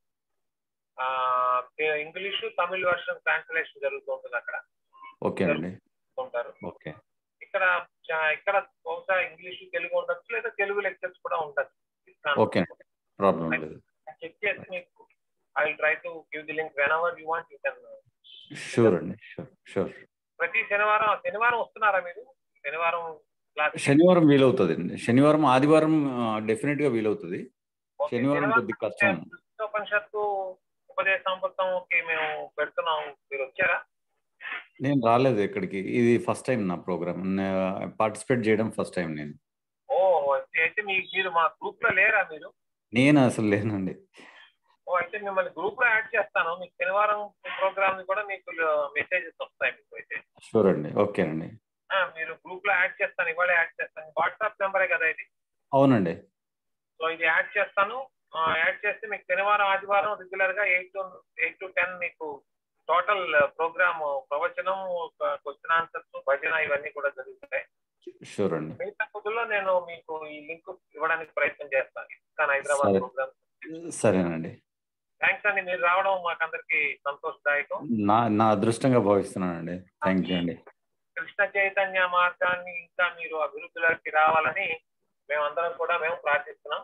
ఆ, తె- ఇంగ్లీషు తమిళ్ వర్షన్ ట్రాన్స్లేషన్ జరుగుతూ ఉంటుంది అక్కడ ఓకేనండి ఉంటారు ఓకే ఇక్కడ చ- ఇక్కడ బహుశా ఇంగ్లీషు తెలుగు ఉండొచ్చు లేదా తెలుగు లెక్చర్స్ కూడా ఉండొచ్చు ఓకే ప్రాబ్లం లేదు చెక్ చేసి మీకు I will try to give the link whenever you want you can sure అండి షూర్ షూర్ ప్రతి శనివారం శనివారం వస్తున్నారా మీరు శనివారం క్లాస్ శనివారం వీలవుతుంది అండి శనివారం ఆదివారం డెఫినెట్ గా వీలవుతుంది శనివారం కొద్ది కష్టం ఉపనిషత్తు ఉపదేశామృతంకి మేము పెడుతున్నాం మీరు వచ్చారా నేను రాలేదు ఇక్కడికి ఇది ఫస్ట్ టైం నా ప్రోగ్రామ్ పార్టిసిపేట్ చేయడం ఫస్ట్ టైం నేను ఓ అయితే అయితే మీ మీరు మా గ్రూప్ లో లేరా మీరు నేను అసలు లేనండి ఓ అయితే మిమ్మల్ని గ్రూప్ లో యాడ్ చేస్తాను మీకు శనివారం ప్రోగ్రామ్ కూడా మీకు మెసేజెస్ వస్తాయి మీకు అయితే షూర్ అండి ఓకేనండి ఆ, మీరు గ్రూప్ లో యాడ్ చేస్తాను ఇవాళ యాడ్ చేస్తాను వాట్సాప్ నెంబరే కదా ఇది అవునండి సో ఇది యాడ్ చేస్తాను ఆ, యాడ్ చేస్తే మీకు శనివారం ఆదివారం రెగ్యులర్ గా eight to eight to ten మీకు టోటల్ ప్రోగ్రామ్ ప్రవచనం క్వశ్చన్ ఆన్సర్స్ భజన ఇవన్నీ కూడా జరుగుతాయి షూర్ అండి మిగతా రోజుల్లో నేను మీకు ఈ లింక్ ఇవ్వడానికి ప్రయత్నం చేస్తాను ఇస్కాన్ హైదరాబాద్ సరే. ప్రోగ్రామ్ సరేనండి థ్యాంక్స్ అండి మీరు రావడం మాకందరికి సంతోషదాయకం నా నా అదృష్టంగా భావిస్తున్నానండి థ్యాంక్ యూ అండి కృష్ణ చైతన్య మార్గాన్ని ఇంకా మీరు అభివృద్ధిలోకి రావాలని మేమందరం కూడా మేము ప్రార్థిస్తున్నాం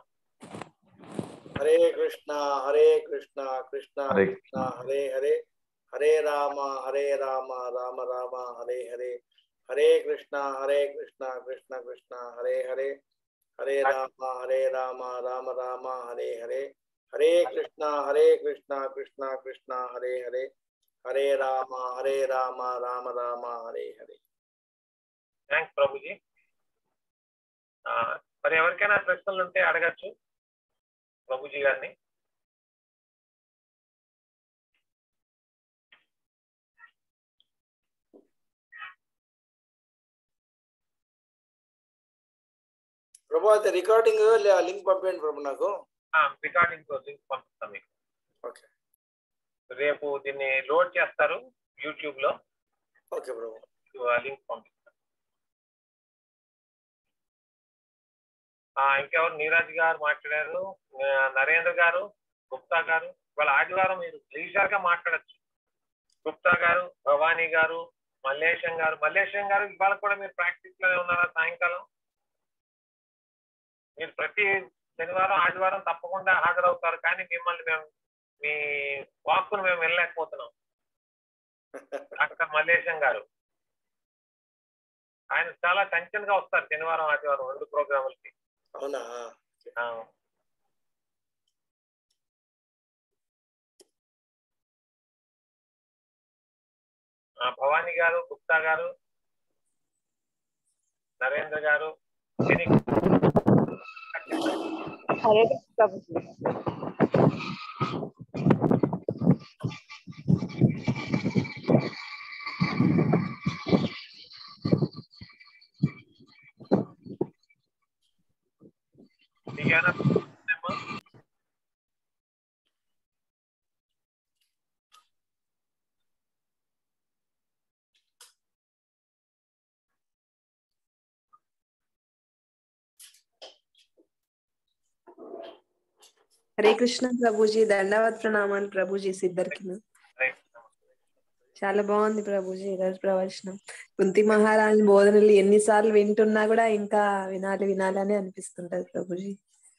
హరే కృష్ణ హరే కృష్ణ కృష్ణ హరే కృష్ణ హరే హరే హరే రామ హరే రామ రామ రామ హరే హరే హరే కృష్ణ హరే కృష్ణ కృష్ణ కృష్ణ హరే హరే హరే రామ హరే రామ రామ రామ హరే హరే హరే కృష్ణ హరే కృష్ణ కృష్ణ కృష్ణ హరే హరే హరే రామ హరే రామ రామ రామ హరే హరే థ్యాంక్స్ ప్రభుజీ ఆ, మరి ఎవరికైనా ప్రశ్నలు ఉంటే అడగచ్చు ప్రభుజీ గారిని ప్రభు అయితే రికార్డింగ్ లింక్ పంపండి ప్రభు నాకు రికార్డింగ్ లింక్ పంపిస్తాం మీకు ఓకే రేపు దీన్ని లోడ్ చేస్తారు యూట్యూబ్ లో ఓకే ప్రభు లింక్ పంపిస్తాం ఆ, ఇంకెవరు నీరజ్ గారు మాట్లాడారు ఆ, నరేంద్ర గారు గుప్తా గారు ఇవాళ ఆదివారం మీరు లీజర్ గా మాట్లాడచ్చు గుప్తా గారు భవానీ గారు మల్లేశం గారు మల్లేశం గారు ఇవాళ కూడా మీరు ప్రాక్టీస్ లోనే ఉన్నారా సాయంకాలం మీరు ప్రతి శనివారం ఆదివారం తప్పకుండా హాజరవుతారు కానీ మిమ్మల్ని మేము మీ వాక్కును మేము వెళ్ళలేకపోతున్నాం డాక్టర్ మల్లేశం గారు ఆయన చాలా టెన్షన్ గా వస్తారు శనివారం ఆదివారం రెండు ప్రోగ్రాములకి అవునా ఆ. ఆ, భవానీ గారు గుప్తా గారు నరేంద్ర గారు విని హరే ప్రభుజీ మీకేమైనా ఉందేమా? హరే కృష్ణ ప్రభుజీ దండవత్ ప్రణామాలు ప్రభుజీ సిద్ధర్కి రైట్. చాలా బాగుంది ప్రభుజీ ఈరోజు ప్రవచనం కుంతి మహారాణి బోధనలు ఎన్నిసార్లు వింటున్నా కూడా ఇంకా వినాలి వినాలని అనిపిస్తుంటది ప్రభుజీ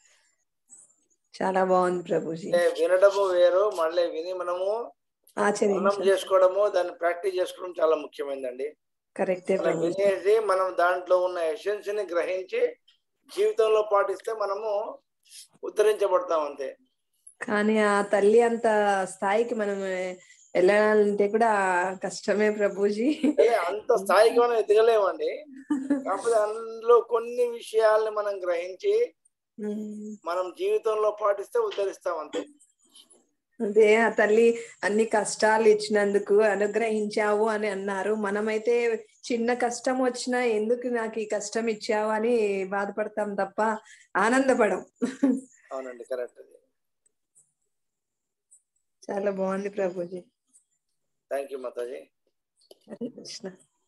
చాలా బాగుంది ప్రభుజీ అంటే వినడము వేరు మళ్ళీ విని మనము మనం ఆచరించాలి చేసుకోవడము దాన్ని ప్రాక్టీస్ చేసుకోవడం చాలా ముఖ్యమైనదండి కరెక్టే మనం ప్రభుజీ వినేది మనం దాంట్లో ఉన్న ఎసెన్స్ ని గ్రహించి జీవితంలో పాటిస్తే మనము ఉద్ధరించబడతాం అంతే కానీ ఆ తల్లి అంత స్థాయికి మనం వెళ్ళాలంటే కూడా కష్టమే ప్రభుజీ అదే అంత స్థాయికి మనం ఎదగలేమండి కాకపోతే అందులో కొన్ని విషయాల్ని మనం గ్రహించి ఉమ్. మనం జీవితంలో పాటిస్తే ఉద్ధరిస్తాం అంతే అదే ఆ తల్లి అన్ని కష్టాలు ఇచ్చినందుకు అనుగ్రహించావు అని అన్నారు మనమైతే చిన్న కష్టం వచ్చినా ఎందుకు నాకు ఈ కష్టం ఇచ్చావు అని బాధపడతాం తప్ప ఆనందపడం అవునండి కరెక్ట్ అది చాలా బాగుంది ప్రభుజీ థ్యాంక్ యూ మాతాజీ హరే కృష్ణ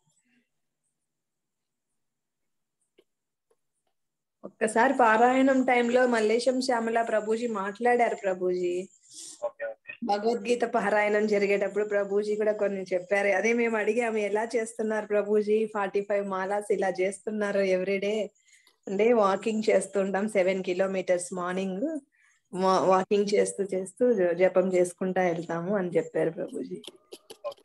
ఒక్కసారి పారాయణం టైంలో మల్లేశం శ్యామల ప్రభుజీ మాట్లాడారు ప్రభుజీ ఓకే ఓకే భగవద్గీత పారాయణం జరిగేటప్పుడు ప్రభుజీ కూడా కొన్ని చెప్పారు అదే మేము అడిగాము ఎలా చేస్తున్నారు ప్రభుజీ ఫార్టీ ఫైవ్ మాలాస్ ఇలా చేస్తున్నారు ఎవ్రీడే అంటే వాకింగ్ చేస్తుంటాం సెవెన్ కిలోమీటర్స్ మార్నింగ్ వాకింగ్ చేస్తూ చేస్తూ జ- జపం చేసుకుంటా వెళ్తాము అని చెప్పారు ప్రభుజీ ఓకే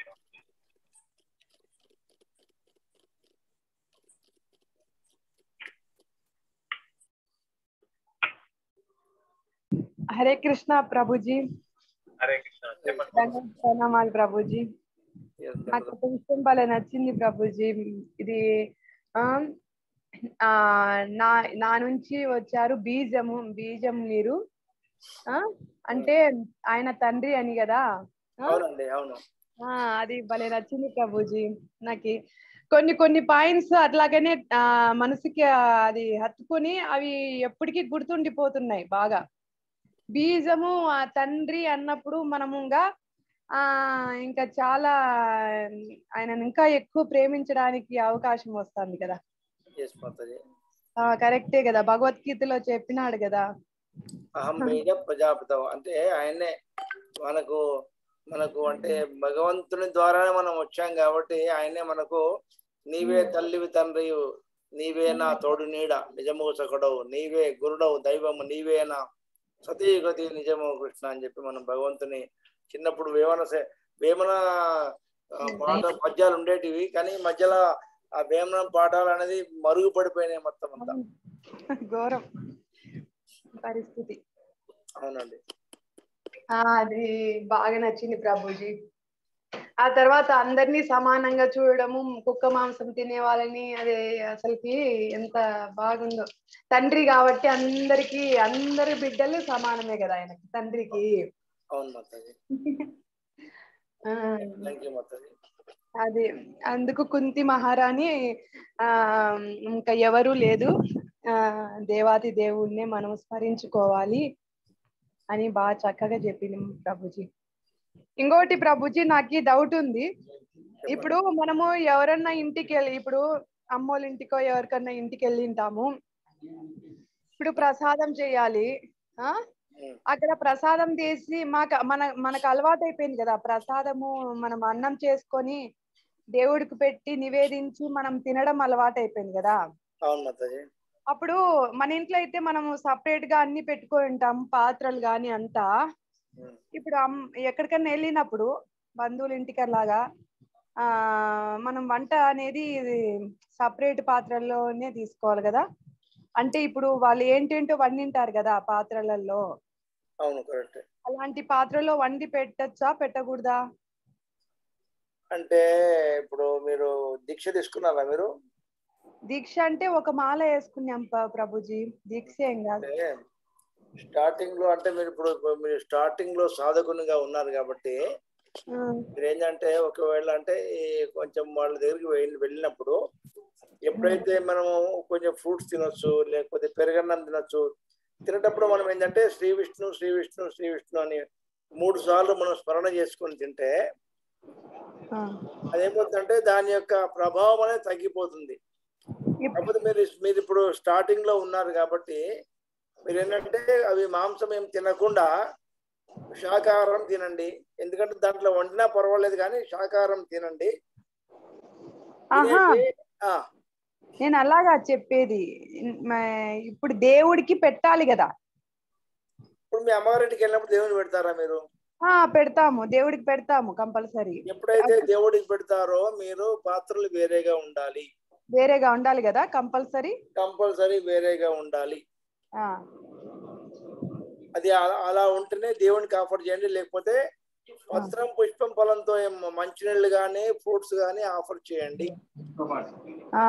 హరే కృష్ణ ప్రభుజీ హరే కృష్ణ చెప్పండి దండం ప్రణామాలు ప్రభుజీ Yes, నాకు ఒక విషయం భలే నచ్చింది ప్రభుజీ ఇది ఆ ఆ, నా నా నుంచి వచ్చారు బీజము బీజం మీరు ఆ అంటే ఆయన తండ్రి అని కదా ఆ? అవునండి అవును ఆ అది భలే నచ్చింది ప్రభుజీ నాకు కొన్ని కొన్ని పాయింట్స్ అట్లాగనే ఆ మనసుకి ఆ, అది హత్తుకుని అవి ఎప్పటికీ గుర్తుండిపోతున్నాయి బాగా బీజము ఆ తండ్రి అన్నప్పుడు మనము ఇంకా ఆ ఇంకా చాలా ఆయన ఇంకా ఎక్కువ ప్రేమించడానికి అవకాశం వస్తుంది కదా ఎస్ మాతాజీ ఆ కరెక్టే కదా భగవద్గీతలో చెప్పినాడు కదా అహం బీజ ప్రజాపితం అంటే ఆయనే మనకు మనకు అంటే భగవంతుని ద్వారానే మనం వచ్చాం కాబట్టి ఆయనే మనకు నీవే తల్లివి తండ్రి నీవే నా తోడు నీడ నిజము సకుడవు నీవే గురుడవు దైవము నీవే నా సతీగతి నిజము కృష్ణ అని చెప్పి మనం భగవంతుని చిన్నప్పుడు వేమన సే- వేమన ఆ, పాట పద్యాలు ఉండేటివి కానీ ఈ మధ్యలో ఆ వేమన పాఠాలు అనేది మరుగుపడిపోయినాయి మొత్తం అంతా ఘోరం పరిస్థితి అవునండి ఆ అది బాగా నచ్చింది ప్రభుజీ ఆ తర్వాత అందరినీ సమానంగా చూడడము కుక్క మాంసం తినే వాళ్ళని అది అసలుకి ఎంత బాగుందో తండ్రి కాబట్టి అందరికి అందరి బిడ్డలు సమానమే కదా ఆయనకి తండ్రికి అవును మాతాజీ ఆ, థ్యాంక్ యూ మాతాజీ అది అందుకు కుంతి మహారాణి ఆ ఇంకా ఎవరు లేదు ఆ దేవాది దేవుణ్ణి మనం స్మరించుకోవాలి అని బాగా చక్కగా చెప్పింది ప్రభుజీ ఇంకోటి ప్రభుజీ నాకు డౌట్ ఉంది ఇప్పుడు మనము ఎవరన్నా ఇంటికి వెళ్ళి ఇప్పుడు అమ్మోళ్ళ ఇంటికో ఎవరికన్నా ఇంటికి వెళ్ళింటాము ఇప్పుడు ప్రసాదం చేయాలి ఆ ఉమ్. అక్కడ ప్రసాదం చేసి మాకు మన మనకు అలవాటు అయిపోయింది కదా ప్రసాదము మనం అన్నం చేసుకొని దేవుడికి పెట్టి నివేదించి మనం తినడం అలవాటు అయిపోయింది కదా అవును మాతాజీ అప్పుడు మన ఇంట్లో అయితే మనము సపరేట్ గా అన్ని పెట్టుకొని ఉంటాం పాత్రలు గాని అంతా ఉమ్. ఇప్పుడు అమ్ ఎక్కడికన్నా వెళ్ళినప్పుడు బంధువుల ఇంటికి అలాగా ఆ మనం వంట అనేది సపరేట్ పాత్రల్లోనే తీసుకోవాలి కదా అంటే ఇప్పుడు వాళ్ళు ఏంటేంటో వండింటారు కదా ఆ పాత్రలలో అవును కరెక్ట్ అలాంటి పాత్రలో వండి పెట్టచ్చా పెట్టకూడదా అంటే ఇప్పుడు మీరు దీక్ష తీసుకున్నారా మీరు దీక్ష అంటే ఒక మాల వేసుకున్నాం ప- ప్రభుజీ దీక్ష ఏం కాదు అంటే స్టార్టింగ్ లో అంటే మీరు ఇప్పుడు ఇప్పుడు మీరు స్టార్టింగ్ లో సాధకునిగా ఉన్నారు కాబట్టి ఆ, మీరు ఏంటంటే ఒకవేళ అంటే ఈ కొంచెం వాళ్ళ దగ్గరికి వెళ్ళి వెళ్ళినప్పుడు ఎప్పుడైతే మనము కొంచెం ఫ్రూట్స్ తినొచ్చు లేకపోతే పెరగన్నం తినొచ్చు తినేటప్పుడు మనం ఏంటంటే శ్రీ విష్ణు శ్రీ విష్ణు శ్రీ విష్ణు అని మూడు సార్లు మనం స్మరణ చేసుకొని తింటే ఆ. అదేమవుతుందంటే దాని యొక్క ప్రభావం అనేది తగ్గిపోతుంది ఇప్- కాకపోతే మీరు మీరు ఇప్పుడు స్టార్టింగ్ లో ఉన్నారు కాబట్టి మీరు ఏంటంటే అవి మాంసం ఏం తినకుండా శాకాహారం తినండి ఎందుకంటే దాంట్లో వండినా పర్వాలేదు కానీ శాకాహారం తినండి ఆహా తినేసి, ఆ, నేను అలాగా చెప్పేది మ- ఇప్పుడు దేవుడికి పెట్టాలి కదా ఇప్పుడు మీ అమ్మగారింటికి వెళ్ళినప్పుడు దేవుని పెడతారా మీరు ఆ పెడతాము దేవుడికి పెడతాము కంపల్సరీ ఎప్పుడైతే దేవుడికి పెడతారో మీరు పాత్రలు వేరేగా ఉండాలి వేరేగా ఉండాలి కదా కంపల్సరీ కంపల్సరీ వేరేగా ఉండాలి ఆ అది అలా- అలా ఉంటేనే దేవునికి ఆఫర్ చేయండి లేకపోతే పత్రం పుష్పం ఫలంతో ఏం మంచినీళ్ళు కానీ ఫ్రూట్స్ కానీ ఆఫర్ చేయండి ఆ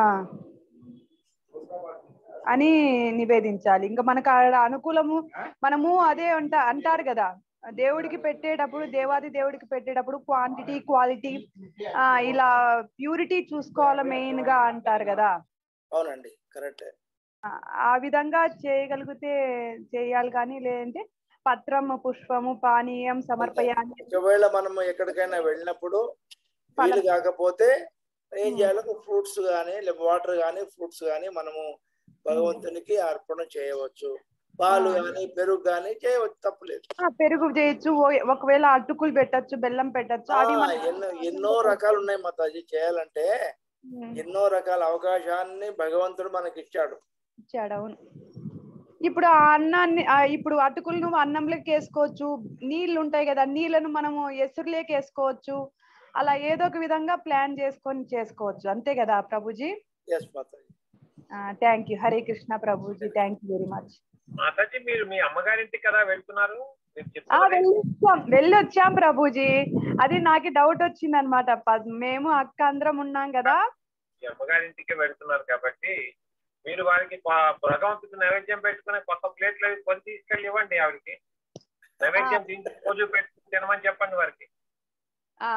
అని నివేదించాలి ఇంకా మనకు ఆడ అనుకూలము మనము అదే అంట అంటారు కదా దేవుడికి పెట్టేటప్పుడు దేవాది దేవుడికి పెట్టేటప్పుడు క్వాంటిటీ క్వాలిటీ ఆ ఇలా ప్యూరిటీ చూసుకోవాలి మెయిన్ గా అంటారు కదా అవునండి కరెక్టే ఆ, ఆ విధంగా చేయగలిగితే చేయాలి కానీ లేదంటే పత్రము పుష్పము పానీయం సమర్పయాన్ని ఒకవేళ మనం ఎక్కడికైనా వెళ్ళినప్పుడు వీలు కాకపోతే ఏం చేయాలి ఫ్రూట్స్ కానీ లేకపోతే వాటర్ కానీ ఫ్రూట్స్ కానీ మనము భగవంతునికి అర్పణ చేయవచ్చు పాలు కానీ పెరుగు కానీ చేయవచ్చు తప్పులేదు ఆ, పెరుగు చేయొచ్చు ఓ- ఒకవేళ అటుకులు పెట్టొచ్చు బెల్లం పెట్టొచ్చు ఆ, అది మన- ఎన్నో ఎన్నో రకాలు ఉన్నాయి మాతాజీ చేయాలంటే ఉమ్. ఎన్నో రకాల అవకాశాన్ని భగవంతుడు మనకి ఇచ్చాడు ఇచ్చాడు అవును ఇప్పుడు ఆ అన్నాన్ని ఆ ఇప్పుడు అటుకులు నువ్వు అన్నంలోకి వేసుకోవచ్చు నీళ్లు ఉంటాయి కదా నీళ్ళను మనము ఎసురులోకి వేసుకోవచ్చు అలా ఏదో ఒక విధంగా ప్లాన్ చేసుకొని చేసుకోవచ్చు అంతే కదా ప్రభుజీ ఎస్ మాతాజీ థ్యాంక్ యూ హరే కృష్ణ ప్రభుజీ థ్యాంక్ యూ వెరీ మచ్ మాతాజీ మీరు మీ అమ్మగారింటికి కదా వెళ్తున్నారు మీరు ఆ చెప్తున్నది వెళ్ళొచ్చాం వెళ్ళొచ్చాం ప్రభుజీ అది నాకు డౌట్ వచ్చింది అనమాట మేము అక్క అందరం ఉన్నాం కదా మీ అమ్మగారింటికి వెళ్తున్నారు కాబట్టి మీరు వారికి ప- భగవంతుడికి నైవేద్యం పెట్టుకునే కొత్త ప్లేట్లు అవి కొని తీసుకెళ్ళి ఇవ్వండి ఆవిడకి నైవేద్యం తింటూ రోజు పెట్టి తినమని చెప్పండి వారికి ఆ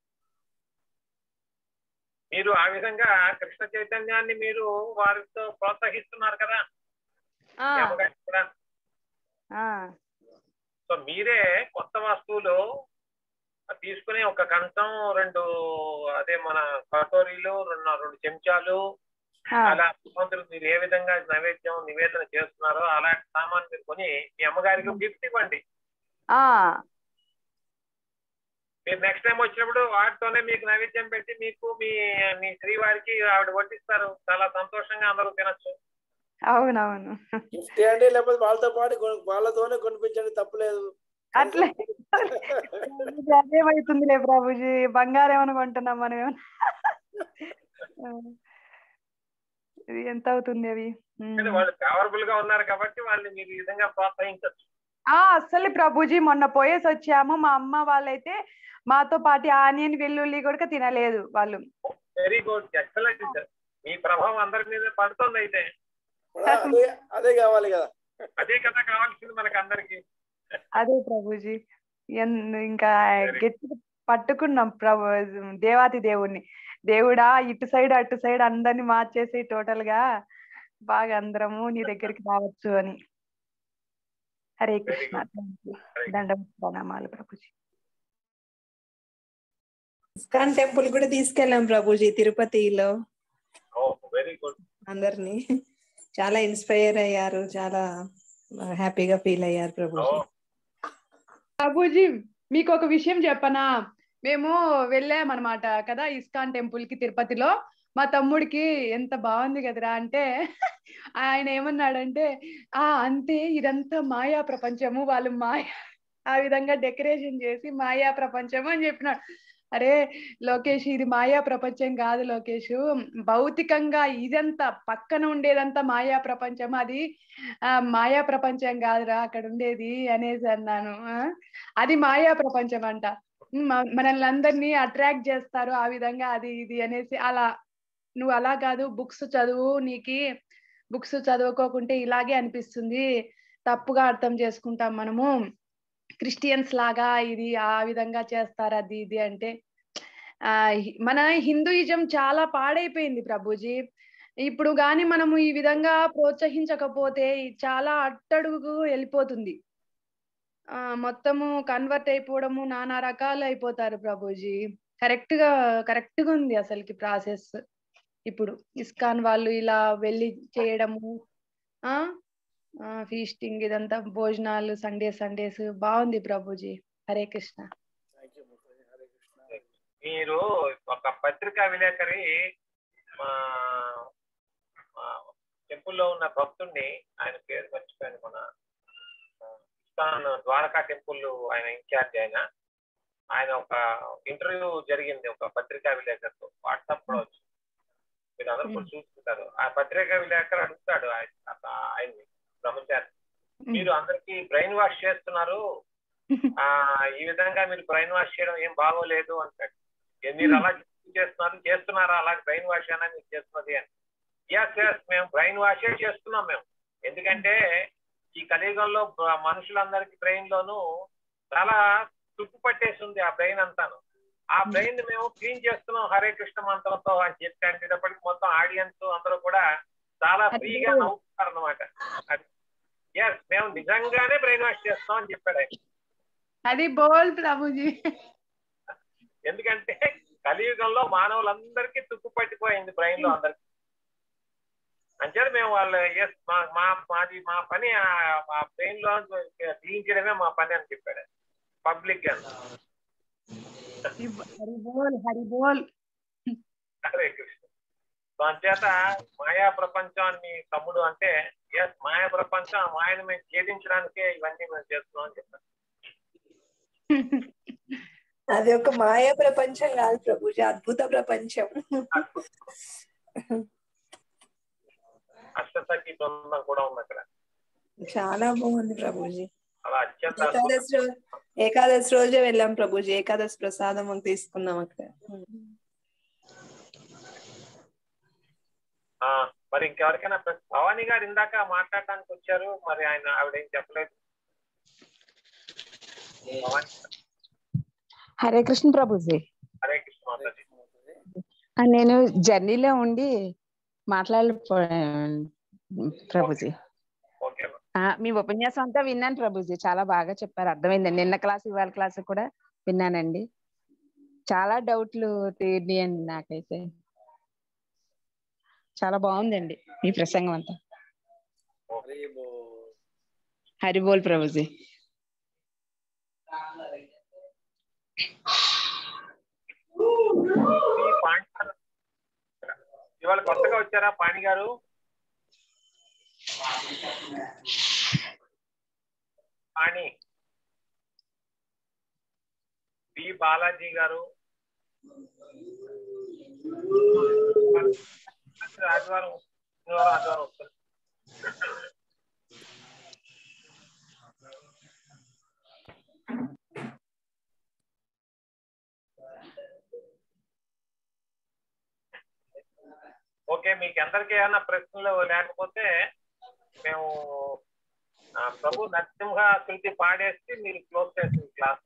మీరు ఆ విధంగా కృష్ణ చైతన్యాన్ని మీరు వారితో ప్రోత్సహిస్తున్నారు కదా ఆ, మీ అమ్మగారికి కూడా ఆ, సో మీరే కొత్త వస్తువులు తీసుకుని ఒక కంచం రెండు అదే మన కటోరీలు రెండు రెండు చెంచాలు ఆ, అలా భగవంతుడికి మీరు ఏ విధంగా నైవేద్యం నివేదన చేస్తున్నారో అలాంటి సామాన్ మీరు కొని మీ అమ్మగారికి గిఫ్ట్ ఇవ్వండి ఆ, మీరు నెక్స్ట్ టైం వచ్చినప్పుడు వాటితోనే మీకు నైవేద్యం పెట్టి మీకు మీ మీ శ్రీవారికి ఆవిడ వడ్డిస్తారు చాలా సంతోషంగా అందరూ తినచ్చు అవునవును గిఫ్ట్ ఇవ్వండి లేకపోతే వాళ్ళతో పాటు కొను- వాళ్ళతోనే కొనిపించండి తప్పులేదు అట్లే ప్రభుజీ, అదేమవుతుందిలే ప్రభుజీ బంగారం ఏమైనా కొంటున్నాం మనం ఏమన్నా ఇది ఎంత అవుతుంది అవి ఉమ్. కానీ వాళ్ళు ఫేవరబుల్ గా ఉన్నారు కాబట్టి వాళ్ళని మీరు ఈ విధంగా ప్రోత్సహించచ్చు ఆ అస్సలు ప్రభుజీ మొన్న పోయేసి వచ్చాము మా అమ్మ వాళ్ళైతే మాతో పాటు ఆనియన్ వెల్లుల్లి కూడా తినలేదు వాళ్ళు వెరీ గుడ్ ఎక్సలెంట్ మీ ప్రభావం అందరి మీద పడుతుంది అయితే అదే అదే కావాలి కదా అదే కదా కావాల్సింది మనకి అందరికి అదే ప్రభుజీ ఎన్- ఇంకా గట్టి పట్టుకున్నాం ప్రభు దేవాతి దేవుణ్ణి దేవుడా ఇటు సైడ్ అటు సైడ్ అందరిని మార్చేసి టోటల్ గా బాగా అందరము నీ దగ్గరికి రావచ్చు అని హరే కృష్ణ Thank you. దండం ప్రణామాలు ప్రభుజీ ఇస్కాన్ టెంపుల్ కూడా తీసుకెళ్ళాం ప్రభుజీ తిరుపతిలో వెరీ గుడ్ అందరినీ చాలా ఇన్స్పైర్ అయ్యారు చాలా హ్యాపీగా ఫీల్ అయ్యారు ప్రభుజీ ప్రభుజీ మీకు ఒక విషయం చెప్పనా మేము వెళ్ళామన్నమాట కదా ఇస్కాన్ టెంపుల్ కి తిరుపతిలో మా తమ్ముడికి ఎంత బాగుంది కదరా అంటే ఆయన ఏమన్నాడంటే ఆ అంతే ఇదంతా మాయా ప్రపంచము వాళ్ళు మాయా ఆ విధంగా డెకరేషన్ చేసి మాయా ప్రపంచము అని చెప్పినాడు అరే లోకేష్ ఇది మాయా ప్రపంచం కాదు లోకేష్ భౌతికంగా ఇదంతా పక్కన ఉండేదంతా మాయా ప్రపంచం అది ఆ మాయా ప్రపంచం కాదురా అక్కడ ఉండేది అనేసి అన్నాను ఆ, అది మాయా ప్రపంచం అంట మ- మనల్ని అందరినీ అట్రాక్ట్ చేస్తారు ఆ విధంగా అది ఇది అనేసి అలా నువ్వు అలా కాదు బుక్స్ చదువు నీకి బుక్స్ చదువుకోకుంటే ఇలాగే అనిపిస్తుంది తప్పుగా అర్థం చేసుకుంటాం మనము క్రిస్టియన్స్ లాగా ఇది ఆ విధంగా చేస్తారు అది ఇది అంటే ఆ హి- మన హిందూయిజం చాలా పాడైపోయింది ప్రభుజీ ఇప్పుడు గాని మనము ఈ విధంగా ప్రోత్సహించకపోతే చాలా అట్టడుగు వెళ్ళిపోతుంది ఆ మొత్తము కన్వర్ట్ అయిపోవడము నానా రకాలు అయిపోతారు ప్రభుజీ కరెక్ట్ గా కరెక్ట్ గా ఉంది అసలుకి ప్రాసెస్ ఇప్పుడు ఇస్కాన్ వాళ్ళు ఇలా వెళ్ళి చేయడము ఆ ఫీస్టింగ్ ఇదంతా భోజనాలు సండే సండేస్ బాగుంది ప్రభుజీ హరే కృష్ణ థ్యాంక్ యూ హరే కృష్ణ మీరు ఒక పత్రికా విలేకరి మా టెంపుల్లో ఉన్న భక్తుడిని ఆయన పేరు మర్చిపోయాను మన ఆ, ఇస్కాన్ ద్వారకా టెంపుల్ ఆయన ఇన్ఛార్జ్ ఆయన ఆయన ఒక ఇంటర్వ్యూ జరిగింది ఒక పత్రికా విలేకరితో వాట్సాప్ లో వచ్చి మీరు అందరూ కూడా చూస్తుంటారు ఆ పత్రికా విలేకరు అడుగుతాడు ఆయన- ఆ- ఆయన్ని బ్రహ్మచారి మీరు అందరికి బ్రెయిన్ వాష్ చేస్తున్నారు ఆ ఈ విధంగా మీరు బ్రెయిన్ వాష్ చేయడం ఏం బాగోలేదు అంటాడు ఏ, మీరు అలా చేస్తున్నారు చేస్తున్నారా అలా బ్రెయిన్ వాష్ అయినా మీరు చేస్తున్నది అని ఎస్ ఎస్ మేము బ్రెయిన్ వాషే చేస్తున్నాం మేము ఎందుకంటే ఈ కలియుగంలో బ- మనుషులందరికి బ్రెయిన్ లోను చాలా తుప్పు పట్టేసి ఉంది ఆ బ్రెయిన్ అంతాను ఆ బ్రెయిన్ మేము క్లీన్ చేస్తున్నాం హరే కృష్ణ మంత్రంతో అని చెప్పి అనేటప్పటికి మొత్తం ఆడియన్స్ అందరూ కూడా చాలా ఫ్రీగా నవ్వుతున్నారు అనమాట ఎస్ మేము నిజంగానే బ్రెయిన్ వాష్ చేస్తాం అని చెప్పాడు ఆయన అది బోల్ ప్రభుజీ ఎందుకంటే కలియుగంలో మానవులందరికీ తుప్పు పట్టిపోయింది బ్రెయిన్ లో అందరికి అంచేది మేము వాళ్ళు ఎస్ మా మా మాది మా పని ఆ- మా బ్రెయిన్ లో క్లీన్ చేయడమే మా పని అని చెప్పాడు పబ్లిక్ గా హరి బోల్ హరి బోల్ హరే కృష్ణ సో అంచేత మాయా ప్రపంచాన్ని తమ్ముడు అంటే ఎస్ మాయా ప్రపంచం ఆ మాయను మేము ఛేదించడానికే ఇవన్నీ మేము చేస్తున్నాం అని చెప్పారు అది ఒక మాయా ప్రపంచం కాదు ప్రభుజీ అద్భుత ప్రపంచం అష్టసఖి బృందం కూడా ఉంది అక్కడ చాలా బాగుంది ప్రభుజీ అలా అత్యంత ఏకాదశి రోజు ఏకాదశి రోజే వెళ్ళాం ప్రభుజీ ఏకాదశి ప్రసాదం తీసుకున్నాం అక్కడ ఆ, మరి ఇంకెవరికైనా ప్రశ్న భవానీ గారు ఇందాక మాట్లాడటానికి వచ్చారు మరి ఆయన ఆవిడ ఏం చెప్పలేదు భవానీ హరే కృష్ణ ప్రభుజీ హరే కృష్ణ మాతాజీ ఆ, నేను జర్నీలో ఉండి మాట్లాడలేకపోయాను ప్రభుజీ ఓకే ఆ, మీ ఉపన్యాసం అంతా విన్నాను ప్రభుజీ చాలా బాగా చెప్పారు అర్థమైందండి నిన్న క్లాస్ ఇవాళ క్లాస్ కూడా విన్నానండి చాలా డౌట్లు తీరినాయండి నాకైతే చాలా బాగుందండి మీ ప్రసంగం అంతా హరి బోల్ హరిబోల్ ప్రభుజీ ఈ పాణి గారు ఇవాళ కొత్తగా వచ్చారా పాణి గారు పాణి బి బాలాజీ గారు ఆదివారం శనివారం ఆదివారం వస్తారు ఓకే మీకు అందరికీ ఏమైనా ప్రశ్నలు లేకపోతే మేము ఆ, ప్రభు నరసింహ శృతి పాడేసి మీరు క్లోజ్ చేసిన క్లాస్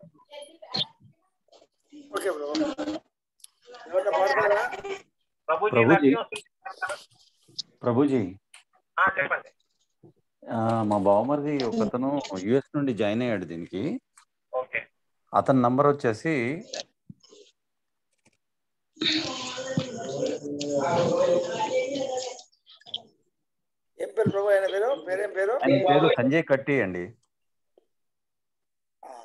ఓకే బ్రో ఎవరైనా పాడతారా ప్రభుజీ ప్రభుజీ. నరసింహ శృతి పాడతారా? ప్రభుజీ ఆ, చెప్పండి ఆ, మా బావమరిది ఒకతను యుఎస్ నుండి జాయిన్ అయ్యాడు దీనికి ఓకే అతని నంబర్ వచ్చేసి ఏం పేరు ప్రభు ఆయన పేరు పేరేం పేరు ఆయన పేరు సంజయ్ కట్టి అండి ఆ,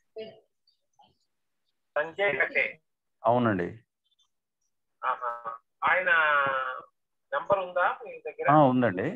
సంజయ్ కట్టే అవునండి ఆహా. ఆయన నంబర్ ఉందా మీ దగ్గర ఆ, ఉందండి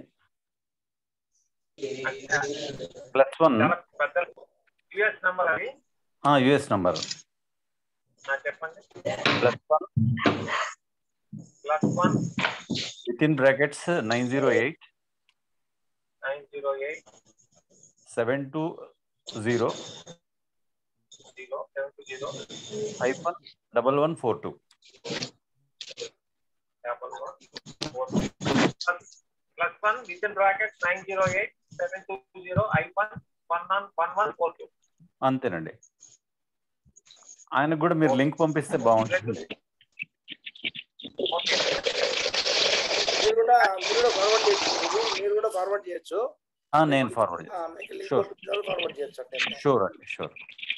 ప్లస్ వన్ చాలా పెద్ద యుఎస్ నంబర్ అది యుఎస్ నంబర్ ఆ, చెప్పండి plus one plus one with in brackets nine zero eight nine zero eight seven two zero zero seven two zero five one double one four two double one one with in bracket nine zero eight seven two zero I one one one one one four two అంతేనండి ఆయనకు కూడా మీరు link పంపిస్తే బాగుంటుంది okay మీరు కూడా మీరు కూడా ఫార్వర్డ్ చేయొచ్చు ఇది మీరు కూడా ఫార్వర్డ్ చేయొచ్చు ఆ, నేను ఫార్వర్డ్ ఆ, మీకు లింక్ Sure. పంపించారు ఫార్వర్డ్ చేయొచ్చు అట్లయితే. షూర్ అండి షూర్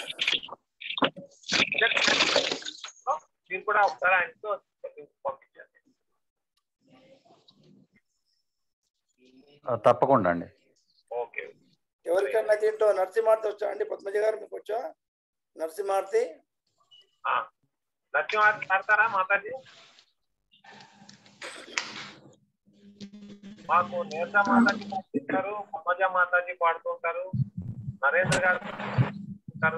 మీరు కూడా ఒకసారి ఆయనతో పంపించండి తప్పకుండా అండి ఓకే ఎవరికైనా దీంట్లో నరసింహార్తి వచ్చా అండి పద్మజ గారు మీకు వచ్చా నరసింహార్తి నరసింహార్తి పాడతారా మాతాజీ మాకు నేత మాతాజీ పాడుతుంటారు పమ్మజ మాతాజీ పాడుతుంటారు నరేంద్ర గారు పాడుతుంటారు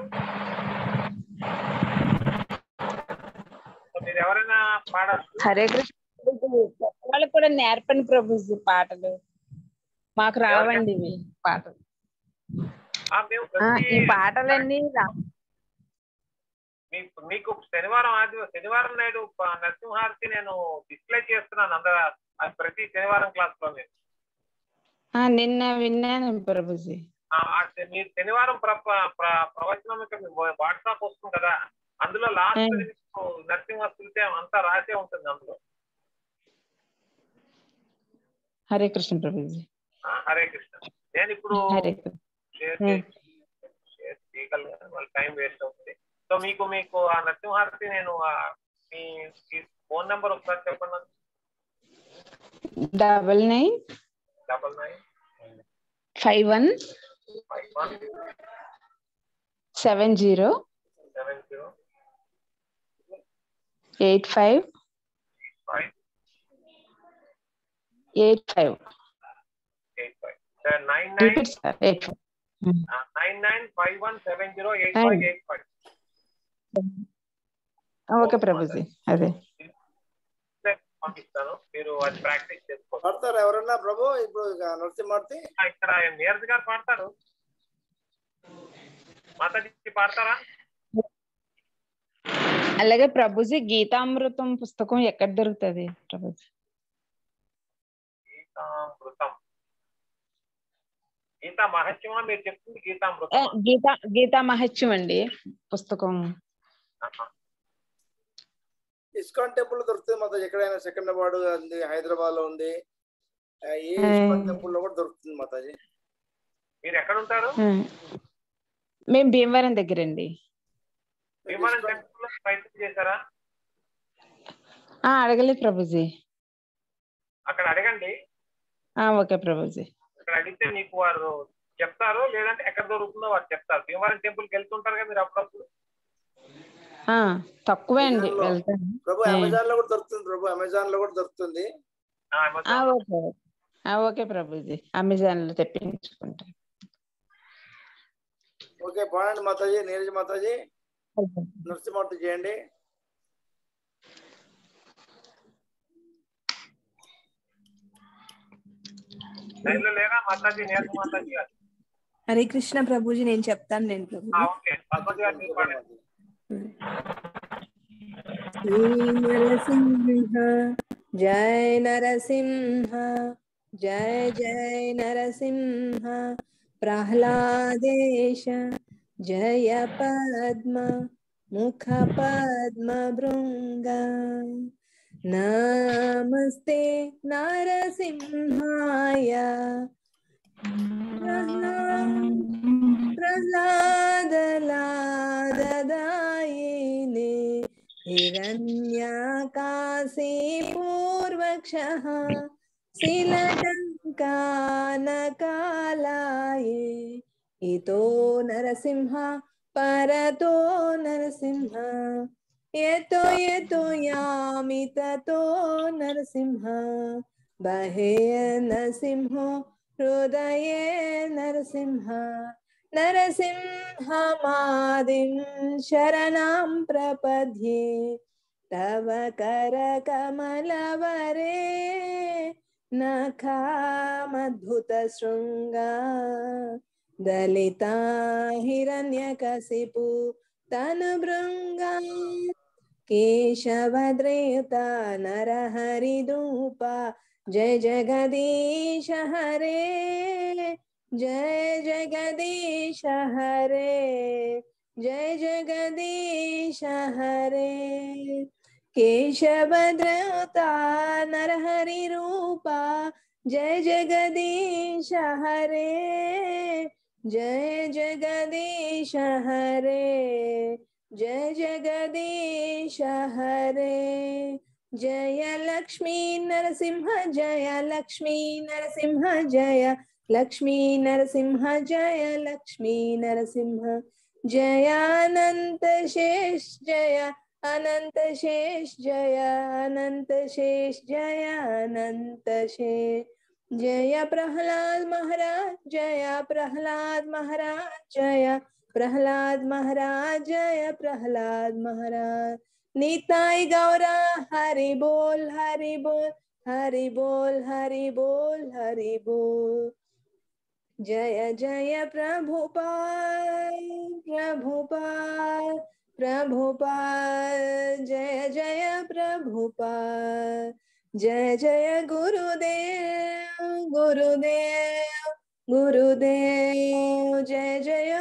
మీరు ఎవరైనా పాడచ్చు హరే కృష్ణ వాళ్ళకి కూడా నేర్పండి ప్రభుజీ పాటలు మాకు రావండి ఇవి పాటలు ఆ, మేము ఆ, ఈ ప్రతి- పాటలన్నీ రా- మీకు మీకు శనివారం ఆది శనివారం నాడు ప- నరసింహార్తి నేను డిస్ప్లే చేస్తున్నాను అందరూ అది ప్రతి శనివారం క్లాస్ లో నేను ఆ, నిన్న విన్నాను ప్రభుజీ ఆ, ఆ శ- మీరు శనివారం ప్ర- ప్ర- ప్ర- ప్రవచనం యొక్క మీ వాట్సాప్ వస్తుంది కదా అందులో లాస్ట్ ఉం. నరసింహ స్థుతి అంతా రాసే ఉంటుంది అందులో హరే కృష్ణ ప్రభుజీ ఆ, హరే కృష్ణ నేను ఇప్పుడు హరే కృష్ణ షేర్ ఉం. చేసి- షేర్ చేయగలను వాళ్ళ టైం వేస్ట్ అవుతుంది సో మీకు మీకు ఆ నరసింహార్తి నేను ఆ, మీ ఫోన్ నెంబర్ ఒకసారి చెప్పండి double nine double nine five one five one seven zero seven zero eight five five eight five eight five sir nine nine repeat sir eight five nine nine five one seven zero eight five eight five okay ప్రభుజీ అదే పంపిస్తాను మీరు అది practice చేసుకోండి పాడతారా ఎవరన్నా ప్రభు ఇప్పుడు ఇక నరసింహార్తి ఆ, ఇక్కడ నీరజ్ గారు పాడతారు మాతాజీ పాడతారా అలాగే ప్రభుజీ గీతామృతం పుస్తకం ఎక్కడ దొరుకుతుంది ప్రభుజీ గీతామృతం గీతా మహత్యమా మీరు చెప్తుంది ఆ, గీతామృతం గీతా గీతా మహత్యం అండి పుస్తకం ఇస్కాన్ టెంపుల్ దొరుకుతుంది మాతో ఎక్కడైనా సికింద్రాబాద్ ఉంది హైదరాబాద్ లో ఉంది ఆ, ఏ ఆ. ఇస్కాన్ టెంపుల్ లో కూడా దొరుకుతుంది మాతాజీ మీరు ఎక్కడ ఉంటారు ఆ. మేము భీమవరం దగ్గరండి విమానం ఇస్కాన్- టెంపుల్ లో ప్రయత్నం చేశారా ఆ అడగలేదు ప్రభుజీ అక్కడ అడగండి ఆ ఓకే ప్రభుజీ అక్కడ అడిగితే మీకు వారు చెప్తారు లేదంటే ఎక్కడ దొరుకుతుందో వారు చెప్తారు భీమవరం టెంపుల్కి వెళ్తుంటారు కదా మీరు అప్పుడప్పుడు ఆ తక్కువే అండి అమెజాన్లో. వెళ్తాను ప్రభు ఆ. అమెజాన్ లో కూడా దొరుకుతుంది ప్రభు అమెజాన్ లో కూడా దొరుకుతుంది ఆ, ఆ అమెజాన్ ఓకే ఆ ఓకే ప్రభుజీ అమెజాన్ లో తెప్పించుకుంటాను ఓకే పాడండి మాతాజీ నీరజ్ మాతాజీ నరసింహార్తి చేయండి లైన్లో లేరా మాతాజీ నేర్చు మాతాజీ గారు హరే కృష్ణ ప్రభుజీ నేను చెప్తాను నేను ప్రభు ఆ, ఓకే పద్మజ గారు మీరు పాడండి श्री नरसिंह जय नरसिंह जय जय नरसिंह प्रह्लादेश जय पद्म मुख पद्म भृङ्ग नमस्ते नरसिंहाय प्रह्लादलाददायिने हिरण्याकाशे पूर्वक्षः शिलटङ्कानकालाये इतो नरसिंह परतो नरसिंह यतो यतो यामि ततो नरसिंह बहे नरसिंहो हृदये नरसिंह नरसिंहमादिं शरणं प्रपद्ये तव करकमलवरे नखामद्भुतशृङ्गा दलिता हिरण्यकशिपु तनुभृङ्गा केशवद्रेता नरहरिदूपा जय जगदीश हरे जय जगदीश हरे जय जगदीश हरे केशव द्रवता नरहरि रूपा जय जगदीश हरे जय जगदीश हरे जय जगदीश हरे जय लक्ष्मी नरसिंह जय लक्ष्मी नरसिंह जय लक्ष्मी नरसिंह जय लक्ष्मी नरसिंह जय अनंत शेष जय अनंत शेष जय अनंत शेष जय अनंत शेष जय प्रहलाद महाराज जय प्रहलाद महाराज जय प्रहलाद महाराज जय प्रहलाद महाराज निताई गौरा हरि बोल हरि बोल हरि बोल हरि बोल हरि बोल जय जय प्रभुपाल प्रभुपाल प्रभुपाल जय जय प्रभुपाल जय जय गुरुदेव गुरुदेव गुरुदेव जय जय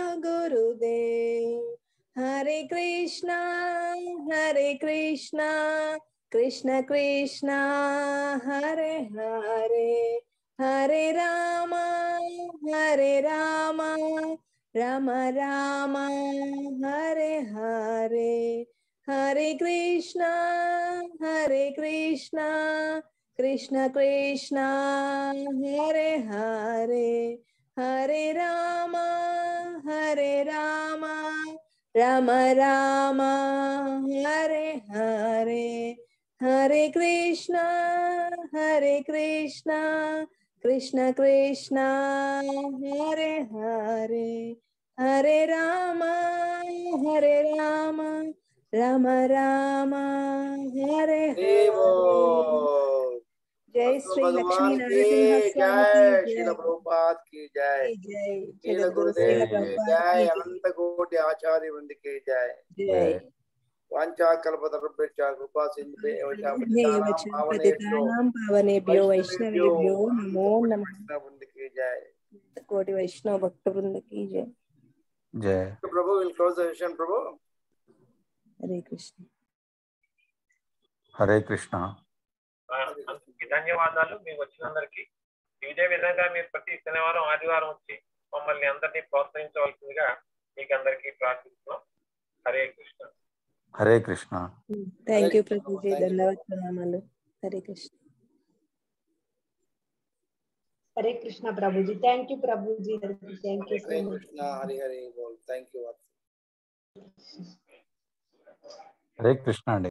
गुरुदेव हरे कृष्णा हरे कृष्णा कृष्ण कृष्णा हरे हरे हरे राम हरे राम राम राम हरे हरे हरे कृष्णा हरे कृष्णा कृष्ण कृष्णा हरे हरे हरे राम हरे राम राम राम हरे हरे हरे कृष्णा हरे कृष्णा कृष्ण कृष्णा हरे हरे हरे राम हरे राम राम राम हरे देवो हरे जय श्री लक्ष्मी भगवान की नरसिंह स्वामी जय की शील जय प्रभुपाद की जय जय शील जगद्गुरु गुरुदेव शील की प्रभुपाद जय की अनंत कोटि आचार्य वृंद की जय जय वांछा कल्पतरुभ्यश्च कृपा सिन्धुभ्ये एव च हे पतितानां वचन पावनेभ्यो पतितानां पावनेभ्यो वैष्णवेभ्यो वैष्णवेभ्यो अनंत नमो कोटि नमः वैष्णव वृंद की जय कोटि वैष्णव भक्त वृंद की जय जय प्रभु विल क्लोज द सेशन प्रभु हरे कृष्ण హరే కృష్ణ ఆ, అందరికీ ధన్యవాదాలు మీకు వచ్చినందరికీ ఇదే విధంగా మీరు ప్రతి శనివారం ఆదివారం వచ్చి మమ్మల్ని అందరినీ ప్రోత్సహించవలసిందిగా మీకు అందరికీ ప్రార్థిస్తున్నాం Hare Krishna Hare Krishna thank you Hare ప్రభుజీ Krishna. Thank you. ధన్యవాద ప్రణామాలు హరే కృష్ణ हरे कृष्णा प्रभु जी थैंक यू प्रभु जी thank you Hare so much Krishna Hari Hari बोल थैंक यू హరే కృష్ణ అండి